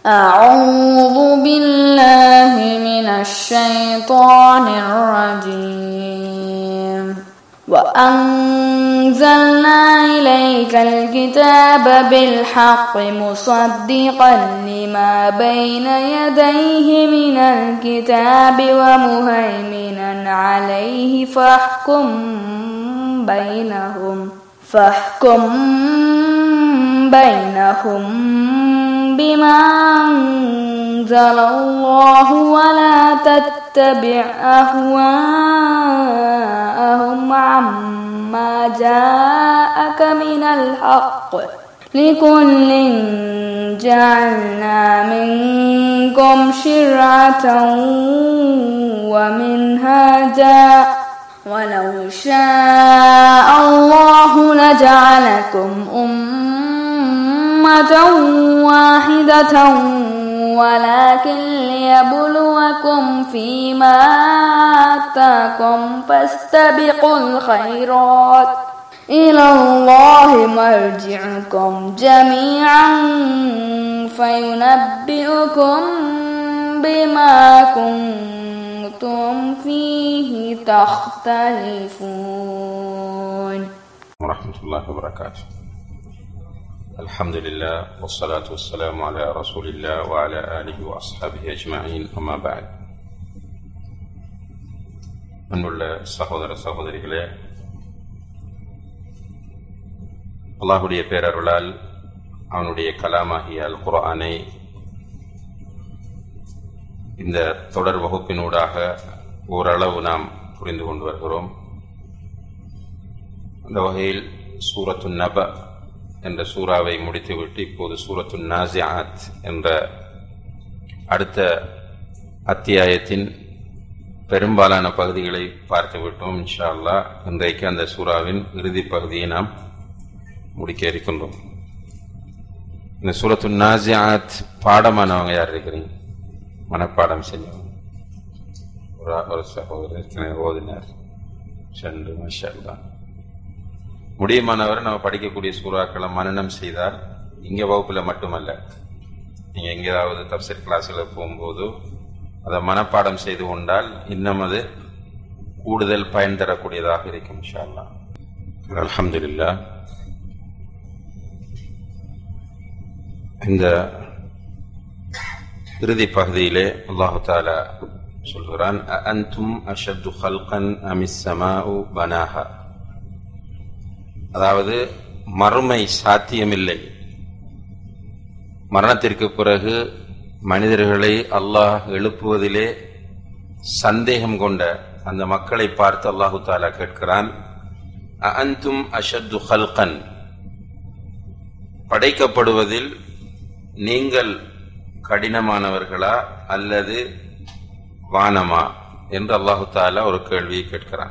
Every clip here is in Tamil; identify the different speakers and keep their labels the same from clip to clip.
Speaker 1: أعوذ بالله من الشيطان الرجيم وأنزلنا إليك الكتاب بالحق مصدقا لما بين يديه من الكتاب ومهيمنا عليه فاحكم بينهم فاحكم بينهم بما أنزل الله ولا تتبع أهواءهم عما جاءك من الحق لكل جعلنا منكم شرعة ومنهاجا ولو شاء الله لجعلكم أمة واحدة ولكن ليبلوكم فيما آتاكم فاستبقوا الخيرات إلى الله مرجعكم جميعا فينبئكم بما كنتم فيه تختلفون
Speaker 2: ورحمة الله وبركاته الحمد لله والصلاة والسلام على رسول الله وعلى آله وأصحابه أجمعين أما بعد அன்புள்ள சகோதர சகோதரிகளே அல்லாஹுடைய பேரருளால் அவனுடைய கலாமாகிய அல் குர்ஆனை இந்த தொடர் வகுப்பினூடாக ஓரளவு நாம் புரிந்து கொண்டு வருகிறோம் அந்த வகையில் சூரத்து நப என்ற சூறாவை முடித்துவிட்டு இப்போது சூரத்து நாசியாத் என்ற அடுத்த அத்தியாயத்தின் பெரும்பாலான பகுதிகளை பார்த்து விட்டோம் இன்ஷா அல்லா இன்றைக்கு அந்த சூறாவின் இறுதி பகுதியை நாம் முடிக்க இருக்கின்றோம் இந்த சூரத்து நாசியாத் பாடமானவங்க யார் இருக்கிறீங்க மனப்பாடம் செஞ்சவங்க ஒரு ஒரு சகோதரர் ஓதினார் சென்று மஷா அல்லா முடியுமானவரை நம்ம படிக்கக்கூடிய சூறாக்களை மனநம் செய்தால் இங்க வகுப்புல மட்டுமல்ல நீங்க எங்கேயாவது தப்சர் கிளாஸ்ல போகும்போது அதை மனப்பாடம் செய்து கொண்டால் இன்னும் அது கூடுதல் பயன் தரக்கூடியதாக இருக்கும் இன்ஷால்லா அலமதுல்லா இந்த இறுதி பகுதியிலே அல்லாஹு தாலா சொல்கிறான் அன்தும் அஷத்து ஹல்கன் அமிஸ்ஸமாஉ பனாஹா அதாவது மறுமை சாத்தியமில்லை மரணத்திற்கு பிறகு மனிதர்களை அல்லாஹ் எழுப்புவதிலே சந்தேகம் கொண்ட அந்த மக்களை பார்த்து அல்லாஹு தாலா கேட்கிறான் அன்தும் அஷத்து ஹல்கன் படைக்கப்படுவதில் நீங்கள் கடினமானவர்களா அல்லது வானமா என்று அல்லாஹு தாலா ஒரு கேள்வியை கேட்கிறான்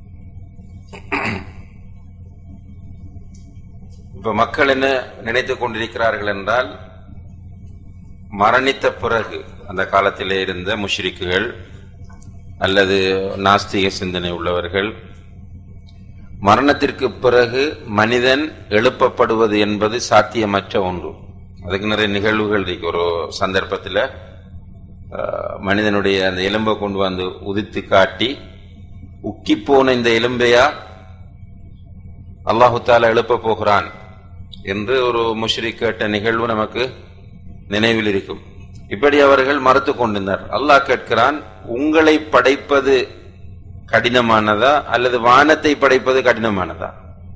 Speaker 2: இப்ப மக்கள் என்ன நினைத்துக் கொண்டிருக்கிறார்கள் என்றால் மரணித்த பிறகு அந்த காலத்திலே இருந்த முஷ்ரிக்குகள் அல்லது நாஸ்திக சிந்தனை உள்ளவர்கள் மரணத்திற்கு பிறகு மனிதன் எழுப்பப்படுவது என்பது சாத்தியமற்ற ஒன்று அதுக்கு நிறைய நிகழ்வுகள் இருக்கு ஒரு சந்தர்ப்பத்தில் மனிதனுடைய அந்த எலும்பை கொண்டு வந்து உதித்து காட்டி உக்கி போன இந்த எலும்பையா அல்லாஹு தாலா எழுப்ப போகிறான் என்று ஒரு முஷ்ரி கேட்ட நிகழ்வு நமக்கு நினைவில் இருக்கும் இப்படி அவர்கள் மறுத்து கொண்டிருந்தார் அல்லாஹ் கேட்கிறான் உங்களை படைப்பது கடினமானதா அல்லது வானத்தை படைப்பது கடினமானதா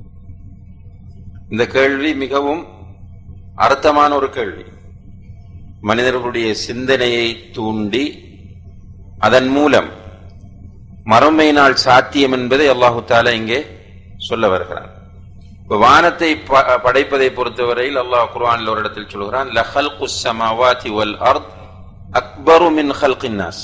Speaker 2: இந்த கேள்வி மிகவும் அர்த்தமான ஒரு கேள்வி மனிதர்களுடைய சிந்தனையை தூண்டி அதன் மூலம் மறுமை நாள் சாத்தியம் என்பதை அல்லாஹு தாலா இங்கே சொல்ல வருகிறான் இப்ப வானத்தை படைப்பதை பொறுத்தவரையில் அல்லாஹ் குர்ஆனில் ஒரு இடத்தில் சொல்கிறான் லஹல் குஸ்ஸமாவாதி வல் அர்த் அக்பரு மின் ஹல்கின் நாஸ்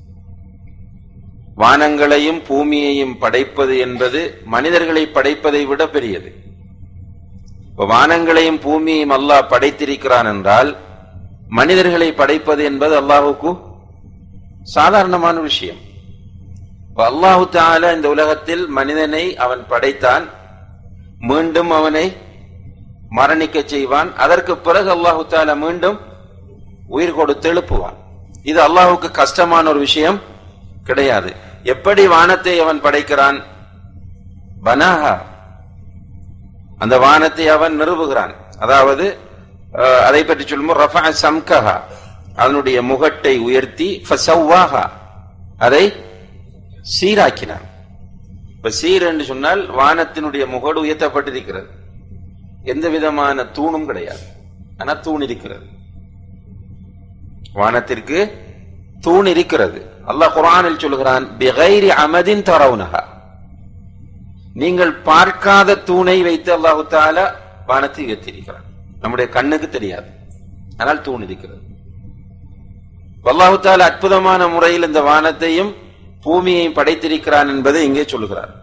Speaker 2: வானங்களையும் பூமியையும் படைப்பது என்பது மனிதர்களை படைப்பதை விட பெரியது இப்ப வானங்களையும் பூமியையும் அல்லாஹ் படைத்திருக்கிறான் என்றால் மனிதர்களை படைப்பது என்பது அல்லாஹுக்கு சாதாரணமான விஷயம் அல்லாஹு தால இந்த உலகத்தில் மனிதனை அவன் படைத்தான் மீண்டும் அவனை மரணிக்க செய்வான் அதற்கு பிறகு அல்லாஹு தால மீண்டும் உயிர் கொடுத்து எழுப்புவான் இது அல்லாஹுக்கு கஷ்டமான ஒரு விஷயம் கிடையாது எப்படி வானத்தை அவன் படைக்கிறான் பனாஹா அந்த வானத்தை அவன் நிறுவுகிறான் அதாவது அஹ், அதை பற்றி சொல்லும்போது ரஃபா சம்கஹா அதனுடைய முகட்டை உயர்த்தி ஃபசவ்வாஹா அதை சீராக்கினான் இப்ப சீர் என்று சொன்னால் வானத்தினுடைய முகடு உயர்த்தப்பட்டிருக்கிறது எந்த விதமான தூணும் கிடையாது ஆனா தூண் இருக்கிறது வானத்திற்கு தூண் இருக்கிறது அல்லாஹ் குர்ஆனில் சொல்கிறான் பிகைரி அமதின் தரவுனஹா நீங்கள் பார்க்காத தூணை வைத்து அல்லாஹு தாலா வானத்தை உயர்த்தியிருக்கிறான் நம்முடைய கண்ணுக்கு தெரியாது ஆனால் தூண் இருக்கிறது அல்லாஹு தாலா அற்புதமான முறையில் இந்த வானத்தையும் பூமியையும் படைத்திருக்கிறான் என்பதை இங்கே சொல்கிறார்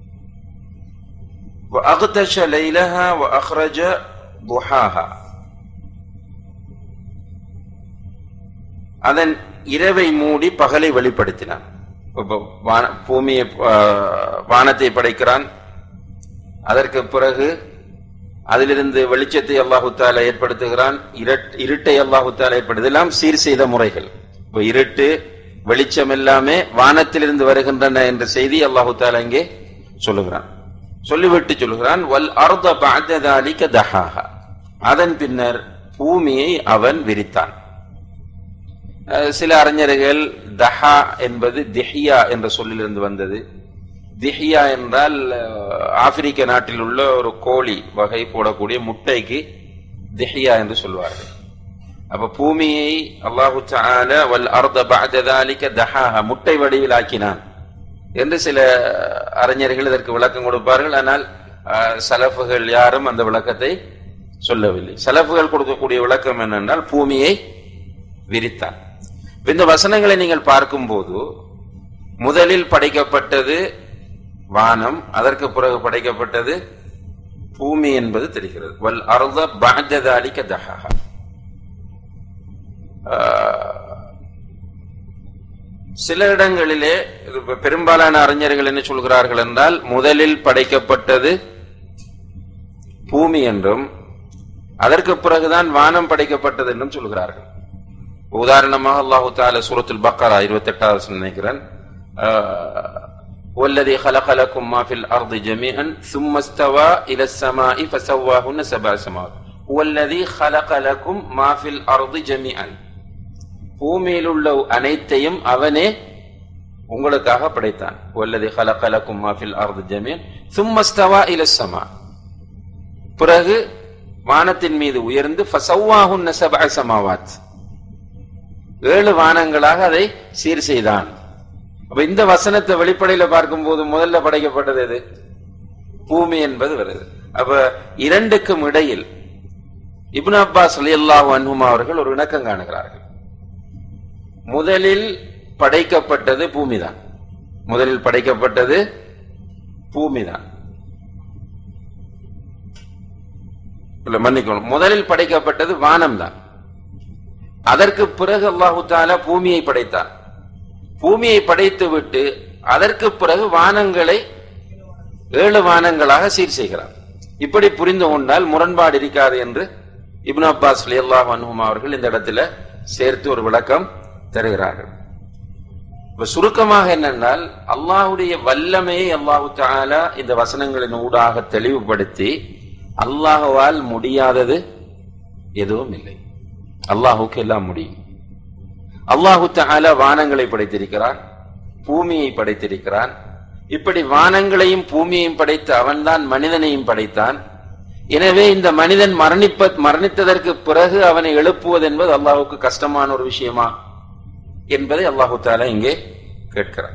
Speaker 2: وأغتش ليلها وأخرج ضحاها அதன் இரவை மூடி பகலை வெளிப்படுத்தினான் இப்ப வான- பூமியை ஆஹ், வானத்தை படைக்கிறான் அதற்கு பிறகு அதிலிருந்து வெளிச்சத்தை அல்லாஹு தாலா ஏற்படுத்துகிறான் இருட்- இருட்டை அல்லாஹு தாலா ஏற்படுத்து இதெல்லாம் சீர் செய்த முறைகள் இப்ப இருட்டு வெளிச்சம் எல்லாமே வானத்திலிருந்து வருகின்றன என்ற செய்தி அல்லாஹு தாலா இங்கே சொல்லுகிறான் சொல்லிவிட்டு சொல்லுகிறான் வல் அர்த பஅத ذلك தஹாஹா அதன் பின்னர் பூமியை அவன் விரித்தான் அஹ் சில அறிஞர்கள் தஹா என்பது திஹியா என்ற சொல்லிலிருந்து வந்தது திஹியா என்றால் அஹ், ஆப்பிரிக்க நாட்டில் உள்ள ஒரு கோழி வகை போடக்கூடிய முட்டைக்கு திஹியா என்று சொல்வார்கள் அப்ப பூமியை அல்லாஹு தஆலா வல் அர்த பஅத ذلك தஹாஹா முட்டை வடிவில் ஆக்கினான் என்று சில அறிஞர்கள் இதற்கு விளக்கம் கொடுப்பார்கள் ஆனால் அஹ், சலஃபுகள் யாரும் அந்த விளக்கத்தை சொல்லவில்லை சலஃபுகள் கொடுக்கக்கூடிய விளக்கம் என்னென்றால் பூமியை விரித்தான் இப்ப இந்த வசனங்களை நீங்கள் பார்க்கும்போது முதலில் படைக்கப்பட்டது வானம் அதற்கு பிறகு படைக்கப்பட்டது பூமி என்பது தெரிகிறது வல் அர்த பஅத ذلك தஹாஹா ஆஹ், சில இடங்களிலே இது பெரும்பாலான அறிஞர்கள் என்ன சொல்கிறார்கள் என்றால் முதலில் படைக்கப்பட்டது பூமி என்றும் அதற்கு பிறகுதான் வானம் படைக்கப்பட்டது என்றும் சொல்கிறார்கள் உதாரணமாக அல்லாஹு தால சூரத்துல் பக்கரா இருபத்தி எட்டாவது நினைக்கிறேன் ஆஹ், والذي خلق لكم ما في الأرض جميعا ثم استوى إلى السماء فسواهن سبع سماوات هو الذي خلق لكم ما في الأرض جميعا பூமியில் உள்ள அனைத்தையும் அவனே உங்களுக்காக படைத்தான் வல்லதி خلقلكم ما في الأرض جميعا ثم استوى إلى السماء பிறகு வானத்தின் மீது உயர்ந்து فسواهن سبع سماوات ஏழு வானங்களாக அதை சீர் செய்தான் அப்ப இந்த வசனத்தை வெளிப்படையில பார்க்கும்போது முதல்ல படைக்கப்பட்டது எது பூமி என்பது வருது அப்ப இரண்டுக்கும் இடையில் இப்னு அப்பாஸ் ரலியல்லாஹு அன்ஹுமா அவர்கள் ஒரு இணக்கம் காணுகிறார்கள் முதலில் படைக்கப்பட்டது பூமிதான் முதலில் படைக்கப்பட்டது பூமிதான் இல்ல மன்னிக்கணும் முதலில் படைக்கப்பட்டது வானம்தான் அதற்கு பிறகு அல்லாஹு தாலா பூமியை படைத்தான் பூமியை படைத்து விட்டு அதற்கு பிறகு வானங்களை ஏழு வானங்களாக சீர் செய்கிறார் இப்படி புரிந்து கொண்டால் முரண்பாடு இருக்காது என்று இப்னு அப்பாஸ் அல்லாஹ் அன்ஹுமா அவர்கள் இந்த இடத்துல சேர்த்து ஒரு விளக்கம் தருகிறார்கள் இப்ப சுருக்கமாக என்னென்னால் அல்லாஹுடைய வல்லமையை அல்லாஹு தாலா இந்த வசனங்களின் ஊடாக தெளிவுபடுத்தி அல்லாஹுவால் முடியாதது எதுவும் இல்லை அல்லாஹுக்கு எல்லாம் முடியும் அல்லாஹு தஆலா வானங்களை படைத்திருக்கிறான் பூமியை படைத்திருக்கிறான் இப்படி வானங்களையும் பூமியையும் படைத்த அவன்தான் மனிதனையும் படைத்தான் எனவே இந்த மனிதன் மரணிப்ப மரணித்ததற்கு பிறகு அவனை எழுப்புவது என்பது அல்லாஹுக்கு கஷ்டமான ஒரு விஷயமா என்பதை அல்லாஹு தாலா இங்கே கேட்கிறான்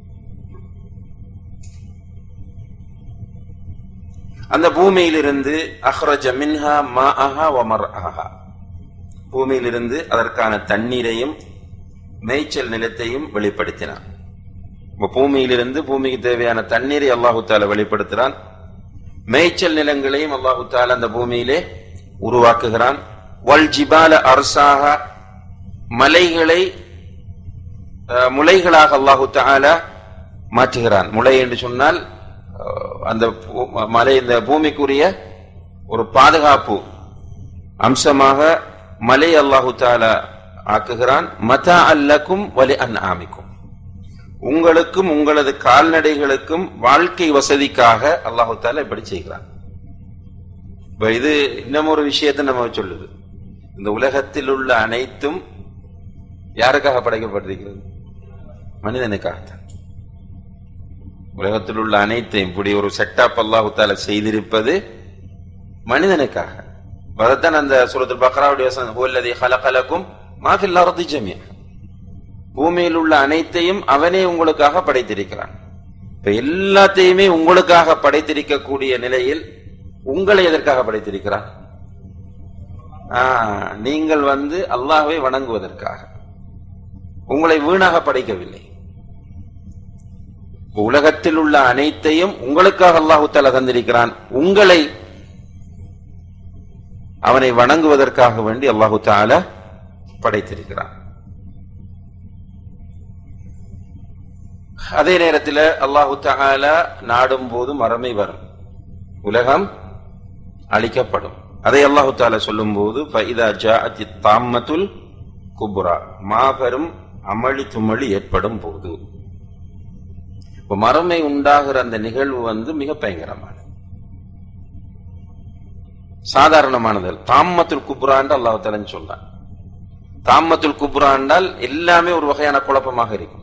Speaker 2: அந்த பூமியிலிருந்து அஹ்ரஜ மின்ஹா மாஅஹா வ மர்அஹா பூமியிலிருந்து அதற்கான தண்ணீரையும் மேய்ச்சல் நிலத்தையும் வெளிப்படுத்தினான் இப்ப பூமியிலிருந்து பூமிக்கு தேவையான தண்ணீரை அல்லாஹு தாலா வெளிப்படுத்துகிறான் மேய்ச்சல் நிலங்களையும் அல்லாஹு தாலா அந்த பூமியிலே உருவாக்குகிறான் வல் ஜிபால அரசாக மலைகளை அஹ், முளைகளாக அல்லாஹு தாலா மாற்றுகிறான் முளை என்று சொன்னால் அஹ், அந்த பூ- மலை இந்த பூமிக்குரிய ஒரு பாதுகாப்பு அம்சமாக மலை அல்லாஹு தாலா ஆக்குகிறான் மதா அல்லக்கும் வலி அன் ஆமிக்கும் உங்களுக்கும் உங்களது கால்நடைகளுக்கும் வாழ்க்கை வசதிக்காக அல்லாஹு தாலா இப்படி செய்கிறான் இப்ப இது இன்னும் ஒரு விஷயத்தை நம்ம சொல்லுது இந்த உலகத்தில் உள்ள அனைத்தும் யாருக்காக படைக்கப்பட்டிருக்கிறது மனிதனுக்காகத்தான் உலகத்தில் உள்ள அனைத்தையும் இப்படி ஒரு செட்டப் அல்லாஹு தாலா செய்திருப்பது மனிதனுக்காக அதைத்தான் அந்த சூரத்துல் பக்ராவுடைய வசனம், "ஹுவல்லதீ ஹலகலக்கும் மா ஃபில் அர்தி ஜமீஅ." பூமியில் உள்ள அனைத்தையும் அவனே உங்களுக்காக படைத்திருக்கிறான் இப்ப எல்லாத்தையுமே உங்களுக்காக படைத்திருக்கக்கூடிய நிலையில் உங்களை எதற்காக படைத்திருக்கிறான் ஆ, நீங்கள் வந்து அல்லாஹ்வை வணங்குவதற்காக உங்களை வீணாக படைக்கவில்லை உலகத்தில் உள்ள அனைத்தையும் உங்களுக்காக அல்லாஹு தஆலா தந்திருக்கிறான் உங்களை அவனை வணங்குவதற்காக வேண்டி அல்லாஹு தஆலா படைத்திருக்கிறான் அதே நேரத்தில் அல்லாஹு தஆலா நாடும் போது மறமை வரும் உலகம் அழிக்கப்படும் அதை அல்லாஹு தாலா சொல்லும் போது ஃபைதா ஜாஅத்தி தாம்மத்துல் குப்ரா மாபெரும் அமளி துமளி ஏற்படும் போது இப்ப மறுமை உண்டாகிற அந்த நிகழ்வு வந்து மிக பயங்கரமானது சாதாரணமானது அல்ல. தாம்மத்துல் குப்ரான்னு அல்லாஹு தாலா சொல்றான் தாம்மத்துல் குப்ரா என்றால் எல்லாமே ஒரு வகையான குழப்பமாக இருக்கும்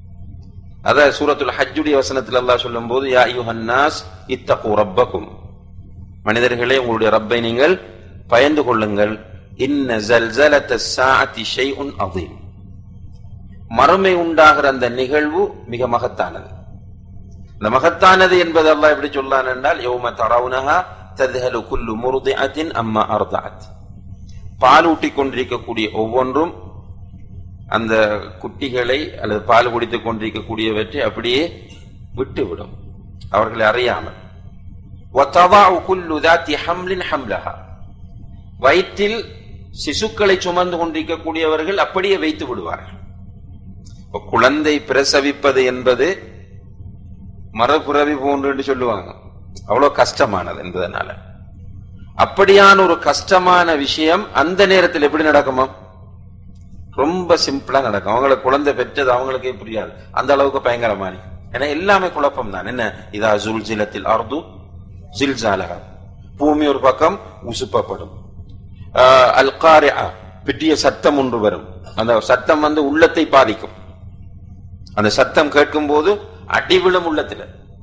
Speaker 2: அத சூரத்துல் ஹஜ்ஜுடைய வசனத்தில் அல்லாஹ் சொல்லும் போது யா யுஹன்னாஸ் இத்தகு ரப்பக்கும் மனிதர்களே உங்களுடைய ரப்பை நீங்கள் பயந்து கொள்ளுங்கள் இன்ன ஜல்சலத்த சாஅத்தி ஷைஉன் அதீம் மறுமை உண்டாகிற அந்த நிகழ்வு மிக மகத்தானது இந்த மகத்தானது என்பது அல்லாஹ் எப்படி சொல்லான் என்றால் யௌம தரவுனஹா தத்ஹலு குல்லு முர்திஅத்தின் அம்மா அர்தஅத் பாலூட்டி கொண்டிருக்கக்கூடிய ஒவ்வொன்றும் அந்த குட்டிகளை அல்லது பால் குடித்துக் கொண்டிருக்கக்கூடியவற்றை அப்படியே விட்டுவிடும் அவர்களை அறியாமல் وَتَضَعُ كُلُّ ذَاتِ حَمْلٍ حَمْلَهَا வயிற்றில் சிசுக்களை சுமந்து கொண்டிருக்கக்கூடியவர்கள் அப்படியே வைத்து விடுவார்கள் இப்ப குழந்தை பிரசவிப்பது என்பது மறுபுறவி போன்று என்று சொல்லுவாங்க அவ்வளவு கஷ்டமானது என்பதனால அப்படியான ஒரு கஷ்டமான விஷயம் அந்த நேரத்தில் எப்படி நடக்குமா ரொம்ப சிம்பிளா நடக்கும் அவங்களுக்கு குழந்தை பெற்றது அவங்களுக்கே புரியாது அந்த அளவுக்கு பயங்கரமான ஏன்னா எல்லாமே குழப்பம் தான் என்ன இதா ஜுல்ஜிலத்தில் அர்து ஜில்ஜாலகா பூமி ஒரு பக்கம் உசுப்பப்படும் ஆஹ் அல் காரிஆ பிட்டிய சத்தம் ஒன்று வரும் அந்த சத்தம் வந்து உள்ளத்தை பாதிக்கும் அந்த சத்தம் கேட்கும் போது அடிவிழும் உள்ளத்துல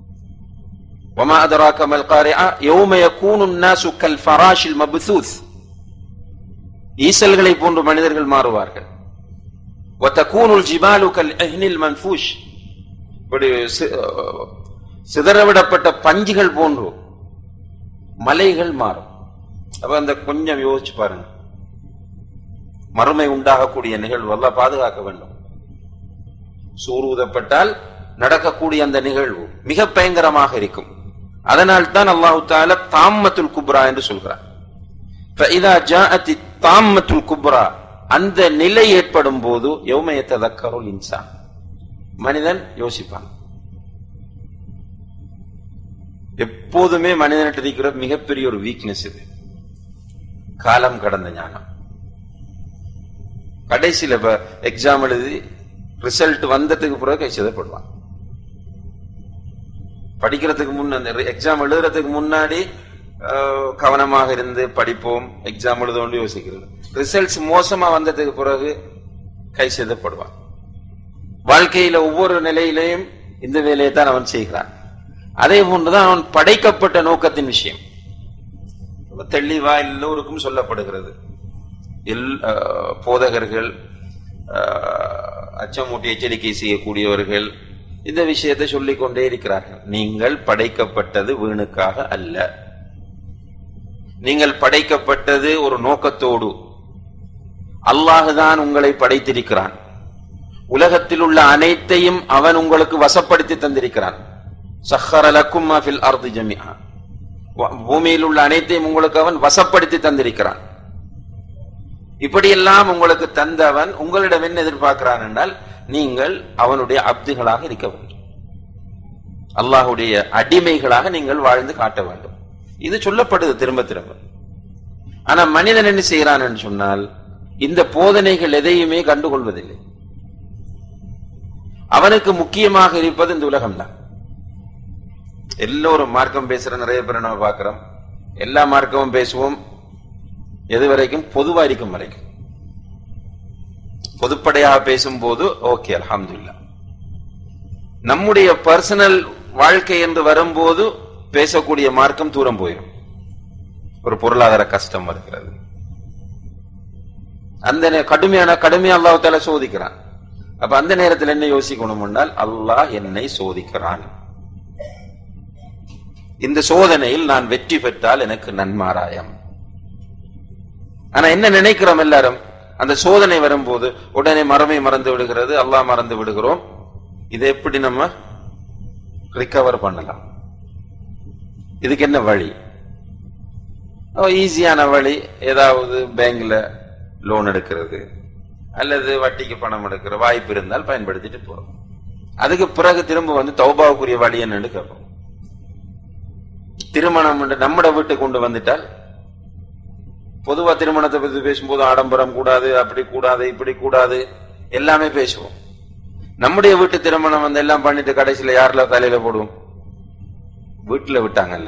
Speaker 2: وما أدراك ما القارعة يوم يكون الناس كالفراش المبثوث ஈசல்களை போன்று மனிதர்கள் மாறுவார்கள் وتكون الجبال كالعهن المنفوش இப்படி சி- சிதறவிடப்பட்ட பஞ்சுகள் போன்று மலைகள் மாறும் அப்ப அந்த கொஞ்சம் யோசிச்சு பாருங்க மறுமை உண்டாகக்கூடிய நிகழ்வு எல்லாம் பாதுகாக்க வேண்டும் சூறு ஊதப்பட்டால் நடக்கக்கூடிய அந்த நிகழ்வு மிக பயங்கரமாக இருக்கும் அதனால் தான் அல்லாஹு தால தாம்மத்துல் குப்ரா என்று சொல்கிறார் فإذا جاءت الطامة الكبرى அந்த நிலை ஏற்படும் போது யௌம யததக்கருல் இன்சான் மனிதன் யோசிப்பான் எப்போதுமே மனிதனிட்ட இருக்கிற மிகப்பெரிய ஒரு வீக்னஸ் இது காலம் கடந்த ஞானம் கடைசியில இப்ப எக்ஸாம் எழுதி ரிசல்ட் வந்ததுக்கு பிறகு கைச்சதப்படுவான் படிக்கிறதுக்கு முன்ன அந்த எக்ஸாம் எழுதுறதுக்கு முன்னாடி அஹ், கவனமாக இருந்து படிப்போம் எக்ஸாம் எழுதோண்டு யோசிக்கிறது ரிசல்ட்ஸ் மோசமா வந்ததுக்கு பிறகு கை செய்தப்படுவான் வாழ்க்கையில ஒவ்வொரு நிலையிலையும் இந்த வேலையை தான் அவன் செய்கிறான் அதே போன்றுதான் அவன் படைக்கப்பட்ட நோக்கத்தின் விஷயம் தெளிவா எல்லோருக்கும் சொல்லப்படுகிறது எல் அஹ், போதகர்கள் அஹ், அச்சமூட்டி எச்சரிக்கை செய்யக்கூடியவர்கள் இந்த விஷயத்தை சொல்லிக் கொண்டே இருக்கிறார்கள் நீங்கள் படைக்கப்பட்டது வீணுக்காக அல்ல நீங்கள் படைக்கப்பட்டது ஒரு நோக்கத்தோடு அல்லாஹுதான் உங்களை படைத்திருக்கிறான் உலகத்தில் உள்ள அனைத்தையும் அவன் உங்களுக்கு வசப்படுத்தி தந்திருக்கிறான் சஹர லக்கும் மா ஃபில் அர்தி ஜமீஆ வ- பூமியில் உள்ள அனைத்தையும் உங்களுக்கு அவன் வசப்படுத்தி தந்திருக்கிறான் இப்படியெல்லாம் உங்களுக்கு தந்தவன் உங்களிடம் என்ன எதிர்பார்க்கிறான் என்றால் நீங்கள் அவனுடைய அப்துகளாக இருக்க வேண்டும் அல்லாஹுடைய அடிமைகளாக நீங்கள் வாழ்ந்து காட்ட வேண்டும் இது சொல்லப்படுது திரும்ப திரும்ப ஆனா மனிதன் என்ன செய்கிறான் என்று சொன்னால் இந்த போதனைகள் எதையுமே கண்டுகொள்வதில்லை அவனுக்கு முக்கியமாக இருப்பது இந்த உலகம்தான் எல்லோரும் மார்க்கம் பேசுற நிறைய பேர் நம்ம பார்க்கிறோம் எல்லா மார்க்கமும் பேசுவோம் எது வரைக்கும் பொதுவா இருக்கும் வரைக்கும் பொதுப்படையாக பேசும்போது ஓகே அல்ஹம்துலில்லாஹ் நம்முடைய பர்சனல் வாழ்க்கை என்று வரும்போது பேசக்கூடிய மார்க்கம் தூரம் போயிடும் ஒரு பொருளாதார கஷ்டம் வருகிறது அந்த நே- கடுமையான கடுமையா அல்லாஹ் தால சோதிக்கிறான் அப்ப அந்த நேரத்தில் என்ன யோசிக்கணும் என்றால் அல்லாஹ் என்னை சோதிக்கிறான் இந்த சோதனையில் நான் வெற்றி பெற்றால் எனக்கு நன்மாராயம் ஆனா என்ன நினைக்கிறோம் எல்லாரும் அந்த சோதனை வரும்போது உடனே மரமை மறந்து விடுகிறது அல்லாஹ் மறந்து விடுகிறோம் இதை எப்படி நம்ம ரிகவர் பண்ணலாம் இதுக்கு என்ன வழி ஈஸியான வழி ஏதாவது பேங்க்ல லோன் எடுக்கிறது அல்லது வட்டிக்கு பணம் எடுக்கிற வாய்ப்பு இருந்தால் பயன்படுத்திட்டு போறோம் அதுக்கு பிறகு திரும்ப வந்து தௌபாவுக்குரிய வழி என்னன்னு கேட்போம் திருமணம் என்று நம்மட வீட்டுக்கு கொண்டு வந்துட்டால் பொதுவா திருமணத்தை பத்தி பேசும்போது ஆடம்பரம் கூடாது அப்படி கூடாது இப்படி கூடாது எல்லாமே பேசுவோம் நம்முடைய வீட்டு திருமணம் வந்து எல்லாம் பண்ணிட்டு கடைசியில யாருல தலையில போடுவோம் வீட்டுல விட்டாங்கல்ல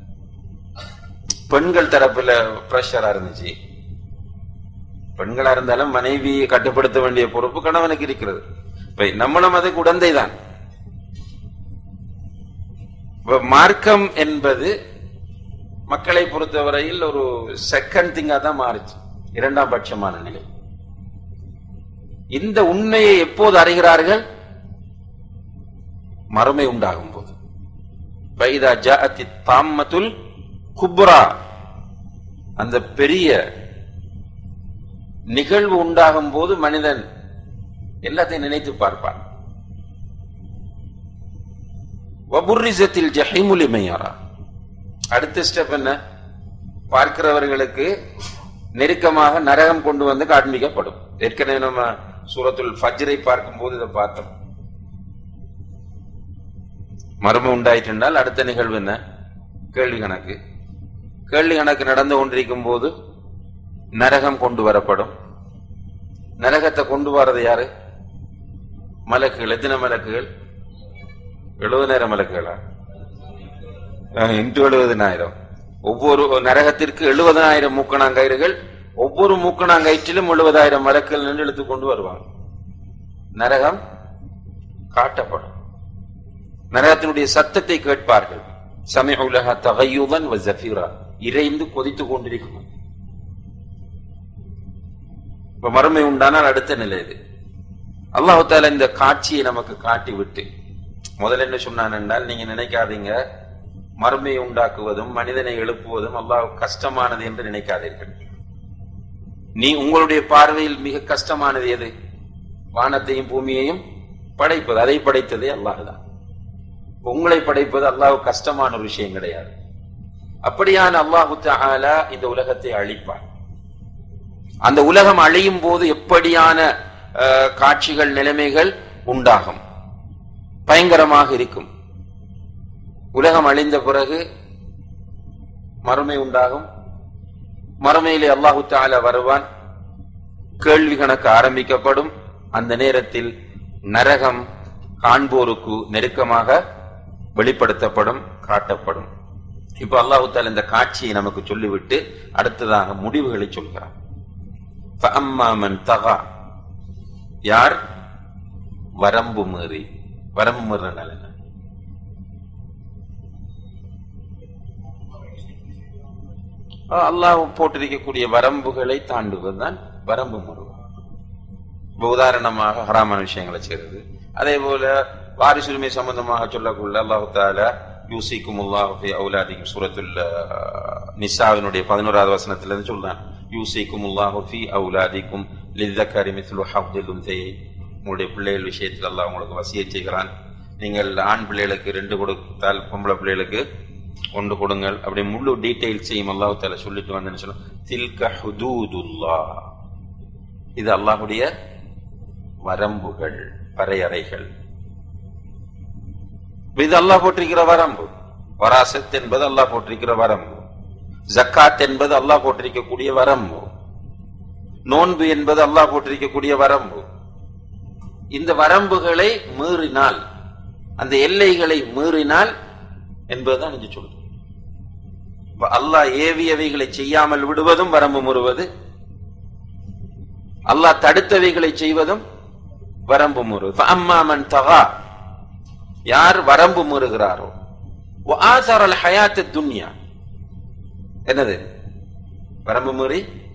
Speaker 2: பெண்கள் தரப்புல பிரஷரா இருந்துச்சு பெண்களா இருந்தாலும் மனைவியை கட்டுப்படுத்த வேண்டிய பொறுப்பு கணவனுக்கு இருக்கிறது இப்ப நம்மளும் அதுக்கு உடந்தை தான் இப்ப மார்க்கம் என்பது மக்களை பொறுத்தவரையில் ஒரு செகண்ட் திங்கா தான் மாறுச்சு இரண்டாம் பட்சமான நிலை இந்த உண்மையை எப்போது அறிகிறார்கள் மறுமை உண்டாகும் போது பைதா ஜாஅத்தி தாம்மத்துல் குப்ரா அந்த பெரிய நிகழ்வு உண்டாகும் போது மனிதன் எல்லாத்தையும் நினைத்து பார்ப்பான் வபுர்ரிசத்தில் ஜஹீமுல் இமையாரா அடுத்த ஸ்டெப் என்ன பார்க்கிறவர்களுக்கு நெருக்கமாக நரகம் கொண்டு வந்து காண்பிக்கப்படும் ஏற்கனவே நம்ம சூரத்துல் ஃபஜ்ரை பார்க்கும்போது இதை பார்த்தோம் மர்மம் உண்டாயிட்டுனால் அடுத்த நிகழ்வு என்ன கேள்வி கணக்கு கேள்வி கணக்கு நடந்து கொண்டிருக்கும் போது நரகம் கொண்டு வரப்படும் நரகத்தை கொண்டு வரது யாரு மலக்குகள் எத்தனை மலக்குகள் எழுபதாயிரம் மலக்குகளா இன்று எழுபதனாயிரம் ஒவ்வொரு நரகத்திற்கு எழுபதனாயிரம் மூக்கணாங்கயிறுகள் ஒவ்வொரு மூக்கணாங்கயிற்றிலும் எழுபதாயிரம் மலக்குகள் நின்று இழுத்து கொண்டு வருவாங்க நரகம் காட்டப்படும் நரகத்தினுடைய சத்தத்தை கேட்பார்கள் சமய உலக தகையுதன் ஜஃபீரா இறைந்து கொதித்துக் கொண்டிருக்கும் இப்ப மறுமை உண்டானால் அடுத்த நிலை இது அல்லாஹு தாலா இந்த காட்சியை நமக்கு காட்டி விட்டு முதல்ல என்ன சொன்னான் என்றால் நீங்க நினைக்காதீங்க மறுமையை உண்டாக்குவதும் மனிதனை எழுப்புவதும் அல்லாஹ் கஷ்டமானது என்று நினைக்காதீர்கள் நீ உங்களுடைய பார்வையில் மிக கஷ்டமானது எது வானத்தையும் பூமியையும் படைப்பது அதை படைத்ததே அல்லாஹுதான் உங்களை படைப்பது அல்லாஹ் கஷ்டமான ஒரு விஷயம் கிடையாது அப்படியான அல்லாஹு தஆலா இந்த உலகத்தை அழிப்பார் அந்த உலகம் அழியும் போது எப்படியான அஹ், காட்சிகள் நிலைமைகள் உண்டாகும் பயங்கரமாக இருக்கும் உலகம் அழிந்த பிறகு மறுமை உண்டாகும் மறுமையிலே அல்லாஹு தஆலா வருவான் கேள்வி கணக்கு ஆரம்பிக்கப்படும் அந்த நேரத்தில் நரகம் காண்போருக்கு நெருக்கமாக வெளிப்படுத்தப்படும் காட்டப்படும் இப்ப அல்லாஹு தஆலா இந்த காட்சியை நமக்கு சொல்லிவிட்டு அடுத்ததாக முடிவுகளை சொல்கிறான் فَأَمَّا مَنْ طَغَى யார் வரம்பு மீறி வரம்பு மீறினால் என்ன அஹ் அல்லாஹ் போட்டிருக்கக்கூடிய வரம்புகளை தாண்டுவதுதான் வரம்பு மீறுவது இப்ப உதாரணமாக ஹராமான விஷயங்களை செய்யறது அதே போல வாரிசுரிமை சம்பந்தமாக சொல்லக்குள்ள அல்லாஹு தாலா யூசிக்கும் அல்லாஹி அவுலாதிக்கும் சூரத்துல் அஹ், நிசாவினுடைய பதினோராவது வசனத்திலிருந்து சொல்றான் யூசிக்கும் அல்லாஹி அவுலாதிக்கும் லித்தக்காரி மித்லு ஹப்தில் உங்களுடைய பிள்ளைகள் விஷயத்தில் அல்லாஹ் உங்களுக்கு வசிய செய்கிறான் நீங்கள் ஆண் பிள்ளைகளுக்கு ரெண்டு கொடுத்தால் பொம்பளை பிள்ளைகளுக்கு ஒன்று கொடுங்கள் அப்படி முழு டீடைல்ஸையும் அல்லாஹ் தாலா சொல்லிட்டு வந்தேன்னு சொல்ல தில்க ஹுதூதுல்லா இது அல்லாஹ்வுடைய வரம்புகள் வரையறைகள் இது அல்லாஹ் போட்டிருக்கிற வரம்பு வராசத் என்பது அல்லாஹ் போட்டிருக்கிற வரம்பு ஜக்காத் என்பது அல்லாஹ் போட்டிருக்கக்கூடிய வரம்பு நோன்பு என்பது அல்லாஹ் போட்டிருக்கக்கூடிய வரம்பு இந்த வரம்புகளை மீறினால் அந்த எல்லைகளை மீறினால் என்பதுதான் இங்கு சொல்றது இப்ப அல்லாஹ் ஏவியவைகளை செய்யாமல் விடுவதும் வரம்பு முறுவது அல்லாஹ் தடுத்தவைகளை செய்வதும் வரம்பு முறுவது அம்மாமன் தகா யார் வரம்பு முறுகிறாரோ ஆசாரல் ஹயாத்து துன்யா என்னது வரம்பு மீறி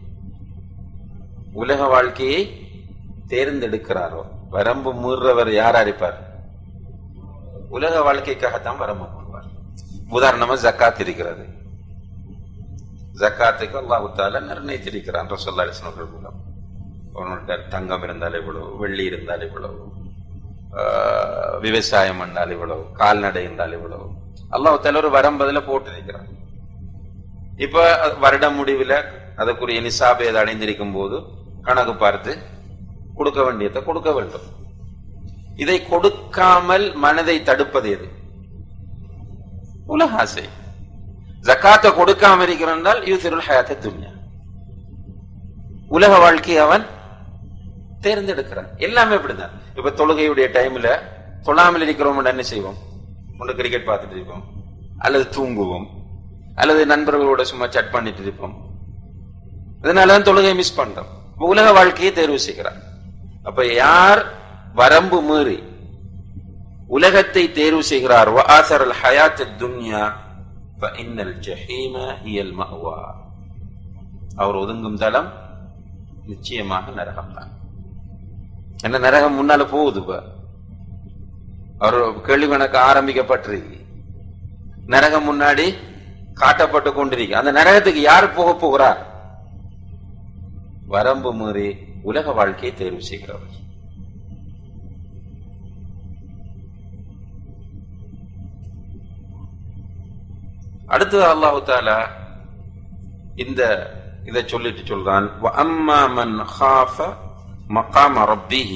Speaker 2: உலக வாழ்க்கையை தேர்ந்தெடுக்கிறாரோ வரம்பு மீறவர் யார் அறிப்பார் உலக வாழ்க்கைக்காகத்தான் வரம்பு மீறுவார் உதாரணமா ஜக்காத் இருக்கிறது ஜக்காத்துக்கு அல்லாஹு தால நிர்ணயித்திருக்கிறான் ரசோல்லா அலிஸ்வர்கள் மூலம் அவனுடைய தங்கம் இருந்தால் இவ்வளவு வெள்ளி இருந்தால் இவ்வளவு ஆஹ், விவசாயம் என்றால் இவ்வளவு கால்நடை என்றால் இவ்வளவு அல்லாஹு தால ஒரு வரம்பதுல போட்டிருக்கிறான் இப்ப வருட முடிவுல அதற்குரிய நிசாபை அதை அடைந்திருக்கும் போது கணக்கு பார்த்து கொடுக்க வேண்டியதை கொடுக்க வேண்டும் இதை கொடுக்காமல் மனதை தடுப்பது எது உலக ஆசை ஜக்காத்தை கொடுக்காம இருக்கிறால் யூசிருல் ஹயாத்த துன்யா உலக வாழ்க்கையை அவன் தேர்ந்தெடுக்கிறான் எல்லாமே இப்படிதான் இப்ப தொழுகையுடைய டைம்ல தொழாமல் இருக்கிறோம் என்ன செய்வோம் ஒன்று கிரிக்கெட் பார்த்துட்டு இருப்போம் அல்லது தூங்குவோம் அல்லது நண்பர்களோட சும்மா சட் பண்ணிட்டு இருப்போம் அதனாலதான் தொழுகை மிஸ் பண்றோம் இப்ப உலக வாழ்க்கையை தேர்வு செய்கிறார் அப்ப யார் வரம்பு மீறி உலகத்தை தேர்வு செய்கிறார் وآثر الحياة الدنيا فإن الجحيم هي المأوى அவர் ஒதுங்கும் தளம் நிச்சயமாக நரகம் தான் என்ன நரகம் முன்னால போகுது இப்ப அவர் கேள்வி கணக்கு ஆரம்பிக்கப்பட்டிருக்கு நரகம் முன்னாடி காட்டப்பட்டு கொண்டிருக்கு அந்த நரகத்துக்கு யார் போக போகிறார் வரம்பு மீறி உலக வாழ்க்கையை தேர்வு செய்கிறவர் அடுத்தது அல்லாஹு தாலா இந்த இதை சொல்லிட்டு சொல்றான் وَأَمَّا مَنْ خَافَ مَقَامَ رَبِّهِ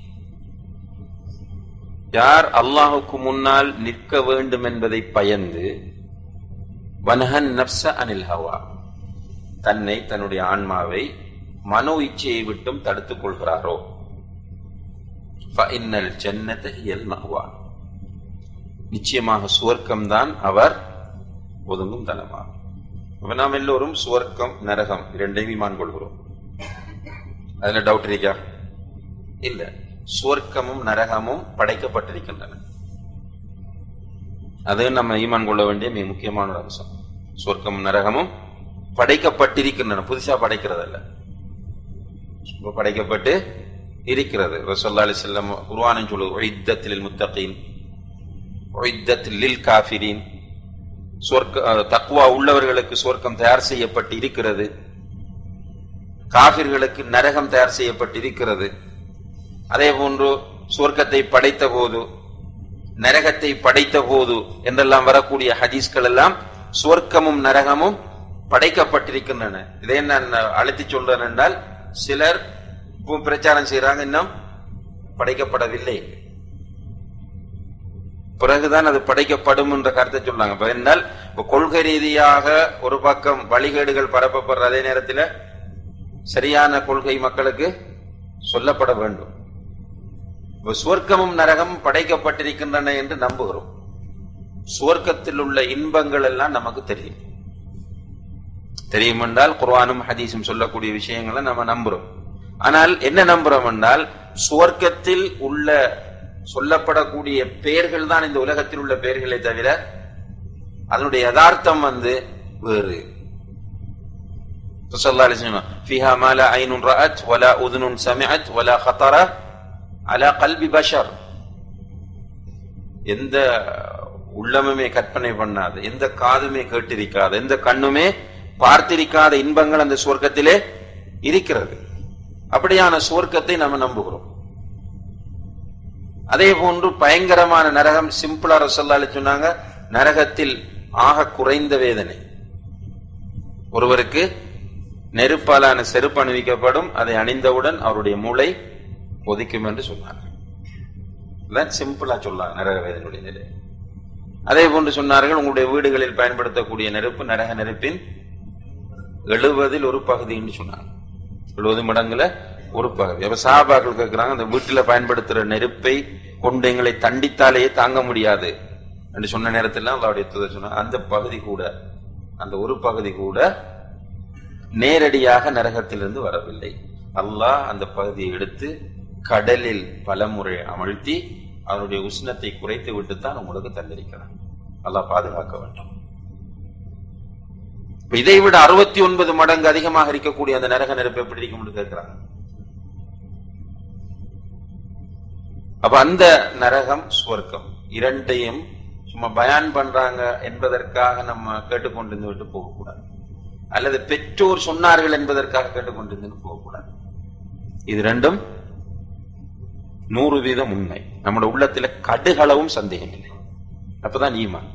Speaker 2: யார் அல்லாஹுக்கு முன்னால் நிற்க வேண்டும் என்பதை பயந்து வனஹன் நப்ச அனில் ஹவா தன்னை தன்னுடைய ஆன்மாவை மனோ இச்சையை விட்டும் தடுத்துக் கொள்கிறாரோ ஃபஇன்னல் ஜன்னத ஹியல் மஹ்வா நிச்சயமாக சுவர்க்கம்தான் அவர் ஒதுங்கும் தலமாகும் அப்ப நாம் எல்லோரும் சுவர்க்கம் நரகம் இரண்டையும் ஈமான் கொள்கிறோம் அதுல டவுட் இருக்கா இல்ல சுவர்க்கமும் நரகமும் படைக்கப்பட்டிருக்கின்றன அது நம்ம ஈமான் கொள்ள வேண்டிய மிக முக்கியமான ஒரு அம்சம் சுவர்க்கமும் நரகமும் படைக்கப்பட்டிருக்கின்றன புதுசா படைக்கிறதல்ல இப்ப படைக்கப்பட்டு இருக்கிறது ரசோல்லா அலி செல்லம் குர்வானின் சொல்லு ஒய்தத்தில் முத்தகீன் ஒய்தத்தில் காஃபிரின் சொர்க்க தக்குவா உள்ளவர்களுக்கு சொர்க்கம் தயார் செய்யப்பட்டு இருக்கிறது காபிர்களுக்கு நரகம் தயார் செய்யப்பட்டு இருக்கிறது அதே போன்று சொர்க்கத்தை படைத்த போது நரகத்தை படைத்த போது என்றெல்லாம் வரக்கூடிய ஹதீஸ்கள் எல்லாம் சொர்க்கமும் நரகமும் படைக்கப்பட்டிருக்கின்றன இதை நான் அழைத்து சொல்றேன் என்றால் சிலர் இப்போ பிரச்சாரம் செய்யறாங்க இன்னும் படைக்கப்படவில்லை பிறகுதான் அது படைக்கப்படும் என்ற கருத்தை சொன்னாங்க இப்ப என்றால் இப்ப கொள்கை ரீதியாக ஒரு பக்கம் வழிகேடுகள் பரப்பப்படுற அதே நேரத்தில் சரியான கொள்கை மக்களுக்கு சொல்லப்பட வேண்டும் இப்ப சுவர்க்கமும் நரகமும் படைக்கப்பட்டிருக்கின்றன என்று நம்புகிறோம் சுவர்க்கத்தில் உள்ள இன்பங்கள் எல்லாம் நமக்கு தெரியும் தெரியும் என்றால் குர்ஆனும் ஹதீஸும் சொல்லக்கூடிய விஷயங்களை நம்ம நம்புறோம் ஆனால் என்ன நம்புறோம் என்றால் சுவர்க்கத்தில் உள்ள சொல்லப்படக்கூடிய பெயர்கள் தான் இந்த உலகத்தில் உள்ள பெயர்களை தவிர அதனுடைய யதார்த்தம் வந்து வேறு فيها ما لا عين رأت ولا أذن سمعت ولا خطر على قلب بشر எந்த உள்ளமுமே கற்பனை பண்ணாத எந்த காதுமே கேட்டிருக்காத எந்த கண்ணுமே பார்த்திருக்காத இன்பங்கள் அந்த சுவர்க்கத்திலே இருக்கிறது அப்படியான சுவர்க்கத்தை நம்ம நம்புகிறோம் அதே போன்று பயங்கரமான நரகம் சிம்பிளா ரசல்லால சொன்னாங்க நரகத்தில் ஆக குறைந்த வேதனை ஒருவருக்கு நெருப்பாலான செருப்பு அணிவிக்கப்படும் அதை அணிந்தவுடன் அவருடைய மூளை ஒதிக்கும் என்று சொன்னார் சிம்பிளா சொல்லாங்க நரக வேதனுடைய நிலை அதே போன்று சொன்னார்கள் உங்களுடைய வீடுகளில் பயன்படுத்தக்கூடிய நெருப்பு நரக நெருப்பின் எழுபதில் ஒரு பகுதி என்று சொன்னாங்க எழுபது மடங்குல ஒரு பகுதி அப்ப சாபாக்கள் கேட்கிறாங்க அந்த வீட்டுல பயன்படுத்துற நெருப்பை கொண்டு எங்களை தண்டித்தாலேயே தாங்க முடியாது என்று சொன்ன நேரத்தில் அவருடைய தூதர் சொன்னார் அந்த பகுதி கூட அந்த ஒரு பகுதி கூட நேரடியாக நரகத்திலிருந்து வரவில்லை அல்லாஹ் அந்த பகுதியை எடுத்து கடலில் பலமுறை அமழ்த்தி அவனுடைய உஷ்ணத்தை குறைத்து விட்டுத்தான் உங்களுக்கு தந்திருக்கிறான் அல்லாஹ் பாதுகாக்க வேண்டும் இப்ப இதை விட அறுபத்தி ஒன்பது மடங்கு அதிகமாக இருக்கக்கூடிய அந்த நரக நெருப்பு எப்படி இருக்கும்னு கேட்கிறாங்க அப்ப அந்த நரகம் சுவர்க்கம் இரண்டையும் சும்மா பயான் பண்றாங்க என்பதற்காக நம்ம கேட்டுக்கொண்டிருந்து விட்டு போகக்கூடாது அல்லது பெற்றோர் சொன்னார்கள் என்பதற்காக கேட்டுக்கொண்டிருந்து போகக்கூடாது இது ரெண்டும் நூறு வீதம் உண்மை நம்முடைய உள்ளத்துல கடுகளவும் சந்தேகம் இல்லை அப்பதான் ஈமான்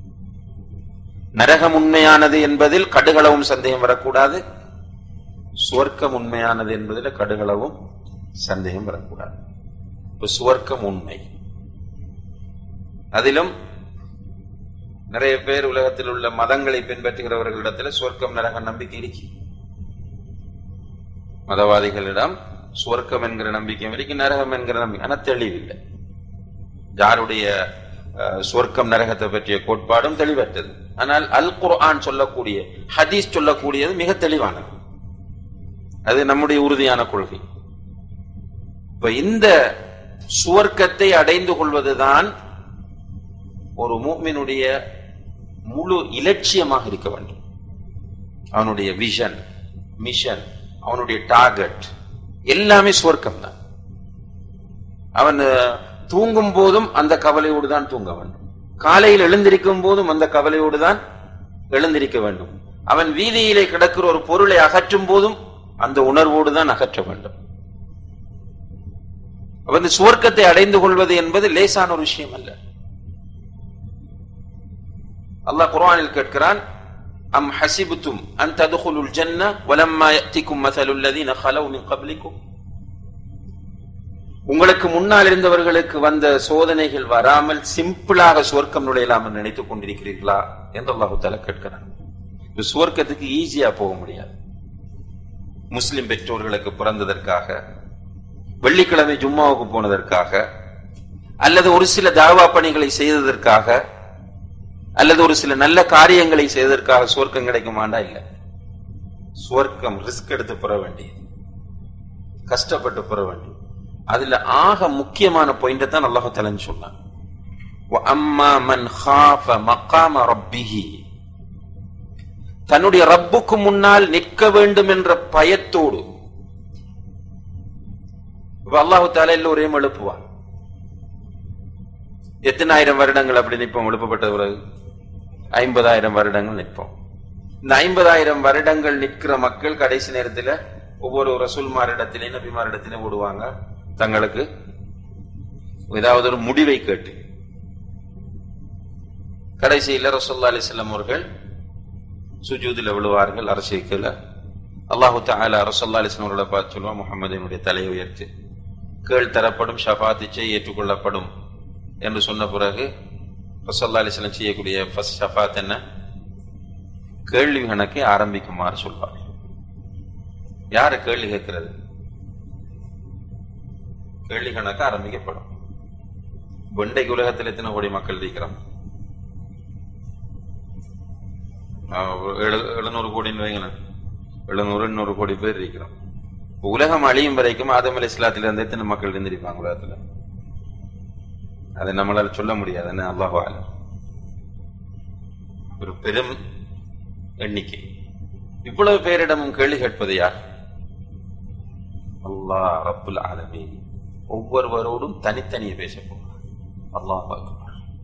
Speaker 2: நரகம் உண்மையானது என்பதில் கடுகளவும் சந்தேகம் வரக்கூடாது சுவர்க்கம் உண்மையானது என்பதில் கடுகளவும் சந்தேகம் வரக்கூடாது இப்ப சுவர்க்கம் உண்மை அதிலும் நிறைய பேர் உலகத்தில் உள்ள மதங்களை பின்பற்றுகிறவர்களிடத்துல சுவர்க்கம் நரக நம்பிக்கை இருக்கு மதவாதிகளிடம் சுவர்க்கம் என்கிற நம்பிக்கை இருக்கு நரகம் என்கிற நம்பிக்கை ஆனா தெளிவில்லை யாருடைய அஹ், சுவர்க்கம் நரகத்தை பற்றிய கோட்பாடும் தெளிவற்றது ஆனால் அல் குர்ஆன் சொல்லக்கூடிய ஹதீஸ் சொல்லக்கூடியது மிக தெளிவானது அது நம்முடைய உறுதியான கொள்கை இப்ப இந்த சுவர்க்கத்தை அடைந்து கொள்வதுதான் ஒரு மூமினுடைய முழு இலட்சியமாக இருக்க வேண்டும் அவனுடைய விஷன் மிஷன் அவனுடைய டார்கெட் எல்லாமே சுவர்க்கம் தான் அவன் அஹ், தூங்கும் போதும் அந்த கவலையோடு தான் தூங்க வேண்டும் காலையில் எழுந்திருக்கும் போதும் அந்த கவலையோடு தான் எழுந்திருக்க வேண்டும் அவன் வீதியிலே கிடக்கிற ஒரு பொருளை அகற்றும் போதும் அந்த உணர்வோடு தான் அகற்ற வேண்டும் அப்ப இந்த சுவர்க்கத்தை அடைந்து கொள்வது என்பது லேசான ஒரு விஷயம் அல்ல அல்லாஹ் குர்ஆனில் கேட்கிறான் அம் ஹசிபுத்தும் அன் ததுகுலுல் ஜன்ன வலம்மா யஅதிக்கும் மஸலுல் லதீன خلوا من قبلكم உங்களுக்கு முன்னால் இருந்தவர்களுக்கு வந்த சோதனைகள் வராமல் சிம்பிளாக சுவர்க்கம் நுழையலாம் என்று நினைத்துக் கொண்டிருக்கிறீர்களா என்று அல்லாஹு தாலா கேட்கிறான் இந்த சுவர்க்கத்துக்கு ஈஸியா போக முடியாது முஸ்லிம் பெற்றோர்களுக்கு பிறந்ததற்காக வெள்ளிக்கிழமை ஜும்மாவுக்கு போனதற்காக அல்லது ஒரு சில தாவா பணிகளை செய்ததற்காக அல்லது ஒரு சில நல்ல காரியங்களை செய்ததற்காக சுவர்க்கம் கிடைக்குமாண்டா இல்ல சுவர்க்கம் ரிஸ்க் எடுத்து பெற வேண்டியது கஷ்டப்பட்டு பெற வேண்டியது அதுல ஆக முக்கியமான பாயிண்ட் தான் அல்லாஹ் தலன்னு சொன்னான் وَأَمَّا مَنْ خَافَ مَقَامَ رَبِّهِ தன்னுடைய ரப்புக்கு முன்னால் நிற்க வேண்டும் என்ற பயத்தோடு இப்ப அல்லாஹு தாலா எல்லோரையும் எழுப்புவான் எத்தனாயிரம் வருடங்கள் அப்படி நிற்போம் எழுப்பப்பட்ட பிறகு ஐம்பதாயிரம் வருடங்கள் நிற்போம் இந்த ஐம்பதாயிரம் வருடங்கள் நிற்கிற மக்கள் கடைசி நேரத்துல ஒவ்வொரு ரசூல்மாரிடத்திலே நபிமாரிடத்திலே ஓடுவாங்க தங்களுக்கு ஏதாவது ஒரு முடிவை கேட்டு கடைசியில ரசூல்லா அலிஸ்லாம் அவர்கள் சுஜூதில் விழுவார்கள் அரசியல அல்லாஹு தாலா ரசல்லா அலிஸ்லாம் அவர்களை பார்த்து சொல்லுவான் முகமதினுடைய தலையை உயர்த்து கேள் தரப்படும் ஷபாத்திச்சை ஏற்றுக்கொள்ளப்படும் என்று சொன்ன பிறகு ரசல்லா அலிஸ்லாம் செய்யக்கூடிய ஃபர்ஸ்ட் ஷஃபாத் என்ன கேள்வி கணக்கை ஆரம்பிக்குமாறு சொல்வார் யாரு கேள்வி கேட்கிறது கேள்வி கணக்கு ஆரம்பிக்கப்படும் வெண்டைக்கு உலகத்தில் எத்தனை கோடி மக்கள் இருக்கிறோம் எழுநூறு கோடின்னு வைங்களேன் எழுநூறு எண்ணூறு கோடி பேர் இருக்கிறோம் உலகம் அழியும் வரைக்கும் ஆதம் அலி இஸ்லாத்துல இருந்து எத்தனை மக்கள் இருந்திருப்பாங்க உலகத்துல அதை நம்மளால சொல்ல முடியாது என்ன அல்லாஹால ஒரு பெரும் எண்ணிக்கை இவ்வளவு பேரிடமும் கேள்வி கேட்பது யார் அல்லாஹ் ரப்புல் ஆலமீன் ஒவ்வொருவரோடும் தனித்தனியே பேச போகிறார் அல்லாஹ் அக்பர்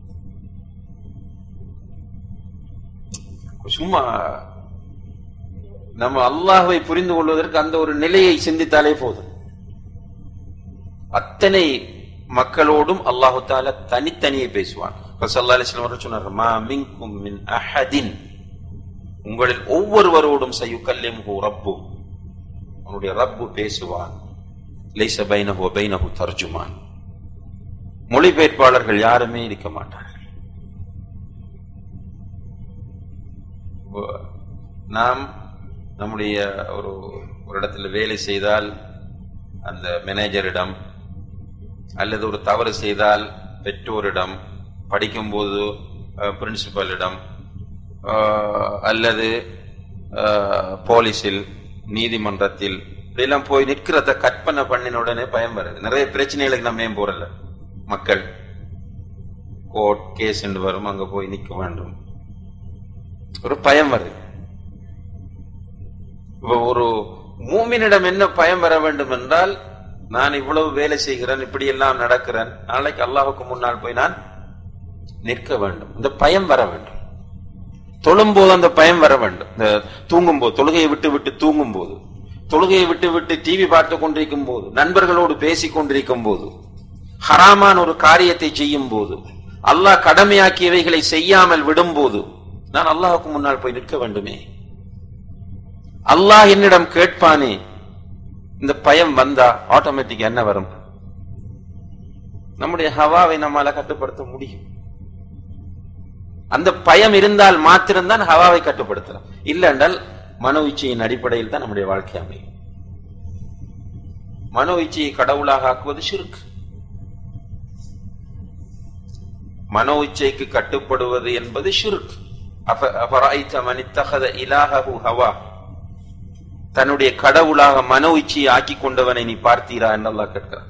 Speaker 2: சும்மா நம்ம அல்லாஹ்வை புரிந்து கொள்வதற்கு அந்த ஒரு நிலையை சிந்தித்தாலே போதும் அத்தனை மக்களோடும் அல்லாஹு தால தனித்தனியே பேசுவான் ரசல்லா அலிஸ்லாம் அவர்கள் சொன்னார் மா மின்கும் மின் அஹதின் உங்களில் ஒவ்வொருவரோடும் சயுக்கல்லிம் ரப்பு அவனுடைய ரப்பு பேசுவான் லைச பைனஹு பைனஹு தர்ஜுமான் மொழிபெயர்ப்பாளர்கள் யாருமே இருக்க மாட்டார்கள் நாம் நம்முடைய ஒரு ஒரு இடத்துல வேலை செய்தால் அந்த மேனேஜரிடம் அல்லது ஒரு தவறு செய்தால் பெற்றோரிடம் படிக்கும்போது பிரின்சிபலிடம் அல்லது அஹ், போலீஸில் நீதிமன்றத்தில் இப்படியெல்லாம் போய் நிற்கிறத கற்பனை பண்ணின உடனே பயம் வருது நிறைய பிரச்சனைகளுக்கு நம்ம ஏன் போறல மக்கள் கோர்ட் கேஸ் என்று வரும் அங்க போய் நிற்க வேண்டும் ஒரு பயம் வருது இப்ப ஒரு மூமினிடம் என்ன பயம் வர வேண்டும் என்றால் நான் இவ்வளவு வேலை செய்கிறேன் இப்படி எல்லாம் நடக்கிறேன் நாளைக்கு அல்லாஹுக்கு முன்னால் போய் நான் நிற்க வேண்டும் இந்த பயம் வர வேண்டும் தொழும்போது அந்த பயம் வர வேண்டும் இந்த தூங்கும் போது தொழுகையை விட்டு விட்டு தூங்கும் போது தொழுகையை விட்டு விட்டு டிவி பார்த்து கொண்டிருக்கும் போது நண்பர்களோடு பேசிக் கொண்டிருக்கும் போது ஹராமான ஒரு காரியத்தை செய்யும் போது அல்லாஹ் கடமையாக்கியவைகளை செய்யாமல் விடும் போது நான் அல்லாஹுக்கு முன்னால் போய் நிற்க வேண்டுமே அல்லாஹ் என்னிடம் கேட்பானே இந்த பயம் வந்தா ஆட்டோமேட்டிக் என்ன வரும் நம்முடைய ஹவாவை நம்மால கட்டுப்படுத்த முடியும் அந்த பயம் இருந்தால் மாத்திரம்தான் ஹவாவை கட்டுப்படுத்தலாம் இல்ல என்றால் மனோ இச்சையின் அடிப்படையில் தான் நம்முடைய வாழ்க்கை அமையும் மனோ இச்சையை கடவுளாக ஆக்குவது ஷிர்க் மனோ இச்சைக்கு கட்டுப்படுவது என்பது ஷிர்க் அஃப- அஃபரைத்த மன் இத்தகத இலாஹஹு ஹவா தன்னுடைய கடவுளாக மனோ இச்சையை ஆக்கி கொண்டவனை நீ பார்த்தீரா என்று அல்லாஹ் கேட்கிறான்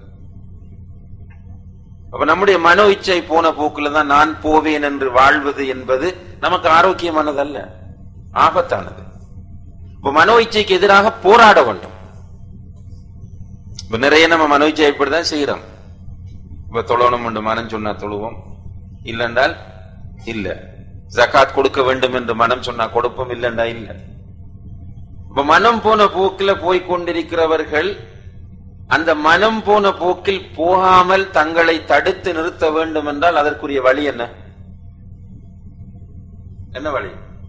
Speaker 2: அப்ப நம்முடைய மனோ இச்சை போன போக்குல தான் நான் போவேன் என்று வாழ்வது என்பது நமக்கு ஆரோக்கியமானதல்ல ஆபத்தானது இப்ப மனோ இச்சைக்கு எதிராக போராட வேண்டும் இப்ப நிறைய நம்ம மனோ இச்சை இப்படிதான் செய்யறோம் இப்ப தொழணும் என்று மனம் சொன்னா தொழுவோம் இல்லென்றால் இல்ல ஜகாத் கொடுக்க வேண்டும் என்று மனம் சொன்னா கொடுப்போம் இல்லைண்டா இல்ல இப்ப மனம் போன போக்கில போய் கொண்டிருக்கிறவர்கள் அந்த மனம் போன போக்கில் போகாமல் தங்களை தடுத்து நிறுத்த வேண்டும் என்றால் அதற்குரிய வழி என்ன என்ன வழி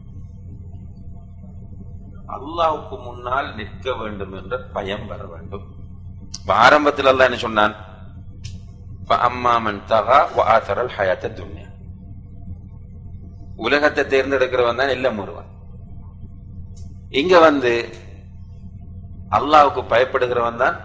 Speaker 2: அல்லாஹ்வுக்கு முன்னால் நிற்க வேண்டும் என்ற பயம் வர வேண்டும் இப்ப ஆரம்பத்தில் அல்லாஹ் என்ன சொன்னான் فَأَمَّا مَنْ طَغَى وَآثَرَ الْحَيَاةَ الدُّنْيَا உலகத்தை தேர்ந்தெடுக்கிறவன் தான் எல்லாம் ஒருவன் இங்க வந்து அல்லாஹ்வுக்கு பயப்படுகிறவன் தான்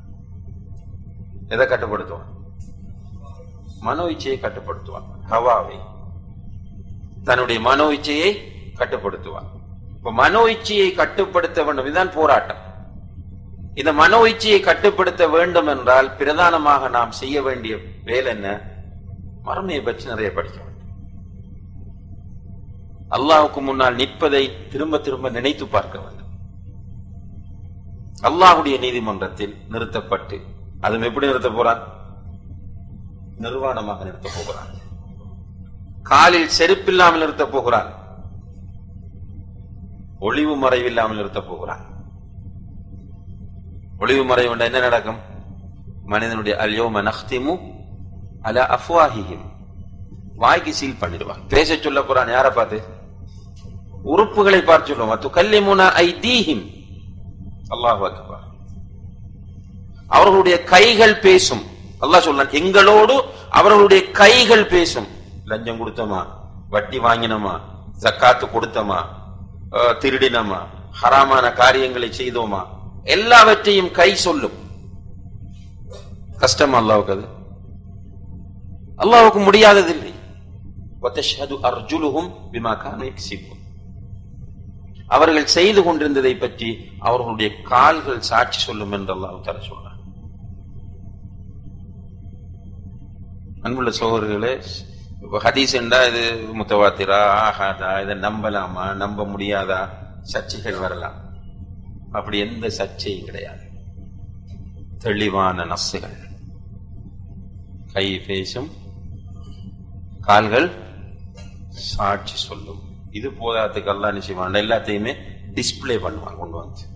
Speaker 2: எதை கட்டுப்படுத்துவான் மனோ இச்சையை கட்டுப்படுத்துவான் ஹவாவை தன்னுடைய மனோ இச்சையை கட்டுப்படுத்துவான் இப்ப மனோ இச்சையை கட்டுப்படுத்த வேண்டும் இதுதான் போராட்டம் இந்த மனோ இச்சையை கட்டுப்படுத்த வேண்டும் என்றால் பிரதானமாக நாம் செய்ய வேண்டிய வேலை என்ன மறுமையை பற்றி நிறைய படிக்க வேண்டும் அல்லாஹ்வுக்கு முன்னால் நிற்பதை திரும்ப திரும்ப நினைத்து பார்க்க வேண்டும் அல்லாஹ்வுடைய நீதிமன்றத்தில் நிறுத்தப்பட்டு அதுவும் எப்படி நிறுத்த போறான் நிர்வாணமாக நிறுத்த போகிறான் காலில் செருப்பில்லாமல் நிறுத்த போகிறான் ஒளிவு மறைவில்லாமல் நிறுத்த போகிறான் ஒளிவு மறைவு என்றால் என்ன நடக்கும் மனிதனுடைய அல்யோம நஹ்திமு அல அஃப்வாஹிஹிம் வாய்க்கு சீல் பண்ணிடுவான் பேச சொல்ல போறான் யாரை பார்த்து உறுப்புகளை பார்த்து சொல்லுவான் துகல்லிமுனா ஐதீஹிம் அல்லாஹ் அக்பர் அவர்களுடைய கைகள் பேசும் அல்லாஹ் சொல்றான் எங்களோடு அவர்களுடைய கைகள் பேசும் லஞ்சம் கொடுத்தோமா வட்டி வாங்கினோமா ஜக்காத்து கொடுத்தோமா அஹ், திருடினோமா ஹராமான காரியங்களை செய்தோமா எல்லாவற்றையும் கை சொல்லும் கஷ்டம் அல்லாவுக்கு அது அல்லாவுக்கு முடியாததில்லை وَتَشْهَدُ أَرْجُلُهُمْ بِمَا كَانُوا يَكْسِبُونَ அவர்கள் செய்து கொண்டிருந்ததை பற்றி அவர்களுடைய கால்கள் சாட்சி சொல்லும் என்று அல்லாஹ் தர சொல்றான் அன்புள்ள சோதர்களே இப்ப ஹதீஸ் என்றா இது முத்தவாத்திரா ஆகாதா இதை நம்பலாமா நம்ப முடியாதா சர்ச்சைகள் வரலாம் அப்படி எந்த சர்ச்சையும் கிடையாது தெளிவான நசுகள் கை பேசும் கால்கள் சாட்சி சொல்லும் இது போதாதுக்கு அல்லா நிச்சயமான எல்லாத்தையுமே டிஸ்ப்ளே பண்ணுவான் கொண்டு வந்து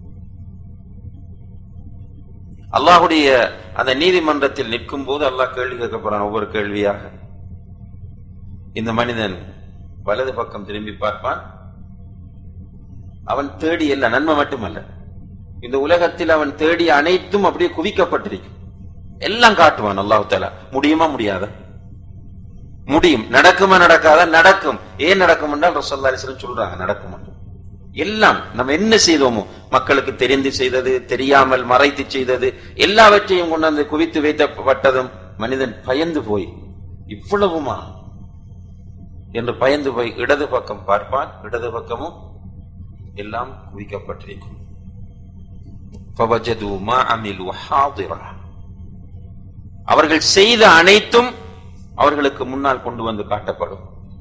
Speaker 2: அல்லாஹுடைய அந்த நீதிமன்றத்தில் நிற்கும் போது அல்லாஹ் கேள்வி கேட்க போறான் ஒவ்வொரு கேள்வியாக இந்த மனிதன் வலது பக்கம் திரும்பி பார்ப்பான் அவன் தேடி அல்ல நன்மை மட்டுமல்ல இந்த உலகத்தில் அவன் தேடிய அனைத்தும் அப்படியே குவிக்கப்பட்டிருக்கும் எல்லாம் காட்டுவான் அல்லாஹு தாலா முடியுமா முடியாதா முடியும் நடக்குமா நடக்காதா நடக்கும் ஏன் நடக்கும் என்றால் ரசல்லா அலிஸ்லம் சொல்றாங்க நடக்கும் என்று. எல்லாம் நம்ம என்ன செய்தோமோ மக்களுக்கு தெரிந்து செய்தது தெரியாமல் மறைத்து செய்தது எல்லாவற்றையும் கொண்டாந்து குவித்து வைக்கப்பட்டதும் மனிதன் பயந்து போய் இவ்வளவுமா என்று பயந்து போய் இடது பக்கம் பார்ப்பான் இடது பக்கமும் எல்லாம் குவிக்கப்பட்டிருக்கும் فَوَجَدُوا مَا عَمِلُوا حَاضِرًا. அவர்கள் செய்த அனைத்தும் அவர்களுக்கு முன்னால் கொண்டு வந்து காட்டப்படும்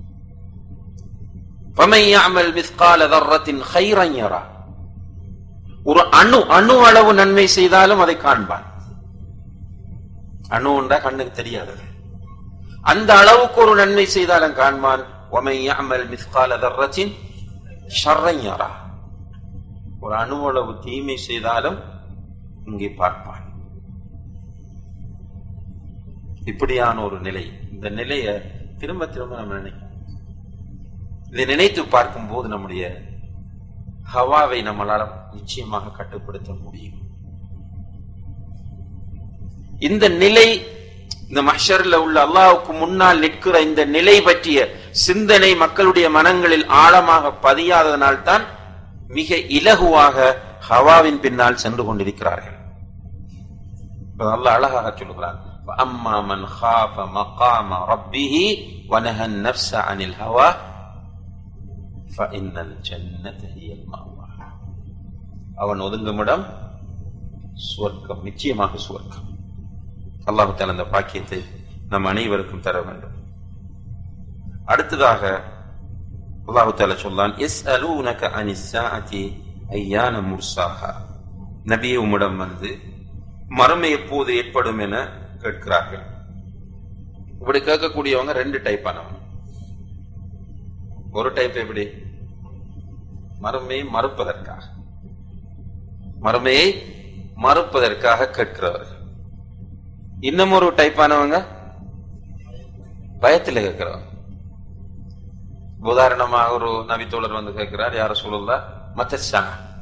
Speaker 2: فَمَن يَعْمَلْ مِثْقَالَ ذَرَّةٍ خَيْرًا يَرَهُ. ஒரு அணு அணு அளவு நன்மை செய்தாலும் அதை காண்பான் அணு என்றா கண்ணுக்கு தெரியாதது அந்த அளவுக்கு ஒரு நன்மை செய்தாலும் காண்பான் وَمَن يَعْمَلْ مِثْقَالَ ذَرَّةٍ شَرًّا يَرَهُ. ஒரு அணு அளவு தீமை செய்தாலும் இங்கே பார்ப்பான் இப்படியான ஒரு நிலை இந்த நிலையை திரும்ப திரும்ப நம்ம நினைக்கணும் இதை நினைத்து பார்க்கும் போது நம்முடைய ஹவாவை நம்மளால நிச்சயமாக கட்டுப்படுத்த முடியும் இந்த நிலை இந்த மஹ்ஷர்ல உள்ள அல்லாஹ்வுக்கு முன்னால் நிற்கிற இந்த நிலை பற்றிய சிந்தனை மக்களுடைய மனங்களில் ஆழமாக பதியாததனால் தான் மிக இலகுவாக ஹவாவின் பின்னால் சென்று கொண்டிருக்கிறார்கள் இப்ப அல்லாஹ் அழகாக சொல்லுகிறான் அம்மா மன் خاف مقام ربه ونهى النفس عن الهوى فإن الجنة هي المأوى அவன் ஒதுங்குமிடம் சுவர்க்கம் நிச்சயமாக சுவர்க்கம் அல்லாஹு தால அந்த பாக்கியத்தை நம் அனைவருக்கும் தர வேண்டும் அடுத்ததாக அல்லாஹு தால சொல்லான் எஸ் அலூனக அனிசாஅதி ஐயான முர்சாஹா நபியே உம்மிடம் வந்து மறுமை எப்போது ஏற்படும் என கேட்கிறார்கள் இப்படி கேட்கக்கூடியவங்க ரெண்டு டைப் ஆனவங்க ஒரு டைப் எப்படி மறுமையை மறுப்பதற்காக மறுமையை மறுப்பதற்காக கேட்கிறவர்கள் இன்னும் ஒரு டைப் ஆனவங்க பயத்தில் கேட்கிறவங்க உதாரணமாக ஒரு நபித்தோழர் வந்து கேட்கிறார் யார சொல்லல மத்தா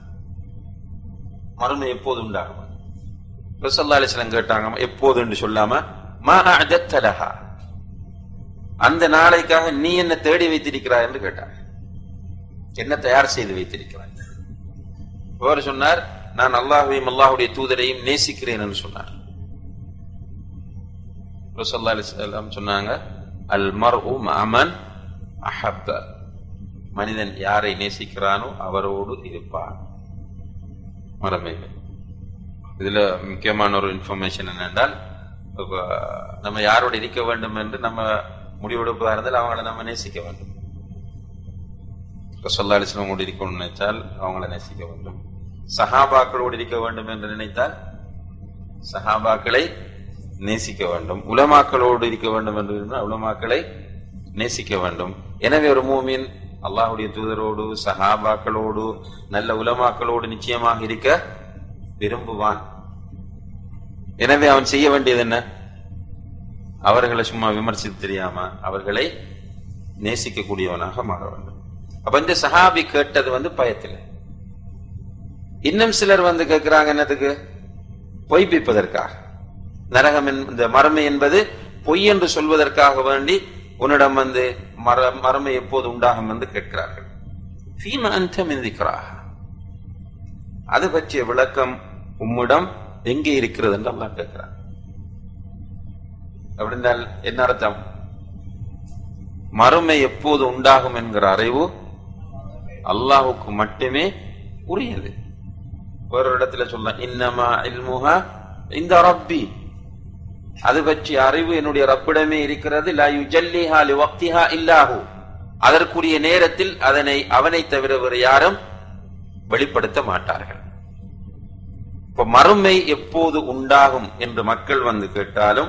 Speaker 2: மறுமை எப்போது உண்டாகும் ரசல்லா அலிஸ்லாம் கேட்டாங்க எப்போது என்று சொல்லாம மா அஜத்தலஹா அந்த நாளைக்காக நீ என்ன தேடி வைத்திருக்கிறாய் என்று கேட்டார் என்ன தயார் செய்து வைத்திருக்கிறாய் அவர் சொன்னார் நான் அல்லாஹையும் அல்லாஹுடைய தூதரையும் நேசிக்கிறேன் என்று சொன்னார் ரசல்லா அலிஸ்லாம் சொன்னாங்க அல் மர் உம் அமன் அஹப்ப மனிதன் யாரை நேசிக்கிறானோ அவரோடு இருப்பான் மரமைகள் இதுல முக்கியமான ஒரு இன்ஃபர்மேஷன் என்னென்றால் இப்ப நம்ம யாரோடு இருக்க வேண்டும் என்று நம்ம முடிவெடுப்பதா இருந்தால் அவங்கள நம்ம நேசிக்க வேண்டும் சொல்லா அலிஸ்லாமோடு இருக்கணும்னு நினைத்தால் அவங்கள நேசிக்க வேண்டும் சஹாபாக்களோடு இருக்க வேண்டும் என்று நினைத்தால் சஹாபாக்களை நேசிக்க வேண்டும் உலமாக்களோடு இருக்க வேண்டும் என்று இருந்தால் உலமாக்களை நேசிக்க வேண்டும் எனவே ஒரு மூமின் அல்லாஹுடைய தூதரோடு சஹாபாக்களோடு நல்ல உலமாக்களோடு நிச்சயமாக இருக்க விரும்புவான் எனவே அவன் செய்ய வேண்டியது என்ன அவர்களை சும்மா விமர்சித்து தெரியாம அவர்களை நேசிக்கக்கூடியவனாக மாற வேண்டும் அப்ப இந்த சஹாபி கேட்டது வந்து பயத்தில் இன்னும் சிலர் வந்து கேட்கிறாங்க என்னதுக்கு பொய்ப்பிப்பதற்காக நரகம் இந்த மரமை என்பது பொய் என்று சொல்வதற்காக வேண்டி உன்னிடம் வந்து மர மரமை எப்போது உண்டாகும் என்று கேட்கிறார்கள் ஃபீம அந்த மிந்திக்கிறாக அது பற்றிய விளக்கம் உம்மிடம் எங்கே இருக்கிறது என்று அல்லா கேட்கிறார் அப்படின்றால் என்ன அர்த்தம் மறுமை எப்போது உண்டாகும் என்கிற அறிவு அல்லாஹுக்கு மட்டுமே உரியது ஒரு இடத்துல சொல்ல இன்னமா இல்முஹா இந்த ரப்பி அது பற்றிய அறிவு என்னுடைய ரப்பிடமே இருக்கிறது லா யுஜல்லிஹா லிவக்திஹா இல்லாஹு அதற்குரிய நேரத்தில் அதனை அவனை தவிர வேறு யாரும் வெளிப்படுத்த மாட்டார்கள் இப்ப மறுமை எப்போது உண்டாகும் என்று மக்கள் வந்து கேட்டாலும்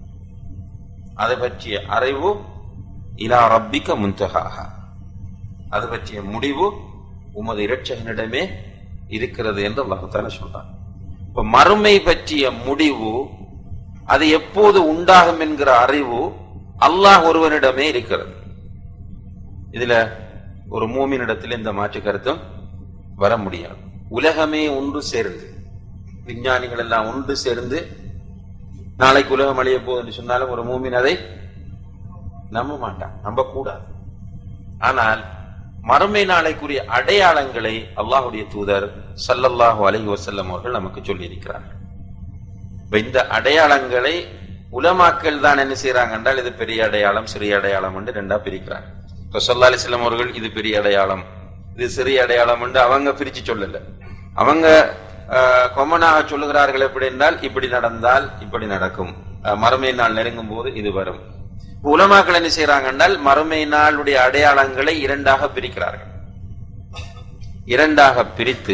Speaker 2: அதை பற்றிய அறிவு இலா ரப்பிக்க முந்தகாக அது பற்றிய முடிவு உமது இரட்சகனிடமே இருக்கிறது என்று அல்லாஹால சொல்றான் இப்ப மறுமை பற்றிய முடிவு அது எப்போது உண்டாகும் என்கிற அறிவு அல்லாஹ் ஒருவனிடமே இருக்கிறது இதுல ஒரு மூமினிடத்தில் இந்த மாற்று கருத்தும் வர முடியாது உலகமே ஒன்று சேர்ந்து விஞ்ஞானிகள் எல்லாம் ஒன்று சேர்ந்து நாளைக்கு உலகம் அழிய போகுது என்று சொன்னாலும் ஒரு மூமின் அதை நம்ப மாட்டான் நம்ப கூடாது ஆனால் மறுமை நாளைக்குரிய அடையாளங்களை அல்லாஹுடைய தூதர் சல்லல்லாஹு அலைஹி வஸல்லம் அவர்கள் நமக்கு சொல்லி இருக்கிறார்கள் இப்ப இந்த அடையாளங்களை உலமாக்கள் தான் என்ன செய்யறாங்க என்றால் இது பெரிய அடையாளம் சிறிய அடையாளம் என்று ரெண்டா பிரிக்கிறாங்க இப்ப சொல்லா அலிஸ்லாம் அவர்கள் இது பெரிய அடையாளம் இது சிறிய அடையாளம் என்று அவங்க பிரிச்சு சொல்லல அவங்க கொமனாக சொல்லுகிறார்கள் எப்படி என்றால் இப்படி நடந்தால் இப்படி நடக்கும் அஹ், மறுமை நாள் நெருங்கும் போது இது வரும் உலமாக்கள் என்ன செய்யறாங்க என்றால் மறுமை நாளுடைய அடையாளங்களை இரண்டாக பிரிக்கிறார்கள் இரண்டாக பிரித்து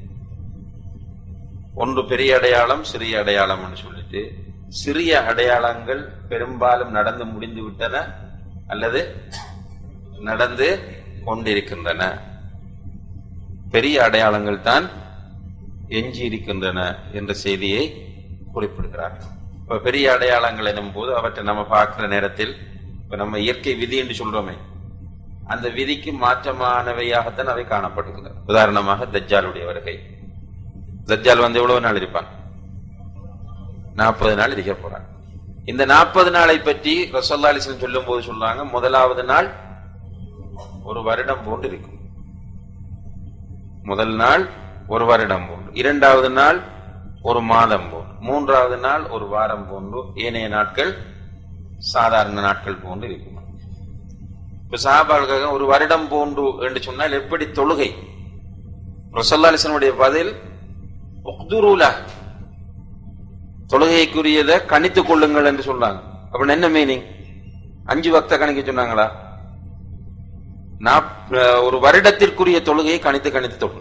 Speaker 2: ஒன்று பெரிய அடையாளம் சிறிய அடையாளம் சொல்லிட்டு சிறிய அடையாளங்கள் பெரும்பாலும் நடந்து முடிந்து விட்டன அல்லது நடந்து கொண்டிருக்கின்றன பெரிய அடையாளங்கள் தான் எஞ்சி இருக்கின்றன என்ற செய்தியை குறிப்பிடுகிறார்கள் இப்ப பெரிய அடையாளங்கள் எனும் போது அவற்றை நம்ம பார்க்கிற நேரத்தில் இப்ப நம்ம இயற்கை விதி என்று சொல்றோமே அந்த விதிக்கு மாற்றமானவையாகத்தான் அவை காணப்படுகின்றன உதாரணமாக தஜ்ஜாலுடைய வருகை தஜ்ஜால் வந்து எவ்வளவு நாள் இருப்பான் நாற்பது நாள் இருக்க போறான் இந்த நாற்பது நாளை பற்றி ரசோல்லா அலிஸ்லம் சொல்லும் போது சொல்றாங்க முதலாவது நாள் ஒரு வருடம் போன்று இருக்கும் முதல் நாள் ஒரு வருடம் போன்று இரண்டாவது நாள் ஒரு மாதம் போன்று மூன்றாவது நாள் ஒரு வாரம் போன்று ஏனைய நாட்கள் சாதாரண நாட்கள் போன்று இருக்கும் இப்ப சஹாபாக்கள் ஒரு வருடம் போன்று என்று சொன்னால் எப்படி தொழுகை ரசோல்லா அலிஸ்லனுடைய பதில் உக்துருலா தொழுகைக்குரியதை கணித்துக் கொள்ளுங்கள் என்று சொல்றாங்க அப்ப என்ன மீனிங் அஞ்சு வக்த கணிக்க சொன்னாங்களா நாப்- அஹ் ஒரு வருடத்திற்குரிய தொழுகையை கணித்து கணித்து தொழுங்க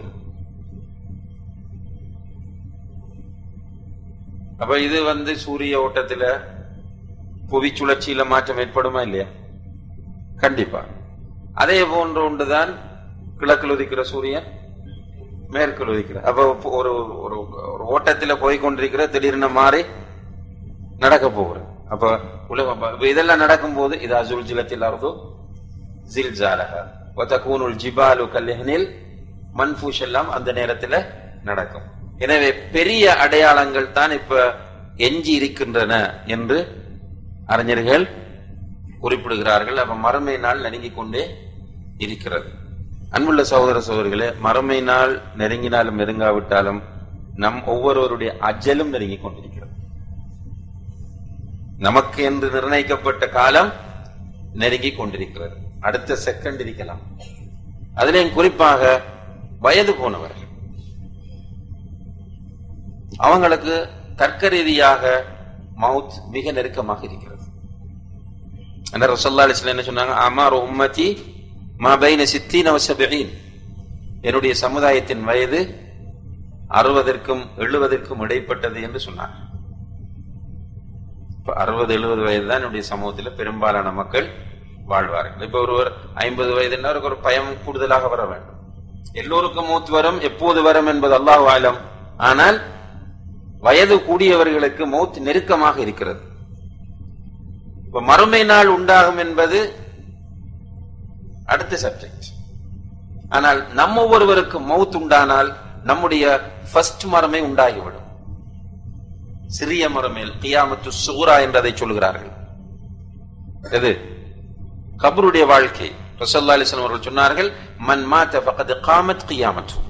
Speaker 2: அப்ப இது வந்து சூரிய ஓட்டத்துல புவி சுழற்சியில மாற்றம் ஏற்படுமா இல்லையா கண்டிப்பா அதே போன்ற ஒன்றுதான் கிழக்கில் உதிக்கிற சூரியன் மேற்கில் உதிக்கிற அப்ப ஒரு ஒரு ஒரு ஓட்டத்துல போய் கொண்டிருக்கிற திடீர்னு மாறி நடக்க போகிற அப்ப உலகம் இப்ப இதெல்லாம் நடக்கும்போது இது அசுல் ஜிலத்தில் அர்து ஜில்ஜாலக ஒத்தகூனுல் ஜிபாலு கல்யனில் மன்ஃபூஷ் எல்லாம் அந்த நேரத்துல நடக்கும் எனவே பெரிய அடையாளங்கள் தான் இப்ப எஞ்சி இருக்கின்றன என்று அறிஞர்கள் குறிப்பிடுகிறார்கள் அப்ப மறுமை நாள் நெருங்கிக் கொண்டே இருக்கிறது அன்புள்ள சகோதர சகோதரிகளே மறுமை நாள் நெருங்கினாலும் நெருங்காவிட்டாலும் நம் ஒவ்வொருவருடைய அஜலும் நெருங்கிக் கொண்டிருக்கிறது நமக்கு என்று நிர்ணயிக்கப்பட்ட காலம் நெருங்கிக் கொண்டிருக்கிறது அடுத்த செகண்ட் இருக்கலாம் அதிலேயும் குறிப்பாக வயது போனவர்கள் அவங்களுக்கு தர்க்க ரீதியாக மவுத் மிக நெருக்கமாக இருக்கிறது அந்த ரசல்லா அலிஸ்லாம் என்ன சொன்னாங்க அமார் உம்மதி மா பைன சித்தீன வசபீன் என்னுடைய சமுதாயத்தின் வயது அறுபதற்கும் எழுபதற்கும் இடைப்பட்டது என்று சொன்னார் இப்ப அறுபது எழுபது வயது தான் என்னுடைய சமூகத்தில் பெரும்பாலான மக்கள் வாழ்வார்கள் இப்ப ஒருவர் ஐம்பது வயதுன்னா அவருக்கு ஒரு பயம் கூடுதலாக வர வேண்டும் எல்லோருக்கும் மூத்து வரும் எப்போது வரும் என்பது அல்லாஹ் ஆலம் ஆனால் வயது கூடியவர்களுக்கு மௌத் நெருக்கமாக இருக்கிறது இப்ப மறுமை நாள் உண்டாகும் என்பது அடுத்த சப்ஜெக்ட் ஆனால் நம்ம ஒவ்வொருவருக்கு மவுத் உண்டானால் நம்முடைய ஃபர்ஸ்ட் மரமே உண்டாகிவிடும் சிறிய மரமேல் கியாமத்து சூரா என்றதை சொல்கிறார்கள் எது கபருடைய வாழ்க்கை ரசல்லா அலிஸ்லாம் அவர்கள் சொன்னார்கள் மன் மாத்த ஃபகத் காமத் கியாமத்து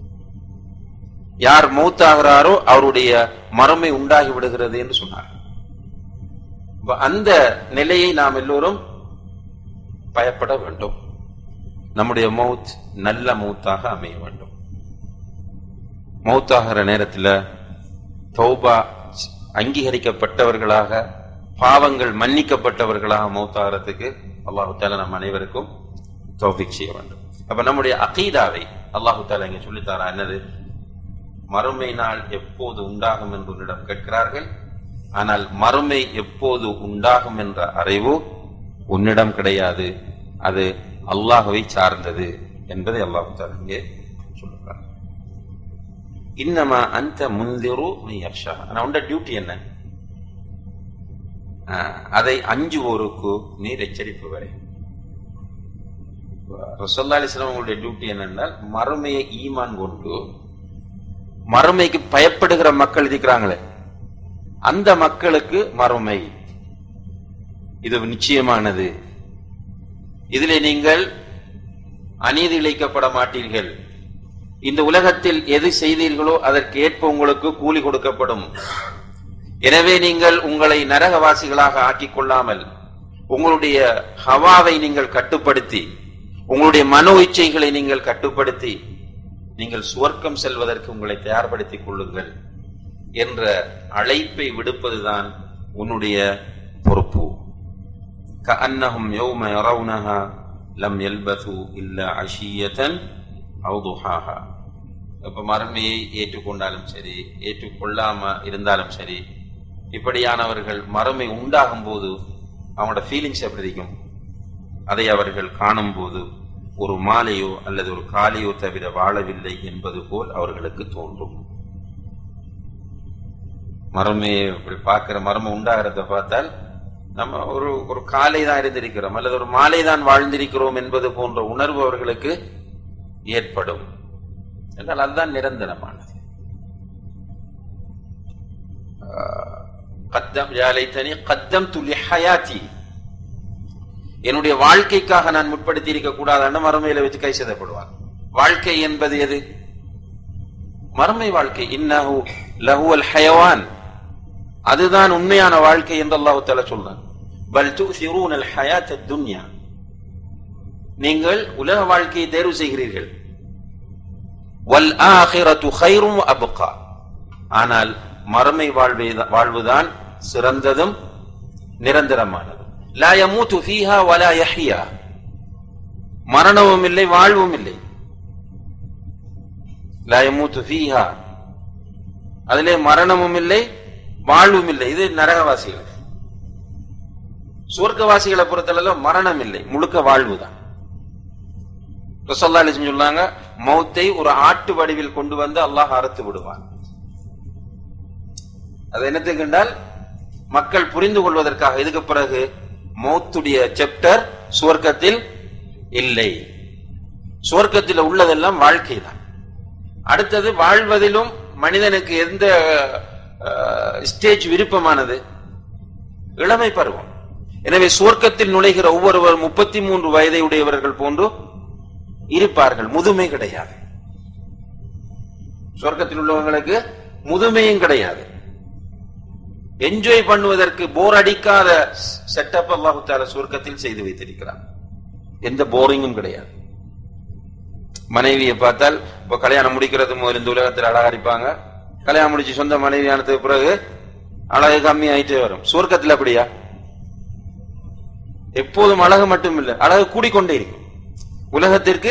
Speaker 2: யார் மௌத்தாகிறாரோ அவருடைய மறுமை உண்டாகி விடுகிறது என்று சொன்னார்கள் அப்ப அந்த நிலையை நாம் எல்லோரும் பயப்பட வேண்டும் நம்முடைய மவுத் நல்ல மௌத்தாக அமைய வேண்டும் மௌத்தாகிற நேரத்தில் தௌபா அங்கீகரிக்கப்பட்டவர்களாக பாவங்கள் மன்னிக்கப்பட்டவர்களாக மௌத்தாகிறதுக்கு அல்லாஹு தாலா நம் அனைவருக்கும் தௌபிக் செய்ய வேண்டும் அப்ப நம்முடைய அகீதாவை அல்லாஹு தாலா இங்க சொல்லித்தாரா என்னது மறுமை நாள் எப்போது உண்டாகும் என்று உன்னிடம் கேட்கிறார்கள் ஆனால் மறுமை எப்போது உண்டாகும் என்ற அறிவு உன்னிடம் கிடையாது அது அல்லாஹுவை சார்ந்தது என்பதை அல்லாஹு தாலா இங்கே சொல்லுகிறார் இன்னமா அந்த முந்திரு யக்ஷா ஆனா உண்ட டியூட்டி என்ன ஆஹ், அதை அஞ்சுவோருக்கு நீர் எச்சரிப்பு வரை ரசல்லா அலிஸ்லாம் உங்களுடைய டியூட்டி என்னென்றால் மறுமையை ஈமான் கொண்டு மறுமைக்கு பயப்படுகிற மக்கள் இருக்கிறாங்களே அந்த மக்களுக்கு மறுமை இது நிச்சயமானது இதிலே நீங்கள் அநீதி இழைக்கப்பட மாட்டீர்கள் இந்த உலகத்தில் எது செய்தீர்களோ அதற்கு ஏற்ப உங்களுக்கு கூலி கொடுக்கப்படும் எனவே நீங்கள் உங்களை நரகவாசிகளாக ஆக்கிக் கொள்ளாமல் உங்களுடைய ஹவாவை நீங்கள் கட்டுப்படுத்தி உங்களுடைய மனோ இச்சைகளை நீங்கள் கட்டுப்படுத்தி நீங்கள் சுவர்க்கம் செல்வதற்கு உங்களை தயார்படுத்திக் கொள்ளுங்கள் என்ற அழைப்பை விடுப்பதுதான் உன்னுடைய பொறுப்பு كأنهم يوم يرونها لم يلبثوا إلا عشية أو ضحاها இப்ப மறுமையை ஏற்றுக்கொண்டாலும் சரி ஏற்றுக்கொள்ளாம இருந்தாலும் சரி இப்படியானவர்கள் மறுமை உண்டாகும் போது அவனோட ஃபீலிங்ஸ் எப்படி இருக்கும் அதை அவர்கள் காணும் போது ஒரு மாலையோ அல்லது ஒரு காலையோ தவிர வாழவில்லை என்பது போல் அவர்களுக்கு தோன்றும் மரமையை இப்படி பார்க்கிற மர்மம் உண்டாகிறத பார்த்தால் நம்ம ஒரு ஒரு காலை தான் இருந்திருக்கிறோம் அல்லது ஒரு மாலை தான் வாழ்ந்திருக்கிறோம் என்பது போன்ற உணர்வு அவர்களுக்கு ஏற்படும் என்றால் அதுதான் நிரந்தரமானது கத்தம் யாலைத்தனி கத்தம் துளி ஹயாத்தி என்னுடைய வாழ்க்கைக்காக நான் முற்படுத்தி இருக்க கூடாதான்னு மறுமையில வச்சு கை செய்தப்படுவார் வாழ்க்கை என்பது எது மறுமை வாழ்க்கை இன்னஹு லஹுவல் ஹயவான் அதுதான் உண்மையான வாழ்க்கை என்று அல்லாஹு தஆலா சொல்றான் பல் துசிரூன் அல் ஹயாத் துன்யா நீங்கள் உலக வாழ்க்கையை தேர்வு செய்கிறீர்கள் வல் ஆஹிரத்து ஹைரும் அபுகா ஆனால் மறுமை வாழ்வே வாழ்வுதான் சிறந்ததும் நிரந்தரமானது லா யமூத்து ஃபீஹா வலா யஹ்யா மரணமும் இல்லை வாழ்வும் இல்லை லா யமூத்து ஃபீஹா அதிலே மரணமும் இல்லை வாழ்வும் இல்லை இது நரகவாசிகள் சுவர்க்கவாசிகளை பொறுத்தளவு மரணம் இல்லை முழுக்க வாழ்வுதான் ரசல்லா அலிஸ்லம் சொன்னாங்க மௌத்தை ஒரு ஆட்டு வடிவில் கொண்டு வந்து அல்லாஹ் அறுத்து விடுவான் அது என்னத்துக்கு என்றால் மக்கள் புரிந்து கொள்வதற்காக இதுக்கு பிறகு மௌத்துடைய செப்டர் சுவர்க்கத்தில் இல்லை சுவர்க்கத்தில் உள்ளதெல்லாம் வாழ்க்கை தான் அடுத்தது வாழ்வதிலும் மனிதனுக்கு எந்த ஸ்டேஜ் விருப்பமானது இளமை பருவம் எனவே சுவர்க்கத்தில் நுழைகிற ஒவ்வொருவர் முப்பத்தி மூன்று வயதை உடையவர்கள் போன்று இருப்பார்கள் முதுமை கிடையாது சொர்க்கத்தில் உள்ளவங்களுக்கு முதுமையும் கிடையாது என்ஜாய் பண்ணுவதற்கு போர் அடிக்காத செட்டப் அல்லாஹு தால சுவர்க்கத்தில் செய்து வைத்திருக்கிறார் எந்த போரிங்கும் கிடையாது மனைவியை பார்த்தால் இப்ப கல்யாணம் முடிக்கிறது முதல் இந்த உலகத்தில் அழகா இருப்பாங்க கல்யாணம் முடிச்சு சொந்த மனைவி ஆனதுக்கு பிறகு அழகு கம்மி ஆயிட்டே வரும் சுவர்க்கத்தில் அப்படியா எப்போதும் அழகு மட்டும் இல்லை அழகு கூடிக்கொண்டே இருக்கும் உலகத்திற்கு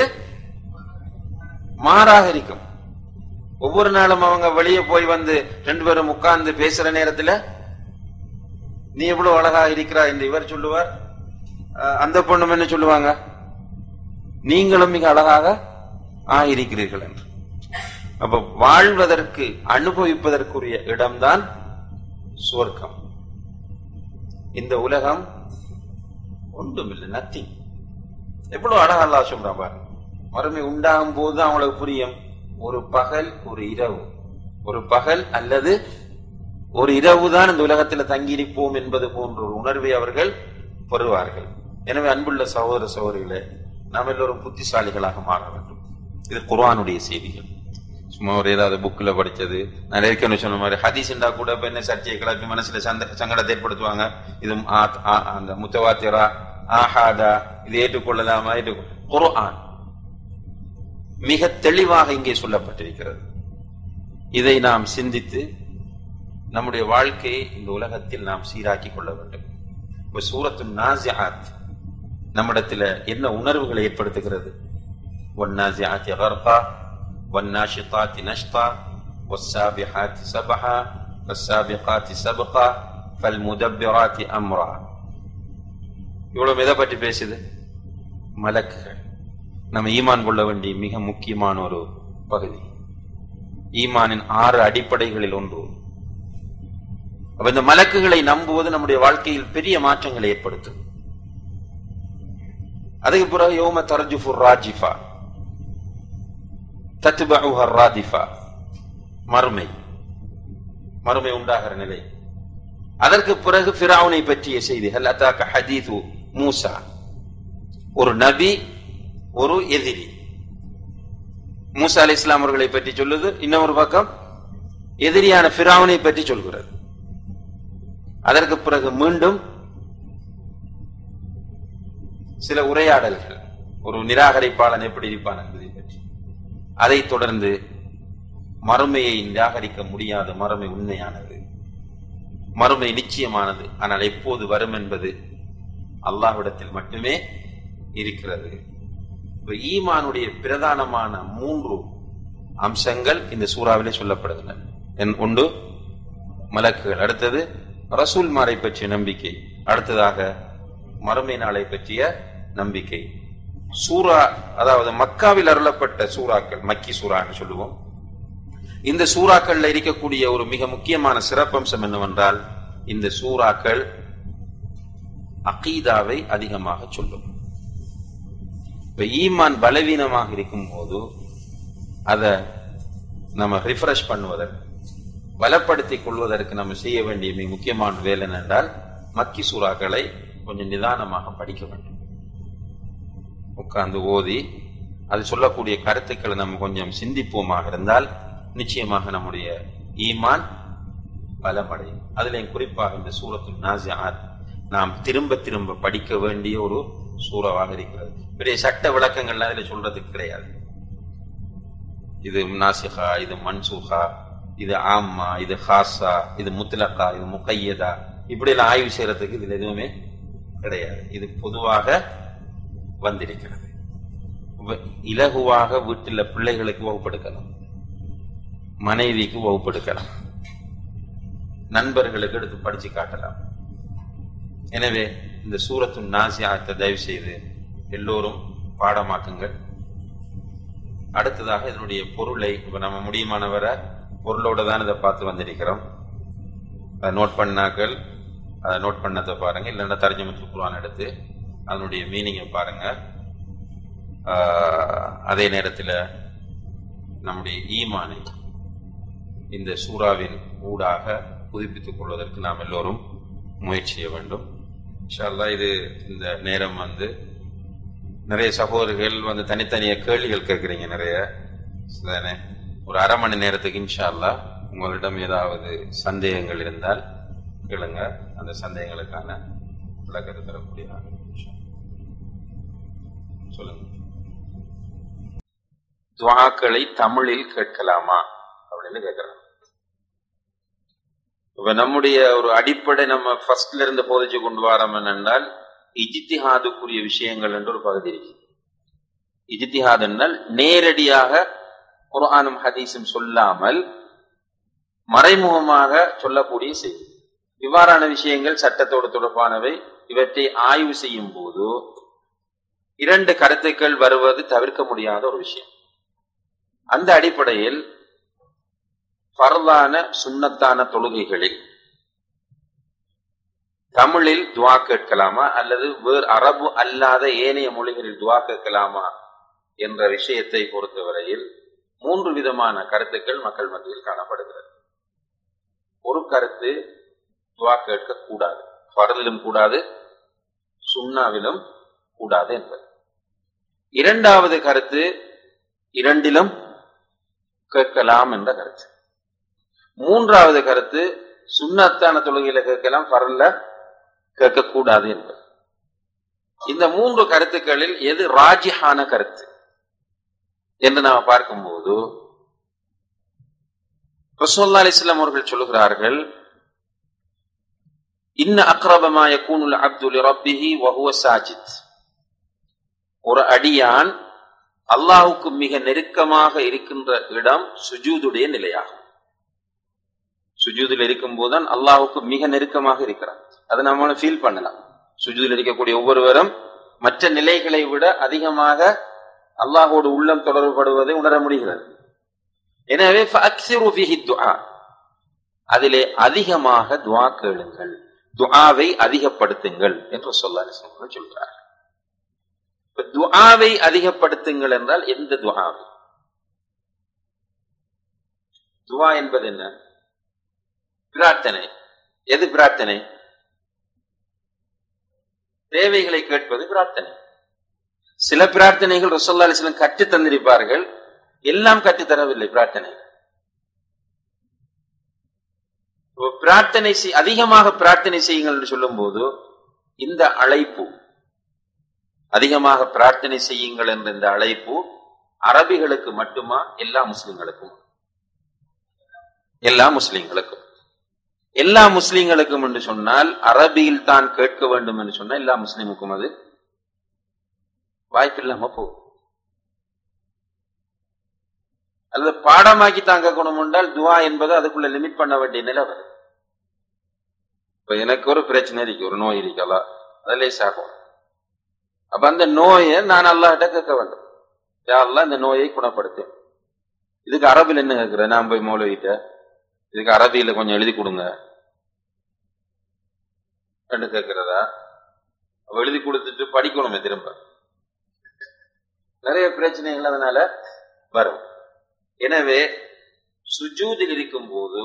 Speaker 2: மாறாக இருக்கும் ஒவ்வொரு நாளும் அவங்க வெளியே போய் வந்து ரெண்டு பேரும் உட்கார்ந்து பேசுற நேரத்துல நீ எவ்வளவு அழகா இருக்கிறா என்று இவர் சொல்லுவார் அந்த பொண்ணும் என்ன சொல்லுவாங்க நீங்களும் மிக அழகாக ஆயிருக்கிறீர்கள் என்று அப்ப வாழ்வதற்கு அனுபவிப்பதற்குரிய இடம்தான் சுவர்க்கம் இந்த உலகம் ஒன்றுமில்லை நத்திங் எவ்வளவு அழகா அல்லா சொல்றான் பாரு மறுமை உண்டாகும் போது அவங்களுக்கு புரியும் ஒரு பகல் ஒரு இரவு ஒரு பகல் அல்லது ஒரு இரவு தான் இந்த உலகத்தில் தங்கியிருப்போம் என்பது போன்ற ஒரு உணர்வை அவர்கள் பெறுவார்கள் எனவே அன்புள்ள சகோதர சகோதரிகளே நாம் எல்லோரும் புத்திசாலிகளாக மாற வேண்டும் இது குர்ஆனுடைய செய்திகள் சும்மா ஒரு ஏதாவது புக்ல படிச்சது நான் ஏற்கனவே சொன்ன மாதிரி ஹதீஸ்ண்டா கூட இப்ப என்ன சர்ச்சையை கிளப்பி மனசுல சந்த சங்கடத்தை ஏற்படுத்துவாங்க இது ஆ- ஆ- அந்த முத்தவாத்திரா ஆஹாதா இது ஏற்றுக்கொள்ளலாமா ஏற்றுக்கொள்ள குர்ஆன் மிக தெளிவாக இங்கே சொல்லப்பட்டிருக்கிறது இதை நாம் சிந்தித்து நம்முடைய வாழ்க்கையை இந்த உலகத்தில் நாம் சீராக்கிக் கொள்ள வேண்டும் இப்ப சூரத்து நாசியாத் நம்மிடத்துல என்ன உணர்வுகளை ஏற்படுத்துகிறது والنازعات غرقا والناشطات نشطا والسابحات سبحا فالسابقات سبقا فالمدبرات امرا இவ்வளவு எதை பற்றி பேசுது மலக்குகள் நம்ம ஈமான் கொள்ள வேண்டிய மிக முக்கியமான ஒரு பகுதி ஈமானின் ஆறு அடிப்படைகளில் ஒன்று அப்ப இந்த மலக்குகளை நம்புவது நம்முடைய வாழ்க்கையில் பெரிய மாற்றங்களை ஏற்படுத்தும் அதுக்கு பிறகு யோம தர்ஜுஃபுர் ராஜிஃபா தத்பஉஹ ராதிஃபா மறுமை மறுமை உண்டாகிற நிலை அதற்கு பிறகு ஃபிரௌனை பற்றிய செய்தி ஹல் அத்தாக்க ஹதீது மூசா ஒரு நபி ஒரு எதிரி மூசா அலி இஸ்லாம் அவர்களை பற்றி சொல்லுது இன்னொரு பக்கம் எதிரியான பிராவனை பற்றி சொல்கிறது அதற்கு பிறகு மீண்டும் சில உரையாடல்கள் ஒரு நிராகரிப்பாளன் எப்படி இருப்பான் என்பதை பற்றி அதைத் தொடர்ந்து மறுமையை நிராகரிக்க முடியாத மறுமை உண்மையானது மறுமை நிச்சயமானது ஆனால் எப்போது வரும் என்பது அல்லாஹ்விடத்தில் மட்டுமே இருக்கிறது இப்ப ஈமானுடைய பிரதானமான மூன்று அம்சங்கள் இந்த சூறாவிலே சொல்லப்படுகின்றன என்- ஒன்று மலக்குகள் அடுத்தது ரசூல்மாரை பற்றிய நம்பிக்கை அடுத்ததாக மறுமை நாளை பற்றிய நம்பிக்கை சூரா அதாவது மக்காவில் அருளப்பட்ட சூறாக்கள் மக்கி சூரா என்று சொல்லுவோம் இந்த சூறாக்கள்ல இருக்கக்கூடிய ஒரு மிக முக்கியமான சிறப்பம்சம் என்னவென்றால் இந்த சூறாக்கள் அகீதாவை அதிகமாக சொல்லும் இப்ப ஈமான் பலவீனமாக இருக்கும் போது அதை நம்ம ரிஃப்ரெஷ் பண்ணுவதற்கு பலப்படுத்திக் கொள்வதற்கு நம்ம செய்ய வேண்டிய மிக முக்கியமான வேலை என்னென்றால் மக்கி சூறாக்களை கொஞ்சம் நிதானமாக படிக்க வேண்டும் உட்கார்ந்து ஓதி அது சொல்லக்கூடிய கருத்துக்களை நம்ம கொஞ்சம் சிந்திப்போமாக இருந்தால் நிச்சயமாக நம்முடைய ஈமான் பலமடையும் அதுலயும் குறிப்பாக இந்த சூரத்து நாசியாத் நாம் திரும்ப திரும்ப படிக்க வேண்டிய ஒரு சூறாவாக இருக்கிறது பெரிய சட்ட விளக்கங்கள்லாம் இதுல சொல்றதுக்கு கிடையாது இது நாசிகா இது மன்சூஹா இது ஆம்மா இது ஹாசா இது முத்லகா இது முக்கையதா இப்படி எல்லாம் ஆய்வு செய்யறதுக்கு இதுல எதுவுமே கிடையாது இது பொதுவாக வந்திருக்கிறது வ- இலகுவாக வீட்டில் பிள்ளைகளுக்கு வகுப்படுக்கலாம் மனைவிக்கு வகுப்படுக்கலாம் நண்பர்களுக்கு எடுத்து படிச்சு காட்டலாம் எனவே இந்த சூரத்து நாசியாத்தை தயவு செய்து எல்லோரும் பாடமாக்குங்கள் அடுத்ததாக இதனுடைய பொருளை இப்ப நம்ம முடியுமானவரை பொருளோட தான் இதை பார்த்து வந்திருக்கிறோம் அதை நோட் பண்ணாக்கள் அதை நோட் பண்ணதை பாருங்க இல்லைன்னா தர்ஜமத்து குர்ஆன் எடுத்து அதனுடைய மீனிங்கை பாருங்க ஆஹ், அதே நேரத்தில் நம்முடைய ஈமானை இந்த சூறாவின் ஊடாக புதுப்பித்துக் கொள்வதற்கு நாம் எல்லோரும் முயற்சி செய்ய வேண்டும் இன்ஷா அல்லாஹ் இது இந்த நேரம் வந்து நிறைய சகோதரர்கள் வந்து தனித்தனிய கேள்விகள் கேட்குறீங்க நிறைய சரிதானே ஒரு அரை மணி நேரத்துக்கு இன்ஷா அல்லாஹ் உங்களிடம் ஏதாவது சந்தேகங்கள் இருந்தால் கேளுங்க அந்த சந்தேகங்களுக்கான விளக்கத்தை தரக்கூடியதாக இன்ஷா அல்லாஹ். சொல்லுங்க துவாக்களை தமிழில் கேட்கலாமா அப்படின்னு கேட்கிறாங்க இப்ப நம்முடைய ஒரு அடிப்படை நம்ம ஃபர்ஸ்ட்ல இருந்து போதிச்சு கொண்டு வரோம் என்னென்றால் இஜித்திஹாதுக்குரிய விஷயங்கள் என்று ஒரு பகுதி இருக்கு இஜித்திஹாத் என்றால் நேரடியாக குர்ஆனும் ஹதீஸும் சொல்லாமல் மறைமுகமாக சொல்லக்கூடிய செய்தி இவ்வாறான விஷயங்கள் சட்டத்தோடு தொடர்பானவை இவற்றை ஆய்வு செய்யும் போது இரண்டு கருத்துக்கள் வருவது தவிர்க்க முடியாத ஒரு விஷயம் அந்த அடிப்படையில் ஃபர்லான சுன்னத்தான தொழுகைகளில் தமிழில் துவா கேட்கலாமா அல்லது வேறு அரபு அல்லாத ஏனைய மொழிகளில் துவா கேட்கலாமா என்ற விஷயத்தை பொறுத்தவரையில் மூன்று விதமான கருத்துக்கள் மக்கள் மத்தியில் காணப்படுகிறது ஒரு கருத்து துவா கேட்க கூடாது ஃபர்லிலும் கூடாது சுண்ணாவிலும் கூடாது என்பது இரண்டாவது கருத்து இரண்டிலும் கேட்கலாம் என்ற கருத்து மூன்றாவது கருத்து சுண்ணத்தான தொழுகையில கேட்கலாம் பரல்ல கேட்கக்கூடாது என்பது இந்த மூன்று கருத்துக்களில் எது ராஜிஹான கருத்து என்று நாம் பார்க்கும்போது ரசூல்லா அலிஸ்லாம் அவர்கள் சொல்லுகிறார்கள் இன்ன அக்ரபமா யகூனுல் அப்துல் ரப்பிஹி வஹுவ சாஜித் ஒரு அடியான் அல்லாஹுக்கு மிக நெருக்கமாக இருக்கின்ற இடம் சுஜூதுடைய நிலையாகும் சுஜூதில் இருக்கும் போதுதான் அல்லாஹுக்கு மிக நெருக்கமாக இருக்கிறான் அதை நம்ம ஃபீல் பண்ணலாம் சுஜூதில் இருக்கக்கூடிய ஒவ்வொருவரும் மற்ற நிலைகளை விட அதிகமாக அல்லாஹோடு உள்ளம் தொடர்புபடுவதை உணர முடிகிறது எனவே فَأَكْثِرُوا فِيهِ الدُّعَاء. அதிலே அதிகமாக துஆ கேளுங்கள் துஆவை அதிகப்படுத்துங்கள் என்று சொல்லாரு சொல்றார் இப்ப துஆவை அதிகப்படுத்துங்கள் என்றால் எந்த துஆவை துஆ என்பது என்ன பிரார்த்தனை எது பிரார்த்தனை தேவைகளை கேட்பது பிரார்த்தனை சில பிரார்த்தனைகள் ரசோல்லா அலிஸ்லாம் கற்றுத் தந்திருப்பார்கள் எல்லாம் கற்றுத்தரவில்லை பிரார்த்தனை இப்ப பிரார்த்தனை செய்- அதிகமாக பிரார்த்தனை செய்யுங்கள் என்று சொல்லும் போது இந்த அழைப்பு அதிகமாக பிரார்த்தனை செய்யுங்கள் என்ற இந்த அழைப்பு அரபிகளுக்கு மட்டுமா எல்லா முஸ்லிம்களுக்கும் எல்லா முஸ்லிம்களுக்கும் எல்லா முஸ்லிம்களுக்கும் என்று சொன்னால் அரபியில் தான் கேட்க வேண்டும் என்று சொன்னால் எல்லா முஸ்லிமுக்கும் அது வாய்ப்பில்லாம போகும் அல்லது பாடமாக்கி தாங்க குணம் உண்டால் துவா என்பது அதுக்குள்ள லிமிட் பண்ண வேண்டிய நிலை வரும் இப்ப எனக்கு ஒரு பிரச்சனை இருக்கு ஒரு நோய் இருக்கலாம் அதிலே சாகும் அப்ப அந்த நோயை நான் அல்லாஹ்ட்ட கேட்க வேண்டும் யா அல்லாஹ் இந்த நோயை குணப்படுத்து இதுக்கு அரபில் என்ன கேட்கிறேன் நான் போய் மௌலவிட்ட இதுக்கு அரபியில கொஞ்சம் எழுதி கொடுங்க என்று கேட்கிறதா அப்ப எழுதி கொடுத்துட்டு படிக்கணுமே திரும்ப நிறைய பிரச்சனைகள் அதனால வரும் எனவே சுஜூதில் இருக்கும் போது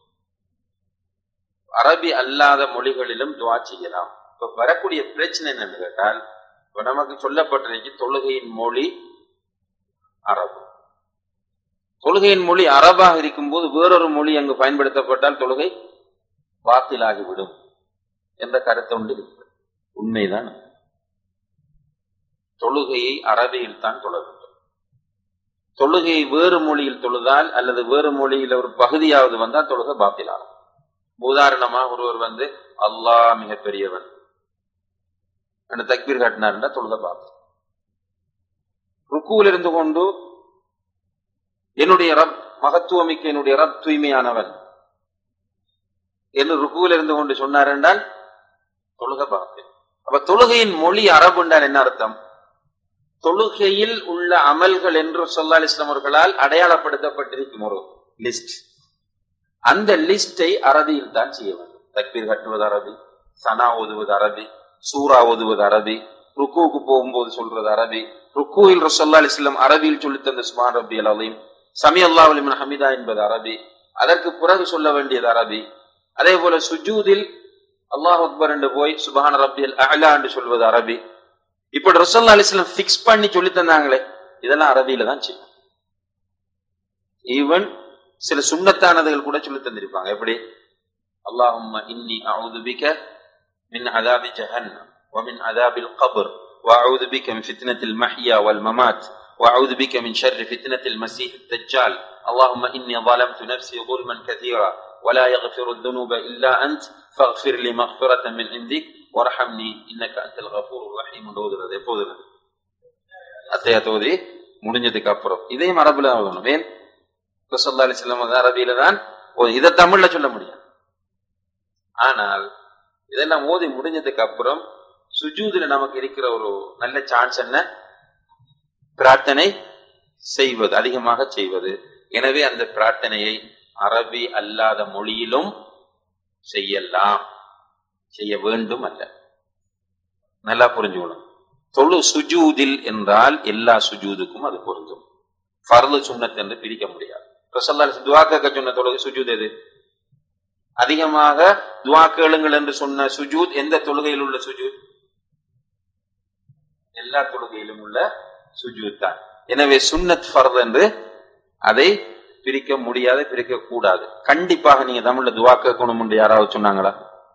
Speaker 2: அரபி அல்லாத மொழிகளிலும் துவா செய்யலாம் இப்ப வரக்கூடிய பிரச்சனை என்னன்னு கேட்டால் இப்ப நமக்கு சொல்லப்பட்டிருக்கு தொழுகையின் மொழி அரபு தொழுகையின் மொழி அரபாக இருக்கும்போது வேறொரு மொழி அங்கு பயன்படுத்தப்பட்டால் தொழுகை பாத்திலாகிவிடும் என்ற கருத்து உண்டு இருக்கிறது. உண்மைதான் தொழுகையை அரபியில் தான் தொழ வேண்டும் தொழுகையை வேறு மொழியில் தொழுதால் அல்லது வேறு மொழியில் ஒரு பகுதியாவது வந்தால் தொழுகை பாத்திலாகும் உதாரணமாக ஒருவர் வந்து அல்லாஹ் மிகப்பெரியவன் என்று தக்பீர் காட்டினார்னா தொழுகை பாத்தில் ருக்குவில் இருந்து கொண்டு என்னுடைய ரப் மகத்துவமிக்க என்னுடைய ரப் தூய்மையானவன் என்று ருக்குவில் இருந்து கொண்டு சொன்னார் என்றால் தொழுகை பாத்தில் அப்ப தொழுகையின் மொழி அரபு என்றால் என்ன அர்த்தம் தொழுகையில் உள்ள அமல்கள் என்று சொல்லா இஸ்லாம் அவர்களால் அடையாளப்படுத்தப்பட்டிருக்கும் ஒரு லிஸ்ட் அந்த லிஸ்டை அரபியில் தான் செய்ய வேண்டும் தக்பீர் கட்டுவது அரபி சனா ஓதுவது அரபி சூரா ஓதுவது அரபி ருக்குவுக்கு போகும்போது சொல்றது அரபி ருக்குவில் ரசல்லா அலிஸ்லாம் அரபியில் சொல்லி தந்த சுமான் ரபி அலீம் சமி அல்லா அலிமன் ஹமிதா என்பது அரபி அதற்கு பிறகு சொல்ல வேண்டியது அரபி அதே போல சுஜூதில் அல்லாஹ் அக்பர் என்று போய் சுபஹான ரபி அல் அலா என்று சொல்வது அரபி இப்ப ரசல்லா அலிஸ்லாம் ஃபிக்ஸ் பண்ணி சொல்லி தந்தாங்களே இதெல்லாம் அரபியில தான் செய்யும் ஈவன் சில சுண்ணத்தானதுகள் கூட சொல்லி தந்திருப்பாங்க எப்படி அல்லாஹும்ம இன்னி அவுது பிக மின் அதாபி ஜஹன்னம் ومن عذاب القبر وأعوذ بك من فتنة المحيا والممات وأعوذ بك من شر فتنة المسيح الدجال اللهم إني ظلمت نفسي ظلما كثيرا ولا يغفر الذنوب إلا أنت فاغفر لي مغفرة من عندك وارحمني إنك أنت الغفور الرحيم ஓதுறது எப்போது அத்தையாத்த ஓதி முடிஞ்சதுக்கு அப்புறம் இதையும் அரபுல ஓதணும் ஏன் ரசல்லா அலிஸ்லாம் அரபியில தான் ஓ- இதை தமிழ்ல சொல்ல முடியும் ஆனால் இதெல்லாம் ஓதி முடிஞ்சதுக்கு அப்புறம் சுஜூதுல நமக்கு இருக்கிற ஒரு நல்ல சான்ஸ் என்ன பிரார்த்தனை செய்வது அதிகமாக செய்வது எனவே அந்த பிரார்த்தனையை அரபி அல்லாத மொழியிலும் செய்யலாம் செய்ய வேண்டும் அல்ல நல்லா புரிஞ்சுக்கணும் தொழு சுஜூதில் என்றால் எல்லா சுஜூதுக்கும் அது பொருந்தும் ஃபர்து சுன்னத் என்று பிரிக்க முடியாது ரசல்லா துவா கேட்க சொன்ன தொழுகை சுஜூத் எது அதிகமாக துவா கேளுங்கள் என்று சொன்ன சுஜூத் எந்த தொழுகையில் உள்ள சுஜூத் எல்லா தொழுகையிலும் உள்ள சுஜூத் தான் எனவே சுன்னத் ஃபர்த் என்று அதை பிரிக்க முடியாது பிரிக்க கூடாது கண்டிப்பாக நீங்க தமிழ்ல துவா கேட்கணும் என்று யாராவது சொன்னாங்களா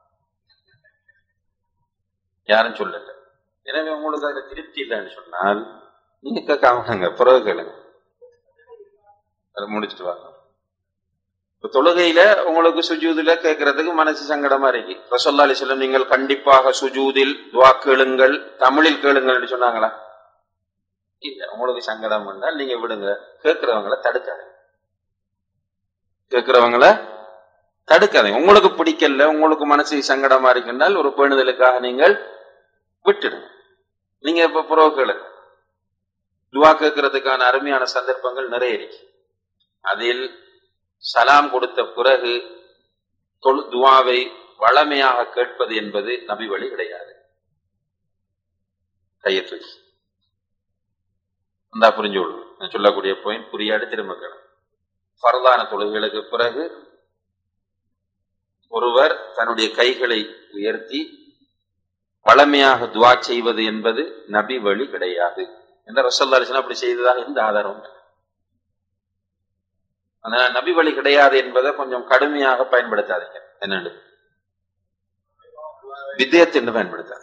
Speaker 2: யாரும் சொல்லல எனவே உங்களுக்கு அதுல திருப்தி இல்லைன்னு சொன்னால் நீங்க கேட்காம பிறகு கேளுங்க அதை முடிச்சிட்டு வாங்க இப்ப தொழுகையில உங்களுக்கு சுஜூதுல கேட்கறதுக்கு மனசு சங்கடமா இருக்கு ரசோல்லா அலி சொல்லம் நீங்கள் கண்டிப்பாக சுஜூதில் துவா கேளுங்கள் தமிழில் கேளுங்கள் சொன்னாங்களா இல்ல உங்களுக்கு சங்கடம் என்றால் நீங்க விடுங்க கேட்கிறவங்கள தடுக்காதீங்க கேட்கிறவங்கள தடுக்காதீங்க உங்களுக்கு பிடிக்கல உங்களுக்கு மனசு சங்கடமா இருக்குன்றால் ஒரு பேணுதலுக்காக நீங்கள் விட்டுடுங்க நீங்க இப்ப புறவு கேளுங்க துவா கேட்கறதுக்கான அருமையான சந்தர்ப்பங்கள் நிறைய இருக்கு அதில் சலாம் கொடுத்த பிறகு தொழு துவாவை வளமையாக கேட்பது என்பது நபி வழி கிடையாது கையை தூக்கி அந்த புரிஞ்சு கொள்ளுங்க நான் சொல்லக்கூடிய பாயிண்ட் புரியாடு திரும்ப கேளுங்க ஃபர்தான தொழுகைகளுக்கு பிறகு ஒருவர் தன்னுடைய கைகளை உயர்த்தி வளமையாக துவா செய்வது என்பது நபி வழி கிடையாது என்ற ரசல்லா அலிஸ்லாம் அப்படி செய்ததாக எந்த ஆதாரம் இல்லை. ஆனா நபி வழி கிடையாது என்பதை கொஞ்சம் கடுமையாக பயன்படுத்தாதீங்க என்னன்னு வித்தியத் என்று பயன்படுத்தாதீங்க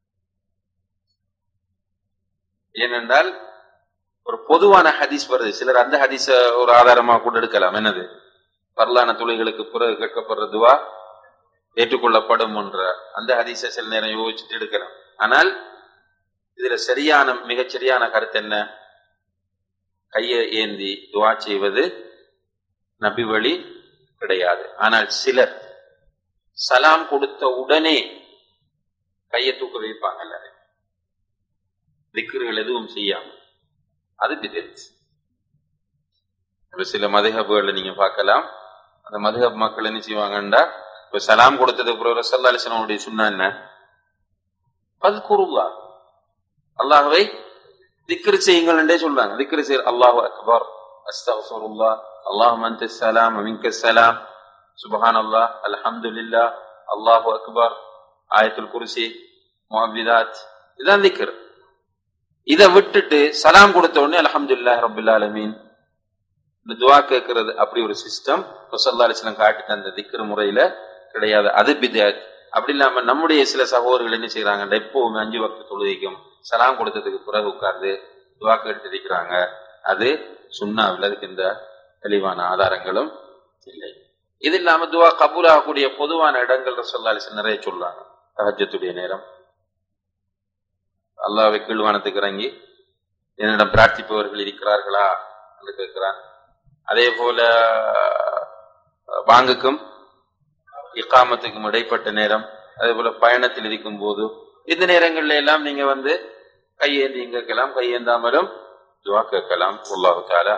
Speaker 2: ஏனென்றால் ஒரு பொதுவான ஹதீஸ் வருது சிலர் அந்த ஹதீஸ ஒரு ஆதாரமா கூட எடுக்கலாம் என்னது பரலான துளைகளுக்கு பிறகு கேட்கப்படுற துவா ஏற்றுக்கொள்ளப்படும் என்ற அந்த ஹதீஸை சில நேரம் யோசிச்சுட்டு எடுக்கலாம் ஆனால் இதுல சரியான மிகச் சரியான கருத்து என்ன கையை ஏந்தி துவா செய்வது நபி வழி கிடையாது ஆனால் சிலர் சலாம் கொடுத்த உடனே கையை தூக்க வைப்பாங்கல்ல திக்ருகள் எதுவும் செய்யாம அது பிதத் ஒரு சில மதுஹபுகளை நீங்க பார்க்கலாம் அந்த மதுஹப் மக்கள் என்ன செய்வாங்கண்டா இப்ப சலாம் கொடுத்ததுக்கு பிறகு ரசல்லா அலிஸ்லாமுடைய சுண்ணா என்ன அது குருவா அல்லாஹ்வை திக்ரு செய்யுங்கள் என்றே சொல்றாங்க திக்ரு செய்ய அல்லாஹு அக்பர் அஸ்தஃபருல்லா அல்லாஹ் அன்த சலாம் மின்க சலாம் சுபஹான் அல்லாஹ் அல்ஹம்துலில்லா அல்லாஹு அக்பர் ஆயத்துல் குர்சி முஅவ்விதாத் இதான் திக்ர் இதை விட்டுட்டு சலாம் கொடுத்த உடனே அல்ஹம்துலில்லாஹ் ரப்பில் ஆலமீன் இந்த துவா கேட்கறது அப்படி ஒரு சிஸ்டம் ரசல்லா அலிஸ்லாம் காட்டி தந்த திக்ரு முறையில கிடையாது அது பிதாத் அப்படி இல்லாம நம்முடைய சில சகோதரர்கள் என்ன செய்யறாங்க எப்பவுமே அஞ்சு வக்த தொழுகைக்கும் சலாம் கொடுத்ததுக்கு பிறகு உட்கார்ந்து துவா கேட்டு இருக்கிறாங்க அது சுண்ணாவில் அதுக்கு இந்த தெளிவான ஆதாரங்களும் இல்லை இது இல்லாம துவா கபூல் ஆகக்கூடிய பொதுவான இடங்கள் ரசல்லா அலிஸ்லாம் நிறைய சொல்றாங்க தஹஜத்துடைய நேரம் அல்லாவை கீழ்வானத்துக்கு இறங்கி என்னிடம் பிரார்த்திப்பவர்கள் இருக்கிறார்களா என்று கேட்கிறான் அதே போல பாங்குக்கும் இக்காமத்துக்கும் இடைப்பட்ட நேரம் அதே போல பயணத்தில் இருக்கும் போது இந்த நேரங்கள்ல எல்லாம் நீங்க வந்து கையேந்தி கேட்கலாம் கையேந்தாமலும் துவா கேட்கலாம் அல்லாஹு தாலா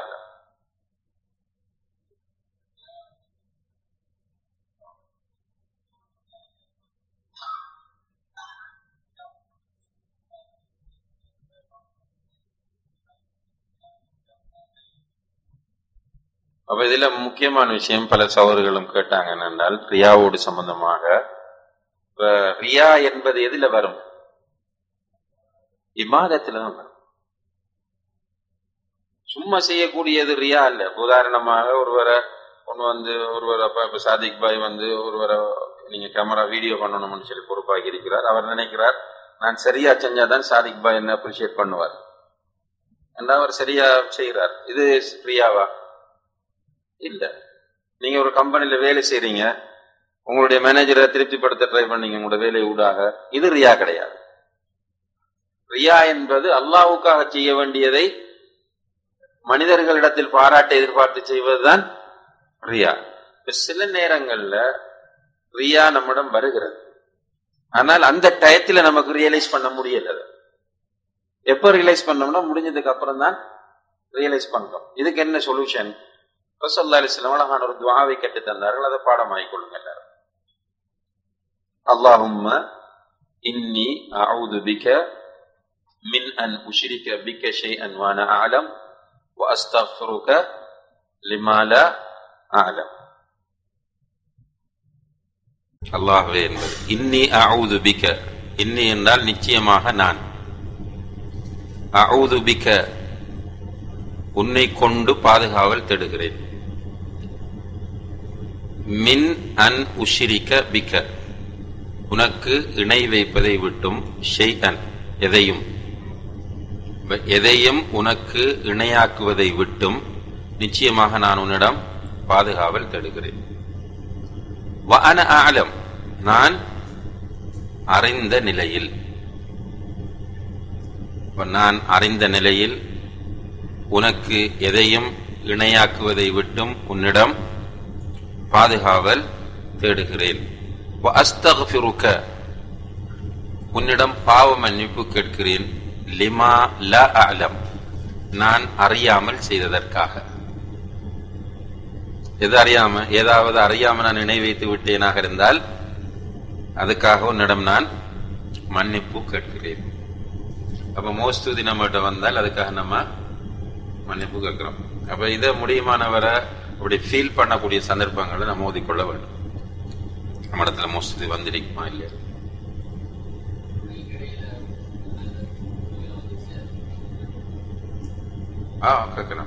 Speaker 2: அப்ப இதுல முக்கியமான விஷயம் பல சவர்களும் கேட்டாங்க என்னென்றால் ரியாவோடு சம்பந்தமாக இப்ப ரியா என்பது எதுல வரும் இமாதத்துல தான் வரும் சும்மா செய்யக்கூடியது ரியா இல்ல உதாரணமாக ஒருவரை ஒன்று வந்து ஒருவர் அப்ப இப்ப சாதிக் பாய் வந்து ஒருவரை நீங்க கேமரா வீடியோ பண்ணணும்னு சொல்லி பொறுப்பாக்கி இருக்கிறார் அவர் நினைக்கிறார் நான் சரியா செஞ்சாதான் சாதிக் பாய் என்ன அப்ரிஷியேட் பண்ணுவார் என்ன அவர் சரியா செய்கிறார் இது ரியாவா இல்ல நீங்க ஒரு கம்பெனில வேலை செய்றீங்க உங்களுடைய மேனேஜரை திருப்திப்படுத்த ட்ரை பண்ணீங்க உங்களோட வேலை ஊடாக இது ரியா கிடையாது ரியா என்பது அல்லாஹுக்காக செய்ய வேண்டியதை மனிதர்களிடத்தில் பாராட்டை எதிர்பார்த்து செய்வதுதான் ரியா இப்ப சில நேரங்கள்ல ரியா நம்மிடம் வருகிறது ஆனால் அந்த டயத்துல நமக்கு ரியலைஸ் பண்ண முடியல அதை. எப்ப ரியலைஸ் பண்ணோம்னா முடிஞ்சதுக்கு அப்புறம் தான் ரியலைஸ் பண்றோம் இதுக்கு என்ன சொல்யூஷன் ரசல்லா அலிஸ்லாம் அழகான ஒரு துவாவை கட்டு தந்தார்கள் அதை பாடமாகிக் கொள்ளுங்க எல்லாரும் அல்லாஹும்ம இன்னி அவுது பிக மின் அன் உஷிரிக்க பிக்க ஷை அன் வான ஆலம் وأستغفرك لما لا أعلم அல்லாஹ்வே என்பது இன்னி அவுது பிக்க இன்னி என்றால் நிச்சயமாக நான் அவுது பிக்க உன்னை கொண்டு பாதுகாவல் தேடுகிறேன் மின் அன் உஷிரிக்க பிக்க உனக்கு இணை வைப்பதை விட்டும் ஷெய் அன் எதையும் எதையும் உனக்கு இணையாக்குவதை விட்டும் நிச்சயமாக நான் உன்னிடம் பாதுகாவல் தேடுகிறேன் வஅன ஆலம் நான் அறிந்த நிலையில் நான் அறிந்த நிலையில் உனக்கு எதையும் இணையாக்குவதை விட்டும் உன்னிடம் பாதுகாவல் தேடுகிறேன் அஸ்தகுக்க உன்னிடம் பாவ மன்னிப்பு கேட்கிறேன் லிமா ல அலம் நான் அறியாமல் செய்ததற்காக எது அறியாம ஏதாவது அறியாம நான் நினைவைத்து விட்டேனாக இருந்தால் அதுக்காக உன்னிடம் நான் மன்னிப்பு கேட்கிறேன் அப்ப மோஸ்துதி நம்மகிட்ட வந்தால் அதுக்காக நம்ம மன்னிப்பு கேட்கிறோம் அப்ப இதை முடியுமானவரை அப்படி ஃபீல் பண்ணக்கூடிய சந்தர்ப்பங்களை நம்ம ஓதிக்கொள்ள வேண்டும் நம்ம இடத்துல மோஸ்துதி வந்திருக்குமா இல்லையா ஆ கேட்கணும்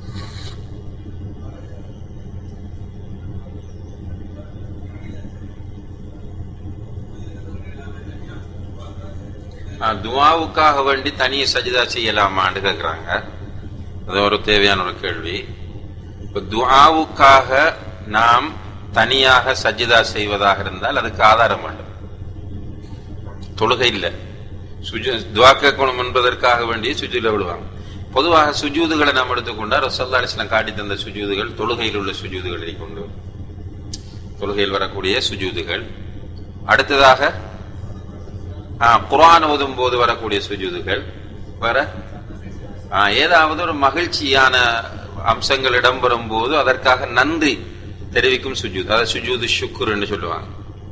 Speaker 2: ஆ, துஆவுக்காக வேண்டி தனிய சஜிதா செய்யலாமான்னு கேக்குறாங்க அது ஒரு தேவையான ஒரு கேள்வி இப்ப துஆவுக்காக நாம் தனியாக சஜிதா செய்வதாக இருந்தால் அதுக்கு ஆதாரம் வேண்டும் தொழுகை இல்லை சுஜு துவா கேட்கணும் என்பதற்காக வேண்டிய சுஜூல விடுவாங்க பொதுவாக சுஜூதுகளை நாம் எடுத்துக்கொண்டா ரசல்லா அலிஸ்லாம் காட்டி தந்த சுஜூதுகள் தொழுகையில் உள்ள சுஜூதுகளை கொண்டு தொழுகையில் வரக்கூடிய சுஜூதுகள் அடுத்ததாக ஆ, குர்ஆன் ஓதும் போது வரக்கூடிய சுஜூதுகள் வேற ஆ, ஏதாவது ஒரு மகிழ்ச்சியான அம்சங்கள் இடம்பெறும் போது அதற்காக நன்றி தெரிவிக்கும் சுஜூத் அதாவது சுஜூது ஷுக்குர் என்று சொல்லுவாங்க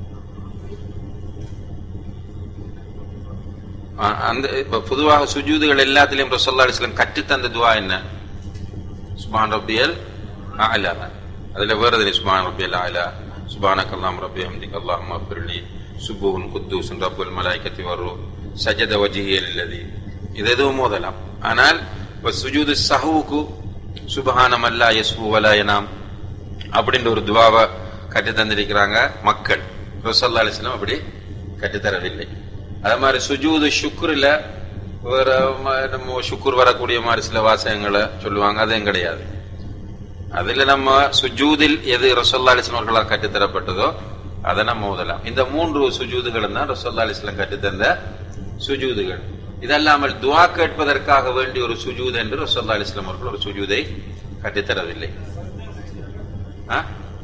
Speaker 2: ஆ, அந்த இப்ப பொதுவாக சுஜூதுகள் எல்லாத்திலையும் ரசல்லா அலிஸ்லாம் கற்றுத்தந்த துவா என்ன சுபான் ரப்பியல் அலா அதுல வேற எதுல சுபான் ரப்பியல் அலா சுபானக் அல்லாம் ரப்பி ஹம்திக் அல்லாஹும் அஃபிர்லி சுபூன் குத்தூசன் ரப்புல் மலாய்க்கத்தி வரு சஜத வஜிஹியல் இல்லதி இது எதுவும் மோதலாம் ஆனால் இப்ப சுஜூது சஹுவுக்கு சுபஹானம் அல்லா யஸ்பு வலா யனாம் அப்படின்ற ஒரு துவாவை கற்று தந்திருக்கிறாங்க மக்கள் ரசல்லா அலிஸ்லாம் அப்படி கற்றுத்தரவில்லை அதே மாதிரி சுஜூது ஷுக்ருல வேற ம- நம்ம ஷுக்குர் வரக்கூடிய மாதிரி சில வாசகங்களை சொல்லுவாங்க அதுவும் கிடையாது அதுல நம்ம சுஜூதில் எது ரசல்லா அலிஸ்லாம் அவர்களால் கற்றுத்தரப்பட்டதோ அதை நம்ம ஓதலாம் இந்த மூன்று சுஜூதுகளும் தான் ரசல்லா அலிஸ்லாம் கற்றுத்தந்த சுஜூதுகள் இதல்லாமல் துவா கேட்பதற்காக வேண்டிய ஒரு சுஜூத் என்று ரசல்லா அலிஸ்லாம் அவர்கள் ஒரு சுஜூதை கற்றுத்தரவில்லை ஆ?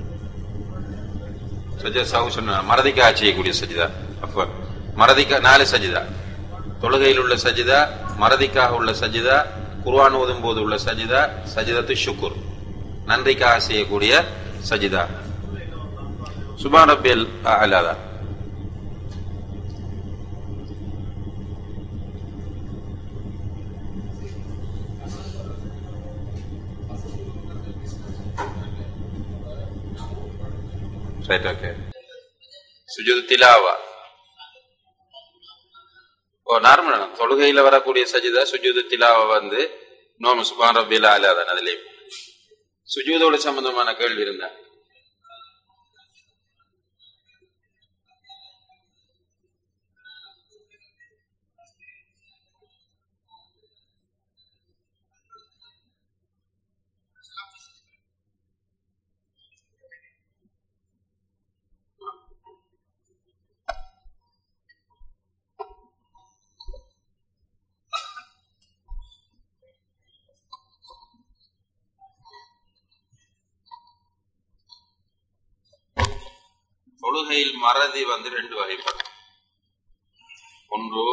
Speaker 2: சஜிதா சாவு சொன்ன மறதிக்காக செய்யக்கூடிய சஜிதா அப்ப மறதிக்கா நாலு சஜிதா தொழுகையில் உள்ள சஜிதா மறதிக்காக உள்ள சஜிதா குர்ஆன் ஓதும் போது உள்ள சஜிதா சஜிதத்து ஷுக்குர் நன்றிக்காக செய்யக்கூடிய சஜிதா சுபான் ரப்பியல் அலாதா ரைட் ஓகே சுஜூது திலாவா ஓ நார்மல் தொழுகையில வரக்கூடிய சஜிதா சுஜூது திலாவா வந்து நோம சுபான் ரபியல் அலாதான் அதுலயும் சுஜூதோட சம்பந்தமான கேள்வி இருந்தா தொழுகையில் மறதி வந்து ரெண்டு வகைப்படும் ஒன்று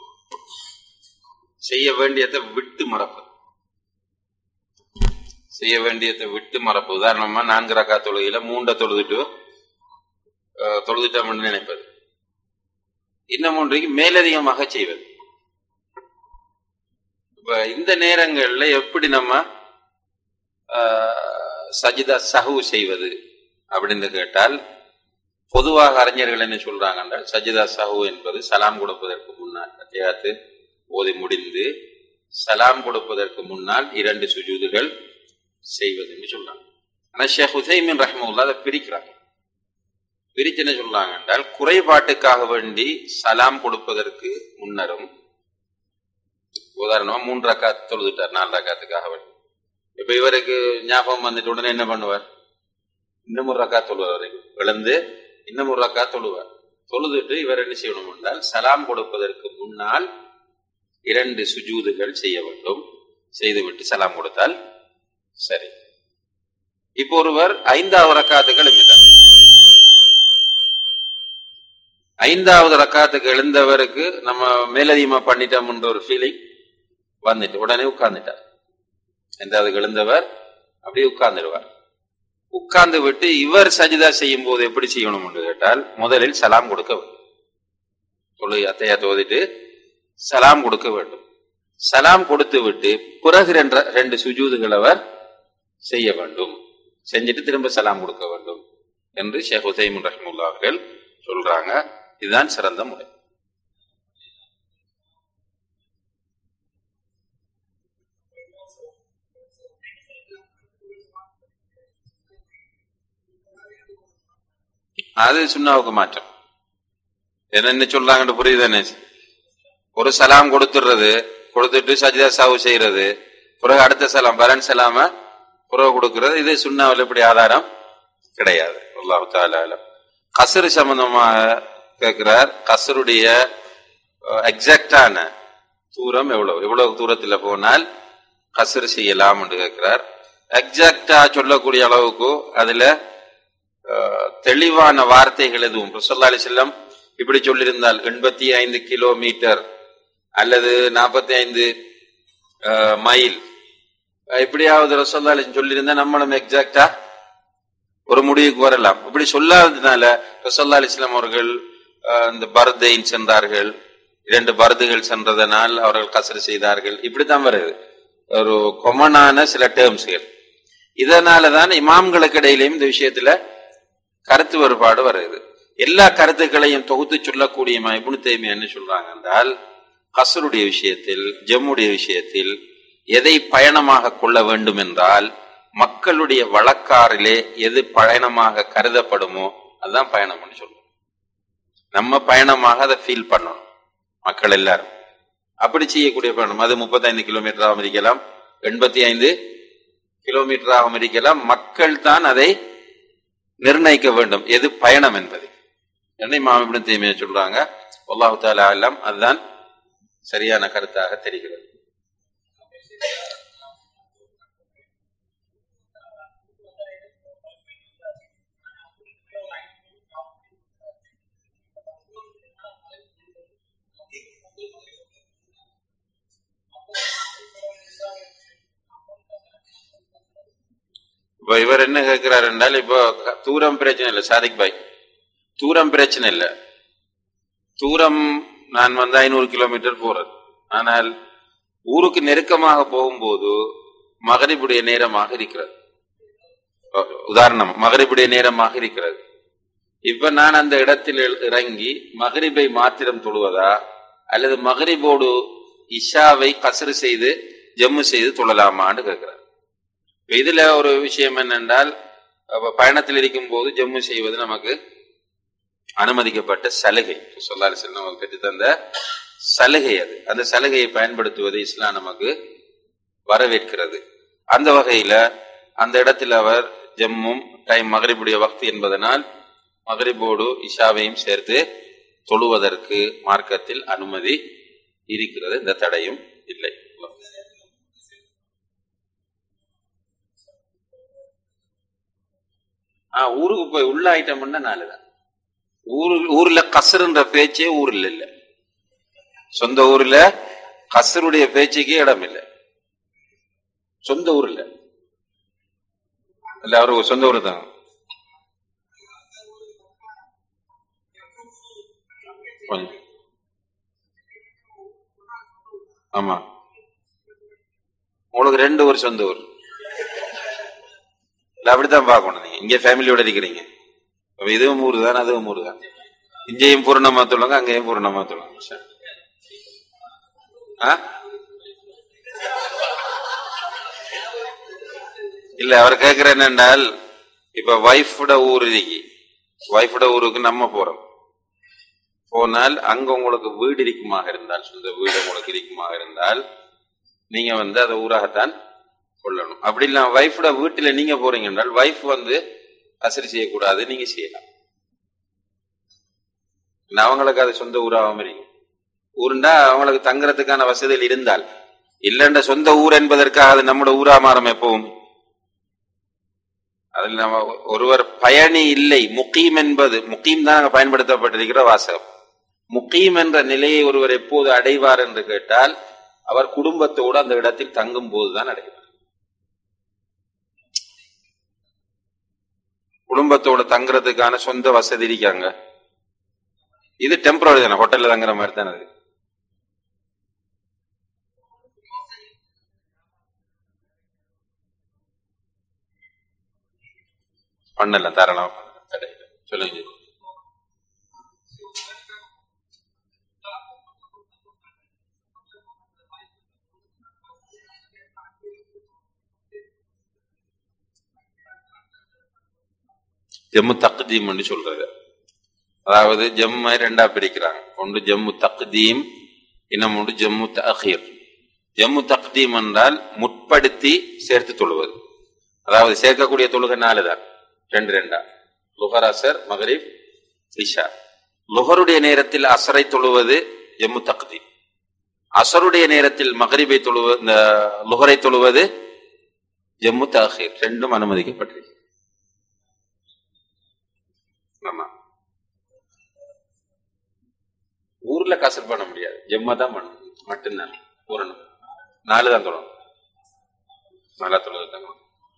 Speaker 2: செய்ய வேண்டியதை விட்டு மறப்பது செய்ய வேண்டியதை விட்டு மறப்பு உதாரணமா நான்கு ரக்கா தொழுகையில மூண்ட தொழுதுட்டு அஹ், தொழுதுட்டோம்னு நினைப்பது இன்னும் ஒன்றைக்கு மேலதிகமாக செய்வது இப்ப இந்த நேரங்கள்ல எப்படி நம்ம அஹ், சஜிதா சஹு செய்வது அப்படின்னு கேட்டால் பொதுவாக அறிஞர்கள் என்ன சொல்றாங்க என்றால் சஜிதா சஹு என்பது சலாம் கொடுப்பதற்கு முன்னால் அத்தியாத்து ஓதி முடிந்து சலாம் கொடுப்பதற்கு முன்னால் இரண்டு சுஜூதுகள் செய்வது என்று சொல்றாங்க ஆனா ஷேக் உசைமின் ரஹ்மவுல்லா அதை பிரிக்கிறாங்க பிரிச்சு என்ன சொல்றாங்க என்றால் குறைபாட்டுக்காக வேண்டி சலாம் கொடுப்பதற்கு முன்னரும் உதாரணமா மூன்று ரக்காத் தொழுதுட்டார் நாலு ரக்காத்துக்காக வேண்டி இப்ப இவருக்கு ஞாபகம் வந்துட்டு உடனே என்ன பண்ணுவார் இன்னும் ஒரு ரக்கா தொழுவார் வரைக்கும் விழுந்து இன்னும் ஒரு ரக்கா தொழுவார் தொழுதுட்டு இவர் என்ன செய்யணும் என்றால் சலாம் கொடுப்பதற்கு முன்னால் இரண்டு சுஜூதுகள் செய்ய வேண்டும் செய்துவிட்டு சலாம் கொடுத்தால் சரி இப்போ ஒருவர் ஐந்தாவது ரக்காத்துக்கு எழுப்பிட்டார் ஐந்தாவது ரக்காத்துக்கு எழுந்தவருக்கு நம்ம மேலதிகமா பண்ணிட்டோம்ன்ற ஒரு ஃபீலிங் வந்துட்டு உடனே உட்கார்ந்துட்டார் ஐந்தாவது எழுந்தவர் அப்படியே உட்கார்ந்துடுவார் உட்கார்ந்து விட்டு இவர் சஜிதா செய்யும் போது எப்படி செய்யணும் என்று கேட்டால் முதலில் சலாம் கொடுக்க வேண்டும் தொழு அத்தையா தோதிட்டு சலாம் கொடுக்க வேண்டும் சலாம் கொடுத்து விட்டு பிறகு ரெண்டு ரெண்டு சுஜூதுகள் அவர் செய்ய வேண்டும் செஞ்சுட்டு திரும்ப சலாம் கொடுக்க வேண்டும் என்று ஷேக் உசைமுன் ரஹ்முல்லா அவர்கள் சொல்றாங்க இதுதான் சிறந்த முறை அது சுண்ணாவுக்கு மாற்றம் என்ன சொல்றாங்கன்னு புரியுதானே ஒரு சலாம் கொடுத்துடுறது கொடுத்துட்டு சஜிதா சாவு செய்யறது பிறகு அடுத்த சலாம் பலன் சலாம புறவு கொடுக்கிறது இது சுண்ணாவில் இப்படி ஆதாரம் கிடையாது அல்லாஹு தாலால கசரு சம்பந்தமாக கேட்கிறார் கசருடைய எக்ஸாக்டான தூரம் எவ்வளவு எவ்வளவு தூரத்தில் போனால் கசரு செய்யலாம் என்று கேட்கிறார் எக்ஸாக்டா சொல்லக்கூடிய அளவுக்கு அதுல அஹ், தெளிவான வார்த்தைகள் எதுவும் ரசல்லா அலி செல்லம் இப்படி சொல்லியிருந்தால் எண்பத்தி ஐந்து கிலோமீட்டர் அல்லது நாற்பத்தி ஐந்து மைல் அஹ், இப்படியாவது ரசல்லா அலி சொல்லியிருந்தா நம்மளும் எக்ஸாக்டா ஒரு முடிவுக்கு வரலாம் இப்படி சொல்லாததுனால ரசல்லா அலிஸ்லாம் அவர்கள் அஹ், இந்த பரதையின் சென்றார்கள் இரண்டு பரதுகள் சென்றதனால் அவர்கள் கசரு செய்தார்கள் இப்படித்தான் வருது ஒரு கொமனான சில டேர்ம்ஸ்கள் இதனாலதான் இமாம்களுக்கு இடையிலையும் இந்த விஷயத்துல கருத்து வேறுபாடு வருது எல்லா கருத்துக்களையும் தொகுத்து சொல்லக்கூடிய இப்னு தைமியா என்ன சொல்றாங்க என்றால் கசருடைய விஷயத்தில் ஜம்முடைய விஷயத்தில் எதை பயணமாக கொள்ள வேண்டும் என்றால் மக்களுடைய வழக்காறிலே எது பயணமாக கருதப்படுமோ அதுதான் பயணம்னு சொல்லுவோம் நம்ம பயணமாக அதை ஃபீல் பண்ணணும் மக்கள் எல்லாரும் அப்படி செய்யக்கூடிய பயணம் அது முப்பத்தைந்து கிலோமீட்டராகவும் இருக்கலாம் எண்பத்தி ஐந்து கிலோமீட்டராகவும் இருக்கலாம் மக்கள் தான் அதை நிர்ணயிக்க வேண்டும் எது பயணம் என்பது என்னை மாமிபுடன் தீமையை சொல்றாங்க அல்லாஹு தாலா எல்லாம் அதுதான் சரியான கருத்தாக தெரிகிறது இப்ப இவர் என்ன கேட்கிறார் என்றால் இப்போ க- தூரம் பிரச்சனை இல்லை சாதிக் பாய் தூரம் பிரச்சனை இல்லை தூரம் நான் வந்து ஐநூறு கிலோமீட்டர் போறது ஆனால் ஊருக்கு நெருக்கமாக போகும்போது மகரிபுடைய நேரமாக இருக்கிறது உ- உதாரணம் மகரிபுடைய நேரமாக இருக்கிறது இப்ப நான் அந்த இடத்தில் இ- இறங்கி மகரிபை மாத்திரம் தொழுவதா அல்லது மகரிபோடு இஷாவை கசரு செய்து ஜம்மு செய்து தொழலாமான்னு கேட்கிறார் இப்ப இதுல ஒரு விஷயம் என்னென்றால் அப்ப பயணத்தில் இருக்கும் போது ஜம்மு செய்வது நமக்கு அனுமதிக்கப்பட்ட சலுகை சொல்லாறு செல்லம் நமக்கு பெற்று தந்த சலுகை அது அந்த சலுகையை பயன்படுத்துவது இஸ்லாம் நமக்கு வரவேற்கிறது அந்த வகையில அந்த இடத்தில் அவர் ஜம்மும் டைம் மகரிபுடைய வக்தி என்பதனால் மகரிபோடு இஷாவையும் சேர்த்து தொழுவதற்கு மார்க்கத்தில் அனுமதி இருக்கிறது இந்த தடையும் இல்லை ஆ ஊருக்கு போய் உள்ள ஐட்டம்னா நாலுதான் ஊரு ஊர்ல கசருன்ற பேச்சே ஊர்ல இல்ல சொந்த ஊர்ல கசருடைய பேச்சுக்கே இடம் இல்லை சொந்த ஊர்ல இல்ல அவரு சொந்த ஊர் தான் கொஞ்சம். ஆமா உங்களுக்கு ரெண்டு ஊர் சொந்த ஊர் இல்ல அப்படித்தான் பார்க்கணும் நீங்க இங்க ஃபேமிலியோட இருக்கிறீங்க அப்ப இதுவும் ஊர் தான் அதுவும் ஊர் தான் இங்கேயும் பூர்ணமா சொல்லுங்க அங்கேயும் பூர்ணமா சொல்லுங்க சரி. ஆ? இல்ல அவர் கேக்குற என்னென்றால் இப்ப ஒய்ஃபோட ஊர் இருக்கு ஒய்ஃபோட ஊருக்கு நம்ம போறோம் போனால் அங்க உங்களுக்கு வீடு இருக்குமாக இருந்தால் சொந்த வீடு உங்களுக்கு இருக்குமாக இருந்தால் நீங்க வந்து அதை ஊராகத்தான் கொள்ளணும் அப்படி இல்ல ஒய்ஃபோட வீட்டுல நீங்க போறீங்க என்றால் ஒய்ஃப் வந்து கசரி செய்யக்கூடாது நீங்க செய்யலாம் இல்ல அவங்களுக்கு அது சொந்த ஊராகவும் இருக்கும் ஊருண்டா அவங்களுக்கு தங்குறதுக்கான வசதிகள் இருந்தால் இல்லைன்ற சொந்த ஊர் என்பதற்காக அது நம்மளோட ஊரா மாறும் எப்பவும் அதில் நம்ம ஒருவர் பயணி இல்லை முக்கீம் என்பது முக்கீம் தான் அங்க பயன்படுத்தப்பட்டிருக்கிற வாசகம் முக்கீம் என்ற நிலையை ஒருவர் எப்போது அடைவார் என்று கேட்டால் அவர் குடும்பத்தோடு அந்த இடத்தில் தங்கும் போதுதான் அடைவார் குடும்பத்தோட தங்குறதுக்கான சொந்த வசதி இருக்காங்க இது டெம்பரரி தானே ஹோட்டல்ல தங்குற மாதிரி தானே அது பண்ணலாம் தாராளமா பண்ணலாம் தடை இல்லை. சொல்லுங்க ஜம்மு தக்தீம் சொல்றது அதாவது ஜம்மை ரெண்டா பிரிக்கிறாங்க ஒன்று ஜம்மு தக்தீம் இன்னும் ஒன்று ஜம்மு தஹீர் ஜம்மு தக்தீம் என்றால் முற்படுத்தி சேர்த்து தொழுவது அதாவது சேர்க்கக்கூடிய தொழுகை நாலு தான் ரெண்டு ரெண்டா லுஹர் அசர் மகரிப் இஷா லுஹருடைய நேரத்தில் அசரை தொழுவது ஜம்மு தக்தீம் அசருடைய நேரத்தில் மகரிபை தொழுவ இந்த லுஹரை தொழுவது ஜம்மு தஹீர் ரெண்டும் அனுமதிக்கப்பட்டிருக்கு ஆமா ஊர்ல கசர் பண்ண முடியாது ஜம்மா தான் பண்ணணும் மட்டும்தான் பூரணம் நாலு தான் தொடணும் நாலா தொழுது தான்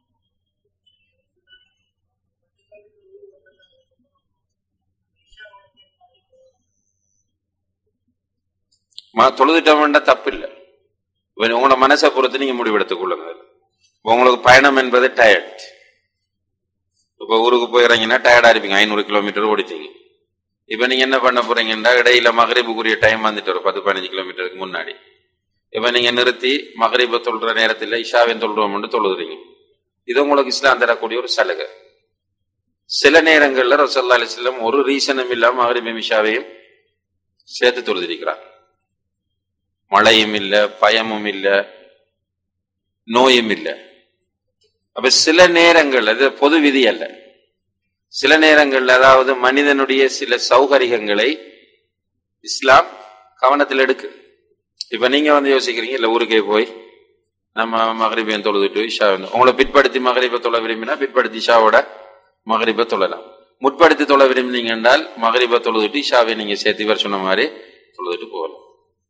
Speaker 2: தொழுதுட்டோம்னா தப்பு இல்லை உங்களோட மனசை பொறுத்து நீங்க முடிவெடுத்துக் கொள்ளுங்க உங்களுக்கு பயணம் என்பது டயர்ட் இப்ப ஊருக்கு போயிறீங்கன்னா டயர்டா இருப்பீங்க ஐநூறு கிலோமீட்டர் ஓடிட்டீங்க இப்ப நீங்க என்ன பண்ண போறீங்கன்னா இடையில மகரிபுக்குரிய டைம் வந்துட்டு ஒரு பத்து பதினஞ்சு கிலோமீட்டருக்கு முன்னாடி இப்ப நீங்க நிறுத்தி மகரிப தொல்ற நேரத்தில் இஷாவின் தொல்றோம்னு தொழுதுறீங்க இது உங்களுக்கு இஸ்லாம் தரக்கூடிய ஒரு சலுகை சில நேரங்கள்ல ரசல்லா அலிஸ்லாம் ஒரு ரீசனும் இல்லாம மகரிபம் இஷாவையும் சேர்த்து தொழுதிருக்கிறார் மழையும் இல்ல பயமும் இல்ல நோயும் இல்லை அப்ப சில நேரங்கள் அது பொது விதி அல்ல சில நேரங்கள் அதாவது மனிதனுடைய சில சௌகரியங்களை இஸ்லாம் கவனத்தில் எடுக்கு இப்ப நீங்க வந்து யோசிக்கிறீங்க இல்ல ஊருக்கே போய் நம்ம மகரிபியம் தொழுதுட்டு இஷா வந்து உங்களை பிற்படுத்தி மகரிப தொலை விரும்பினா பிற்படுத்தி இஷாவோட மகரிப தொழலாம் முற்படுத்தி தொலை விரும்பினீங்க என்றால் மகரிப தொழுதுட்டு இஷாவை நீங்க சேர்த்து இவர் சொன்ன மாதிரி தொழுதுட்டு போகலாம்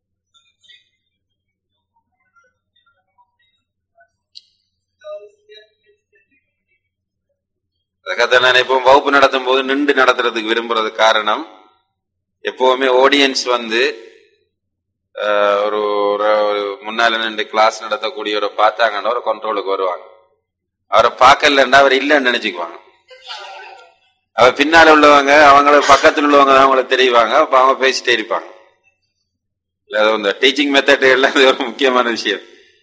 Speaker 2: அதுக்காக நான் இப்போ வகுப்பு நடத்தும் போது நின்று நடத்துறதுக்கு விரும்புறது காரணம் எப்பவுமே ஆடியன்ஸ் வந்து ஒரு முன்னால நின்று கிளாஸ் நடத்தக்கூடியவரை பார்த்தாங்கன்னா ஒரு கண்ட்ரோலுக்கு வருவாங்க அவரை பார்க்கலன்னா அவர் இல்லைன்னு நினைச்சுக்குவாங்க அவர் பின்னால உள்ளவங்க அவங்கள பக்கத்தில் உள்ளவங்க தான் அவங்கள தெரிவாங்க அப்ப அவங்க பேசிட்டே இருப்பாங்க இந்த டீச்சிங் மெத்தட் எல்லாம் ஒரு முக்கியமான விஷயம்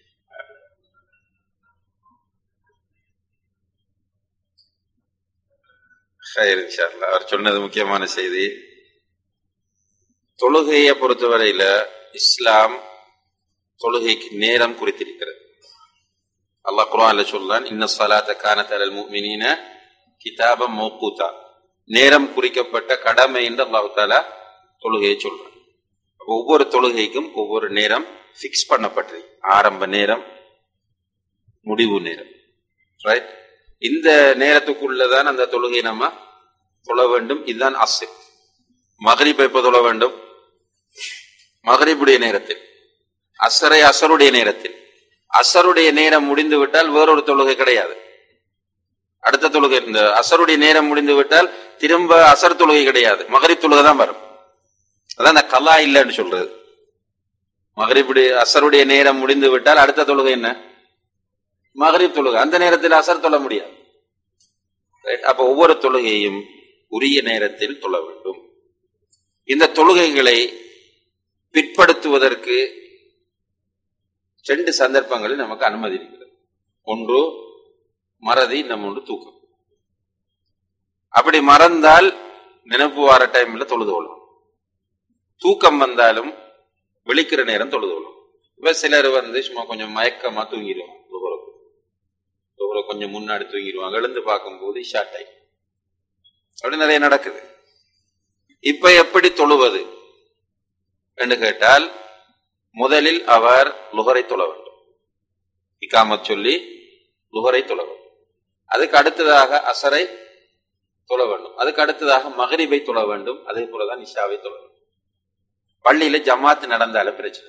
Speaker 2: அவர் சொன்னது முக்கியமான செய்தி தொழுகையை பொறுத்தவரையில இஸ்லாம் தொழுகைக்கு நேரம் குறித்திருக்கிறது அல்லாஹ் குரான்ல சொல்றான் இன்ன சலாத்த கானத்தல் முஃமினீன கிதாபம் மௌகூதா நேரம் குறிக்கப்பட்ட கடமை என்று அல்லாஹ் தாலா தொழுகையை சொல்றான் ஒவ்வொரு தொழுகைக்கும் ஒவ்வொரு நேரம் பிக்ஸ் பண்ணப்பட்டிருக்கு ஆரம்ப நேரம் முடிவு நேரம் ரைட் இந்த நேரத்துக்குள்ளதான் அந்த தொழுகை நம்ம தொழ வேண்டும் இதுதான் அசிப் மகரிப் எப்ப தொழ வேண்டும் மகரிபுடைய நேரத்தில் அசரை அசருடைய நேரத்தில் அசருடைய நேரம் முடிந்து விட்டால் வேறொரு தொழுகை கிடையாது அடுத்த தொழுகை இந்த அசருடைய நேரம் முடிந்து விட்டால் திரும்ப அசர் தொழுகை கிடையாது மகரிப் தொழுகை தான் வரும் அதான் அந்த கலா இல்லைன்னு சொல்றது மகரிபுடைய அசருடைய நேரம் முடிந்து விட்டால் அடுத்த தொழுகை என்ன மகரிப் தொழுகை அந்த நேரத்தில் அசர் தொழ முடியாது அப்ப ஒவ்வொரு தொழுகையும் உரிய நேரத்தில் தொழ வேண்டும் இந்த தொழுகைகளை பிற்படுத்துவதற்கு ரெண்டு சந்தர்ப்பங்களில் நமக்கு அனுமதி இருக்கிறது ஒன்று மறதி நம்ம ஒன்று தூக்கம் அப்படி மறந்தால் நினைப்பு வார டைம்ல தொழுது கொள்ளும் தூக்கம் வந்தாலும் விழிக்கிற நேரம் தொழுது கொள்ளும் இப்ப சிலர் வந்து சும்மா கொஞ்சம் மயக்கமா தூங்கிடுவாங்க துகுரக்கு துகுர கொஞ்சம் முன்னாடி தூங்கிடுவாங்க எழுந்து பார்க்கும்போது ஷார்ட் ஆகி அப்படி நிறைய நடக்குது இப்ப எப்படி தொழுவது என்று கேட்டால் முதலில் அவர் லுகரை தொழ வேண்டும் இக்காமத் சொல்லி லுகரை தொழ வேண்டும் அதுக்கு அடுத்ததாக அசரை தொழ வேண்டும் அதுக்கு அடுத்ததாக மகரிபை தொழ வேண்டும் அதே போலதான் நிஷாவை தொழ வேண்டும் பள்ளியில ஜமாத்து நடந்தாலும் பிரச்சனை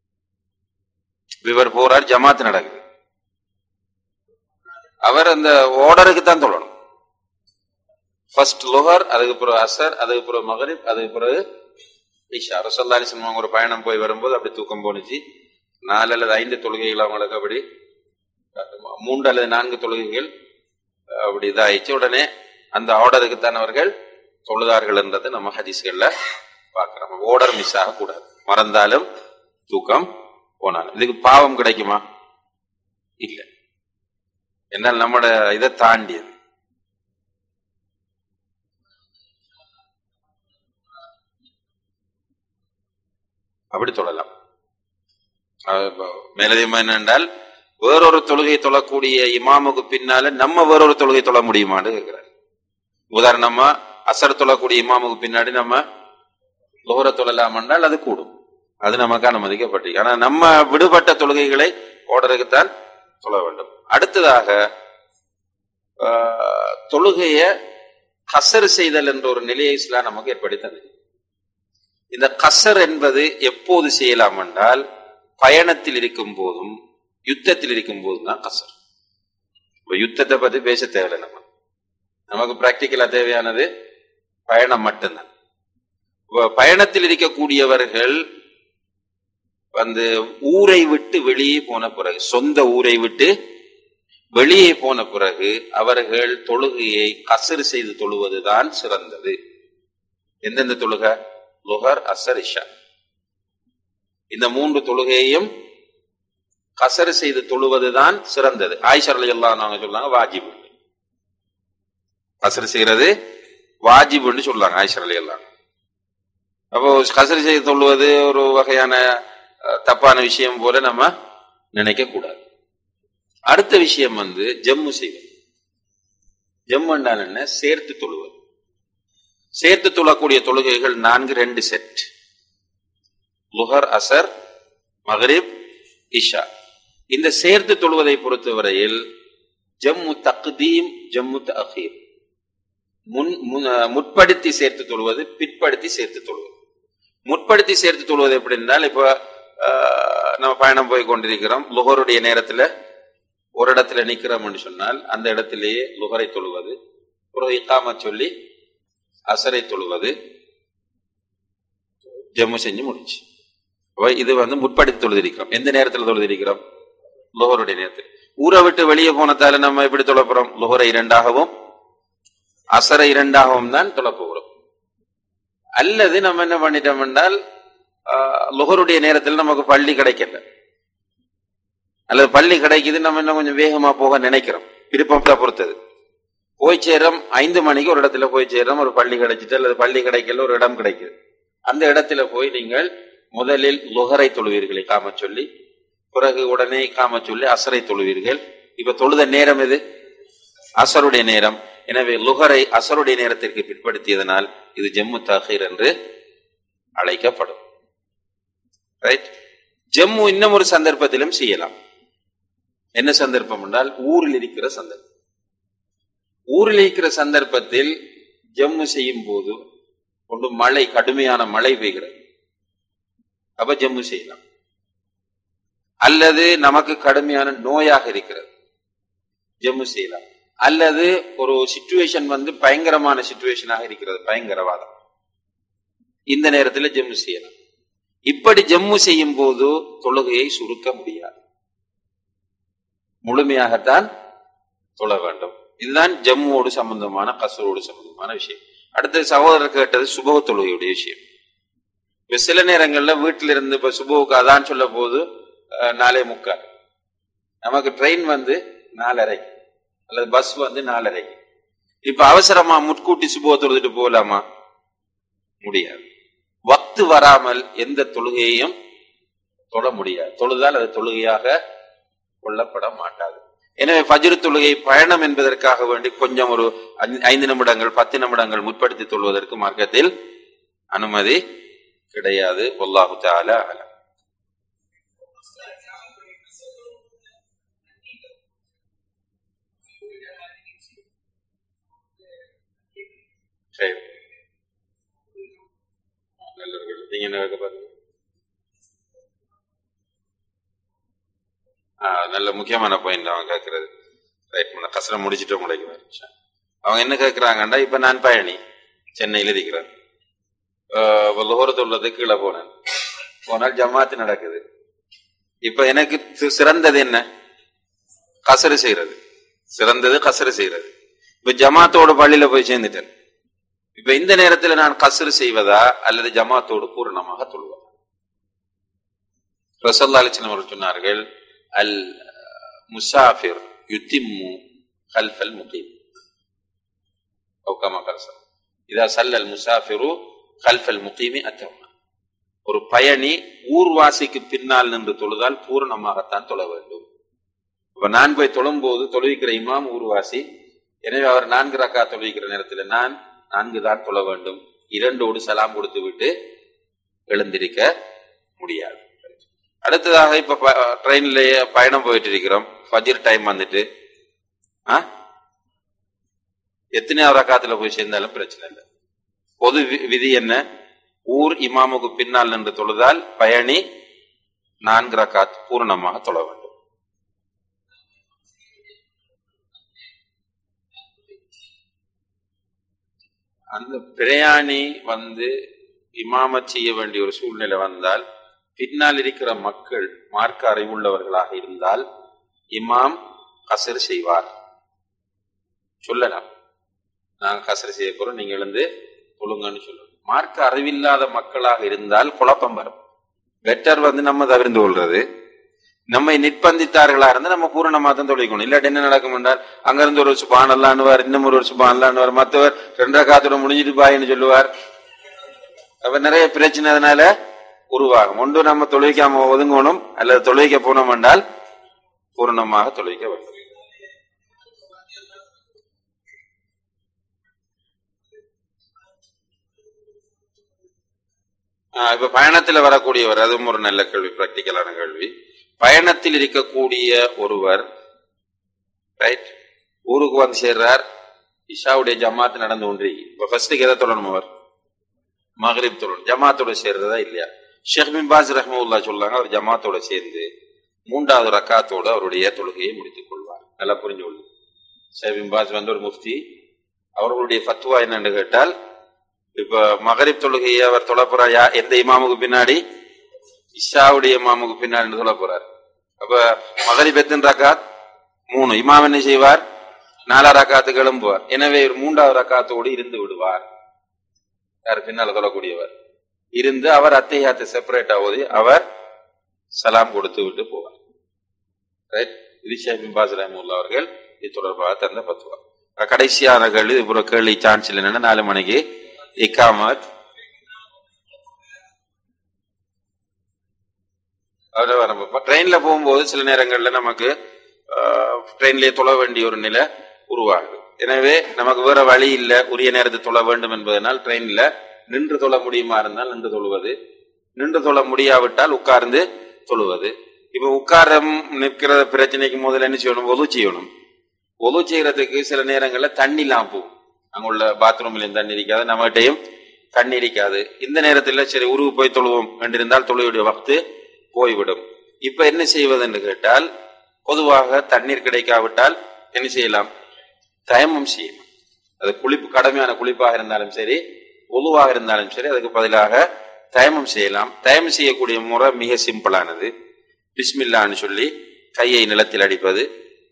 Speaker 2: இவர் போறார் ஜமாத்து நடக்குது அவர் அந்த ஓர்டருக்கு தான் தொழணும் ஃபர்ஸ்ட் லுஹர் அதுக்கு பிறகு அசர் அதுக்கு பிறகு மகரிப் அதுக்கு பிறகு இஷா ரசல்லா அலிஸ்லாம் ஒரு பயணம் போய் வரும்போது அப்படி தூக்கம் போனுச்சு நாலு அல்லது ஐந்து தொழுகைகள் அவங்களுக்கு அப்படி மூன்று அல்லது நான்கு தொழுகைகள் அப்படி இதாயிடுச்சு உடனே அந்த ஆர்டருக்கு தான் அவர்கள் தொழுதார்கள் என்றது நம்ம ஹதீஸ்கள்ல பார்க்கிறோம் ஓர்டர் மிஸ் ஆகக்கூடாது மறந்தாலும் தூக்கம் போனாலும் இதுக்கு பாவம் கிடைக்குமா இல்லை என்னால் நம்மட இதை தாண்டியது அப்படி தொழலாம் அது இப்ப மேலதிகமா என்னென்றால் வேறொரு தொழுகை தொழக்கூடிய இமாமுக்கு பின்னால நம்ம வேறொரு தொழுகை தொழ முடியுமான்னு கேட்கிறார் உதாரணமா அசர் தொழக்கூடிய இமாமுக்கு பின்னாடி நம்ம லோகர தொழலாம் என்றால் அது கூடும் அது நமக்கு அனுமதிக்கப்பட்டு ஆனா நம்ம விடுபட்ட தொழுகைகளை ஓடருக்குத்தான் தொழ வேண்டும் அடுத்ததாக ஆஹ், தொழுகைய கசர் செய்தல் என்ற ஒரு நிலையை இஸ்லாம் நமக்கு ஏற்படுத்தது இந்த கசர் என்பது எப்போது செய்யலாம் என்றால் பயணத்தில் இருக்கும் போதும் யுத்தத்தில் இருக்கும் போதும் தான் கசர் இப்ப யுத்தத்தை பத்தி பேச தேவையில்லை நம்ம நமக்கு பிராக்டிக்கலா தேவையானது பயணம் மட்டும்தான் இப்ப பயணத்தில் இருக்கக்கூடியவர்கள் வந்து ஊரை விட்டு வெளியே போன பிறகு சொந்த ஊரை விட்டு வெளியே போன பிறகு அவர்கள் தொழுகையை கசர் செய்து தொழுவதுதான் சிறந்தது எந்தெந்த தொழுகை லுகர் அசர் இஷா இந்த மூன்று தொழுகையையும் கசர் செய்து தொழுவதுதான் சிறந்தது ஆயிஷர் அலி அல்லா நாங்க சொல்றாங்க வாஜிபு கசர் செய்யறது வாஜிபுன்னு சொல்றாங்க ஆயிஷர் அலி அல்லா அப்போ கசர் செய்து தொழுவது ஒரு வகையான அஹ், தப்பான விஷயம் போல நம்ம நினைக்க கூடாது அடுத்த விஷயம் வந்து ஜம்மு செய்வது ஜம்மு என்றால் என்ன சேர்த்து தொழுவது சேர்த்து தொழக்கூடிய தொழுகைகள் நான்கு ரெண்டு செட் லுஹர் அசர் மகரிப் இஷா இந்த சேர்த்து தொழுவதை பொறுத்தவரையில் ஜம்மு தக்தீம் ஜம்மு தஅkhir முன் முன்- முற்படுத்தி சேர்த்து தொழுவது பிற்படுத்தி சேர்த்து தொழுவது முற்படுத்தி சேர்த்து தொழுவது எப்படி என்றால் இப்போ ஆஹ், நம்ம பயணம் போய் கொண்டிருக்கிறோம் லுகருடைய நேரத்துல ஒரு இடத்துல நிக்கிறோம் என்று சொன்னால் அந்த இடத்திலேயே லுகரை தொழுவது ஒரு இக்காம சொல்லி அசரை தொழுவது ஜம்மு செஞ்சு முடிச்சு அப்ப இது வந்து முற்படுத்தி தொழுதிருக்கிறோம் எந்த நேரத்தில் தொழுதிருக்கிறோம் லுகருடைய நேரத்தில் ஊரை விட்டு வெளியே போனதால நம்ம எப்படி தொழ போறோம் லுகரை இரண்டாகவும் அசரை இரண்டாகவும் தான் தொழ போகிறோம் அல்லது நம்ம என்ன பண்ணிட்டோம் என்றால் ஆஹ், லுகருடைய நேரத்தில் நமக்கு பள்ளி கிடைக்கல அல்லது பள்ளி கிடைக்குது நம்ம இன்னும் கொஞ்சம் வேகமா போக நினைக்கிறோம் விருப்பத்தை பொறுத்தது போய் சேரம் ஐந்து மணிக்கு ஒரு இடத்துல போய் சேரம் ஒரு பள்ளி கிடைச்சிட்டு அல்லது பள்ளி கிடைக்கல ஒரு இடம் கிடைக்குது அந்த இடத்துல போய் நீங்கள் முதலில் லுகரை தொழுவீர்கள் காம சொல்லி பிறகு உடனே காம சொல்லி அசரை தொழுவீர்கள் இப்ப தொழுத நேரம் எது அசருடைய நேரம் எனவே லுகரை அசருடைய நேரத்திற்கு பிற்படுத்தியதனால் இது ஜம்மு தாஹீர் என்று அழைக்கப்படும் ரைட் ஜம்மு இன்னும் ஒரு சந்தர்ப்பத்திலும் செய்யலாம் என்ன சந்தர்ப்பம் என்றால் ஊரில் இருக்கிற சந்தர்ப்பம் ஊரில் இருக்கிற சந்தர்ப்பத்தில் ஜம்மு செய்யும் போது கொண்டு மழை கடுமையான மழை பெய்கிறது அப்ப ஜம்மு செய்யலாம் அல்லது நமக்கு கடுமையான நோயாக இருக்கிறது ஜம்மு செய்யலாம் அல்லது ஒரு சிச்சுவேஷன் வந்து பயங்கரமான சிச்சுவேஷனாக இருக்கிறது பயங்கரவாதம் இந்த நேரத்தில் ஜம்மு செய்யலாம் இப்படி ஜம்மு செய்யும் போது தொழுகையை சுருக்க முடியாது முழுமையாகத்தான் தொழ வேண்டும் இதுதான் ஜம்முவோடு சம்பந்தமான கசரோடு சம்பந்தமான விஷயம் அடுத்து சகோதரர் கேட்டது சுபவ தொழுகையுடைய விஷயம் இப்ப சில நேரங்கள்ல வீட்டில இருந்து இப்ப சுபவுக்கு அதான் சொல்ல போது அஹ், நாலே முக்கால் நமக்கு ட்ரெயின் வந்து நாலரைக்கு அல்லது பஸ் வந்து நாலரைக்கு இப்ப அவசரமா முட்கூட்டி சுபவ தொழுதுட்டு போகலாமா முடியாது வக்து வராமல் எந்த தொழுகையையும் தொழ முடியாது தொழுதால் அது தொழுகையாக கொள்ளப்பட மாட்டாது எனவே ஃபஜ்ர் தொழுகை பயணம் என்பதற்காக வேண்டி கொஞ்சம் ஒரு ஐந்து- ஐந்து நிமிடங்கள் பத்து நிமிடங்கள் முற்படுத்தி தொழுவதற்கு மார்க்கத்தில் அனுமதி கிடையாது ஒல்லாஹு தால அலம் சரி. நல்லவர்கள். நீங்க என்ன கேட்க பாருங்க ஆ, நல்ல முக்கியமான பாயிண்ட் அவன் கேட்கறது ரைட் பண்ண கசரை முடிச்சுட்டு உங்களுக்கு வரேன். அவங்க என்ன கேட்கறாங்கண்டா இப்ப நான் பயணி சென்னையில் இருக்கிறேன் லோகரத்து உள்ளது கீழே போனேன் போனால் ஜமாத்து நடக்குது இப்ப எனக்கு சி- சிறந்தது என்ன கசரு செய்யறது சிறந்தது கசரு செய்யறது இப்ப ஜமாத்தோட பள்ளியில போய் சேர்ந்துட்டேன் இப்ப இந்த நேரத்துல நான் கசரு செய்வதா அல்லது ஜமாத்தோடு பூரணமாக தொழுவதா ரசல்லா அலிஸ்லாம் அவர்கள் சொன்னார்கள் அல் முசாஃபிர் யுத்திம்மு கல்ஃபல் முகீம் أو كما قال صلى الله عليه وسلم. إذا صلى المسافر خلف المقيم أتم ஒரு பயணி ஊர்வாசிக்கு பின்னால் நின்று தொழுதால் பூரணமாகத்தான் தொழ வேண்டும் இப்ப நான் போய் தொழும்போது தொழுவிக்கிற இமாம் ஊர்வாசி எனவே அவர் நான்கு ரக்கா தொழுவிக்கிற நேரத்தில் நான் நான்கு தான் தொழ வேண்டும் இரண்டோடு சலாம் கொடுத்து விட்டு எழுந்திருக்க முடியாது அடுத்ததாக இப்ப ப- ட்ரெயின்லயே பயணம் போயிட்டு இருக்கிறோம் ஃபஜ்ர் டைம் வந்துட்டு ஆ? எத்தனையாவது ரக்காத்துல போய் சேர்ந்தாலும் பிரச்சனை இல்லை பொது வி- விதி என்ன ஊர் இமாமுக்கு பின்னால் நின்று தொழுதால் பயணி நான்கு ரக்காத் பூரணமாக தொழ வேண்டும் அந்த பிரயாணி வந்து இமாமத் செய்ய வேண்டிய ஒரு சூழ்நிலை வந்தால் பின்னால் இருக்கிற மக்கள் மார்க்க அறிவுள்ளவர்களாக இருந்தால் இமாம் கசர் செய்வார் சொல்லலாம் நாங்க கசர் செய்ய போறோம் நீங்க எழுந்து தொழுங்கன்னு சொல்லணும் மார்க்க அறிவில்லாத மக்களாக இருந்தால் குழப்பம் வரும் பெட்டர் வந்து நம்ம தவிர்ந்து கொள்றது நம்மை நிர்பந்தித்தார்களா இருந்தா நம்ம பூரணமா தான் தொழிக்கணும் இல்லாட்டி என்ன நடக்கும் என்றால் அங்கிருந்து ஒரு சுபான் அல்லான்னுவார் இன்னும் ஒரு சுபான் அல்லான்னுவார் மற்றவர் ரெண்டரை காத்தோட முடிஞ்சிட்டு பாயின்னு சொல்லுவார் அப்ப நிறைய பிரச்சனை அதனால உருவாகும் ஒன்று நம்ம தொழுவிக்காம ஒதுங்கணும் அல்லது தொழுவிக்க போனோம் என்றால் பூரணமாக தொழுவிக்க வேண்டும் ஆஹ் இப்ப பயணத்துல வரக்கூடியவர் அதுவும் ஒரு நல்ல கேள்வி பிராக்டிக்கலான கேள்வி பயணத்தில் இருக்கக்கூடிய ஒருவர் ரைட் ஊருக்கு வந்து சேர்றார் இஷாவுடைய ஜமாத் நடந்து ஒன்றி இப்ப ஃபர்ஸ்ட்டுக்கு எதை தொழணும் அவர் மகரிப் தொழணும் ஜமாத்தோட சேர்றதா இல்லையா ஷேக் பின் பாஸ் ரஹ்மவுல்லா சொல்றாங்க அவர் ஜமாத்தோட சேர்ந்து மூன்றாவது ரக்காத்தோட அவருடைய தொழுகையை முடித்துக் கொள்வார் நல்லா புரிஞ்சு கொள்ளுங்க ஷேக் பின் பாஸ் வந்து ஒரு முஃப்தி அவர்களுடைய ஃபத்வா என்னன்னு கேட்டால் இப்ப மகரிப் தொழுகையை அவர் தொழ போறார் யா- எந்த இமாமுக்கு பின்னாடி இஷாவுடைய இமாமுக்கு பின்னாடி தொழ போறார் அப்ப மகரிப் எத்தனை ரக்காத் மூணு இமாம் என்ன செய்வார் நாலா ரக்காத்துக்கு எழும்புவார் எனவே இவர் மூன்றாவது ரக்காத்தோடு இருந்து விடுவார் யார் பின்னால தொழக்கூடியவர் இருந்து அவர் அத்தையாத்தை செப்பரேட் ஆகுது அவர் சலாம் கொடுத்து விட்டு போவார் ரைட் இது ஷேக் பின் பாஸ் ரஹ்மத்துல்லாஹி அவர்கள் இது தொடர்பாக தந்த பத்துவா கடைசியான கேள்வி இது ஒரு கேள்வி சான்ஸ் இல்லைன்னா நாலு மணிக்கு இக்காமத் அவ்வளவு நம்ம ட்ரெயின்ல போகும்போது சில நேரங்கள்ல நமக்கு ட்ரெயின்லயே தொழ வேண்டிய ஒரு நிலை உருவாகுது எனவே நமக்கு வேற வழி இல்லை உரிய நேரத்தை தொழ வேண்டும் என்பதனால் ட்ரெயின்ல நின்று தொழ முடியுமா இருந்தால் நின்று தொழுவது நின்று தொழ முடியாவிட்டால் உட்கார்ந்து தொழுவது இப்ப உட்காரம் நிற்கிற பிரச்சனைக்கு முதல்ல என்ன செய்யணும் ஒது செய்யணும் ஒது செய்யறதுக்கு சில நேரங்கள்ல தண்ணி இல்லாம போகும் அங்க உள்ள பாத்ரூம்லயும் தண்ணி இருக்காது நம்மகிட்டையும் தண்ணி இருக்காது இந்த நேரத்துல சரி உருவு போய் தொழுவோம் என்றிருந்தால் தொழுவுடைய வக்து போய்விடும் இப்ப என்ன செய்வது என்று கேட்டால் பொதுவாக தண்ணீர் கிடைக்காவிட்டால் என்ன செய்யலாம் தயமம் செய்யலாம் அது குளிப்பு கடமையான குளிப்பாக இருந்தாலும் சரி பொதுவாக இருந்தாலும் சரி அதுக்கு பதிலாக தயமம் செய்யலாம் தயமம் செய்யக்கூடிய முறை மிக சிம்பிளானது பிஸ்மில்லான்னு சொல்லி கையை நிலத்தில் அடிப்பது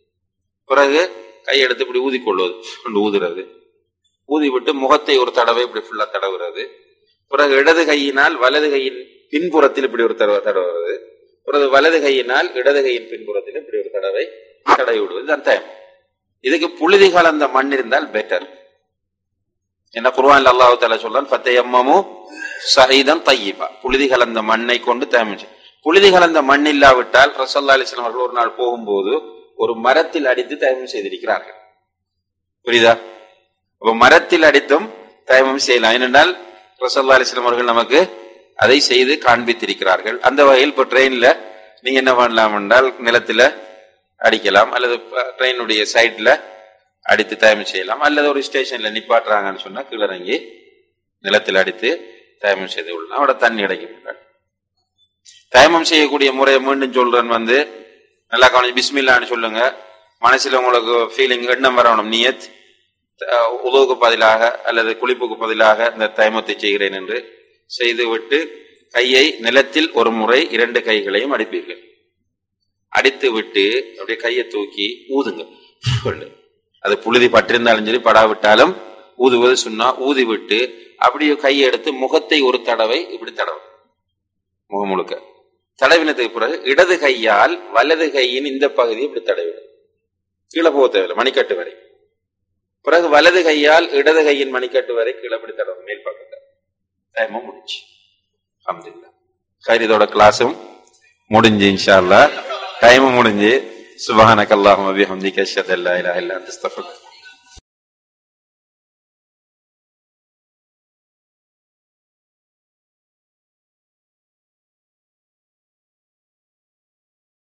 Speaker 2: பிறகு கையெடுத்து இப்படி ஊதிக்கொள்வது கொண்டு ஊதுறது ஊதி விட்டு முகத்தை ஒரு தடவை இப்படி ஃபுல்லா தடவுறது பிறகு இடது கையினால் வலது கையின் பின்புறத்தில் இப்படி ஒரு தடவை தடவுறது பிறகு வலது கையினால் இடது கையின் பின்புறத்தில் இப்படி ஒரு தடவை தடவி விடுவது தான் தயமம் இதுக்கு புழுதி கலந்த மண் இருந்தால் பெட்டர் என்ன குர்ஆன்ல அல்லாஹ் தஆலா சொல்றான் ஃபத்தயம்மமு சஹீதன் தய்யிபா புழுதி கலந்த மண்ணை கொண்டு தயமம் செய். புழுதி கலந்த மண் இல்லாவிட்டால் ரசல்லா அலிஸ்லாம் அவர்கள் ஒரு நாள் போகும்போது ஒரு மரத்தில் அடித்து தயமம் செய்திருக்கிறார்கள் புரியுதா அப்ப மரத்தில் அடித்தும் தயமம் செய்யலாம் ஏனென்றால் ரசல்லா அலிஸ்லாம் அவர்கள் நமக்கு அதை செய்து காண்பித்திருக்கிறார்கள் அந்த வகையில் இப்போ ட்ரெயின்ல நீங்க என்ன பண்ணலாம் என்றால் நிலத்துல அடிக்கலாம் அல்லது ட்ரெயினுடைய சைட்ல அடித்து தயமம் செய்யலாம் அல்லது ஒரு ஸ்டேஷன்ல நிப்பாட்டுறாங்கன்னு சொன்னா கீழே இறங்கி நிலத்தில் அடித்து தயமம் செய்து கொள்ளலாம் அவட தண்ணி அடைக்க தயமம் செய்யக்கூடிய முறையை மீண்டும் சொல்றேன் வந்து நல்லா கவனிச்சு பிஸ்மில்லான்னு சொல்லுங்க மனசுல உங்களுக்கு ஃபீலிங் எண்ணம் வரணும் நியத் அஹ், உதவுக்கு பதிலாக அல்லது குளிப்புக்கு பதிலாக இந்த தயமத்தை செய்கிறேன் என்று செய்துவிட்டு கையை நிலத்தில் ஒரு முறை இரண்டு கைகளையும் அடிப்பீர்கள் அடித்து விட்டு அப்படியே கையை தூக்கி ஊதுங்க சொல்லு. அது புழுதி பட்டிருந்தாலும் சரி படாவிட்டாலும் ஊதுவது சொன்னா ஊதி விட்டு அப்படியே கையை எடுத்து முகத்தை ஒரு தடவை இப்படி தடவை முகம் முழுக்க தடவினதுக்கு பிறகு இடது கையால் வலது கையின் இந்த பகுதியை இப்படி தடவிடும் கீழே போக தேவையில்லை மணிக்கட்டு வரை பிறகு வலது கையால் இடது கையின் மணிக்கட்டு வரை கீழே இப்படி தடவும் மேல் பக்கத்தை டைமும் முடிச்சு அல்ஹம்துலில்லாஹ் ஹைர் இதோட கிளாஸும் முடிஞ்சு இன்ஷா அல்லாஹ் டைமும் முடிஞ்சு சுபஹானக அல்லாஹும்ம பிஹம்திக அஷ்ஹது அல்லா இலாஹா இல்லா அன்த அஸ்தக்ஃபிருக்க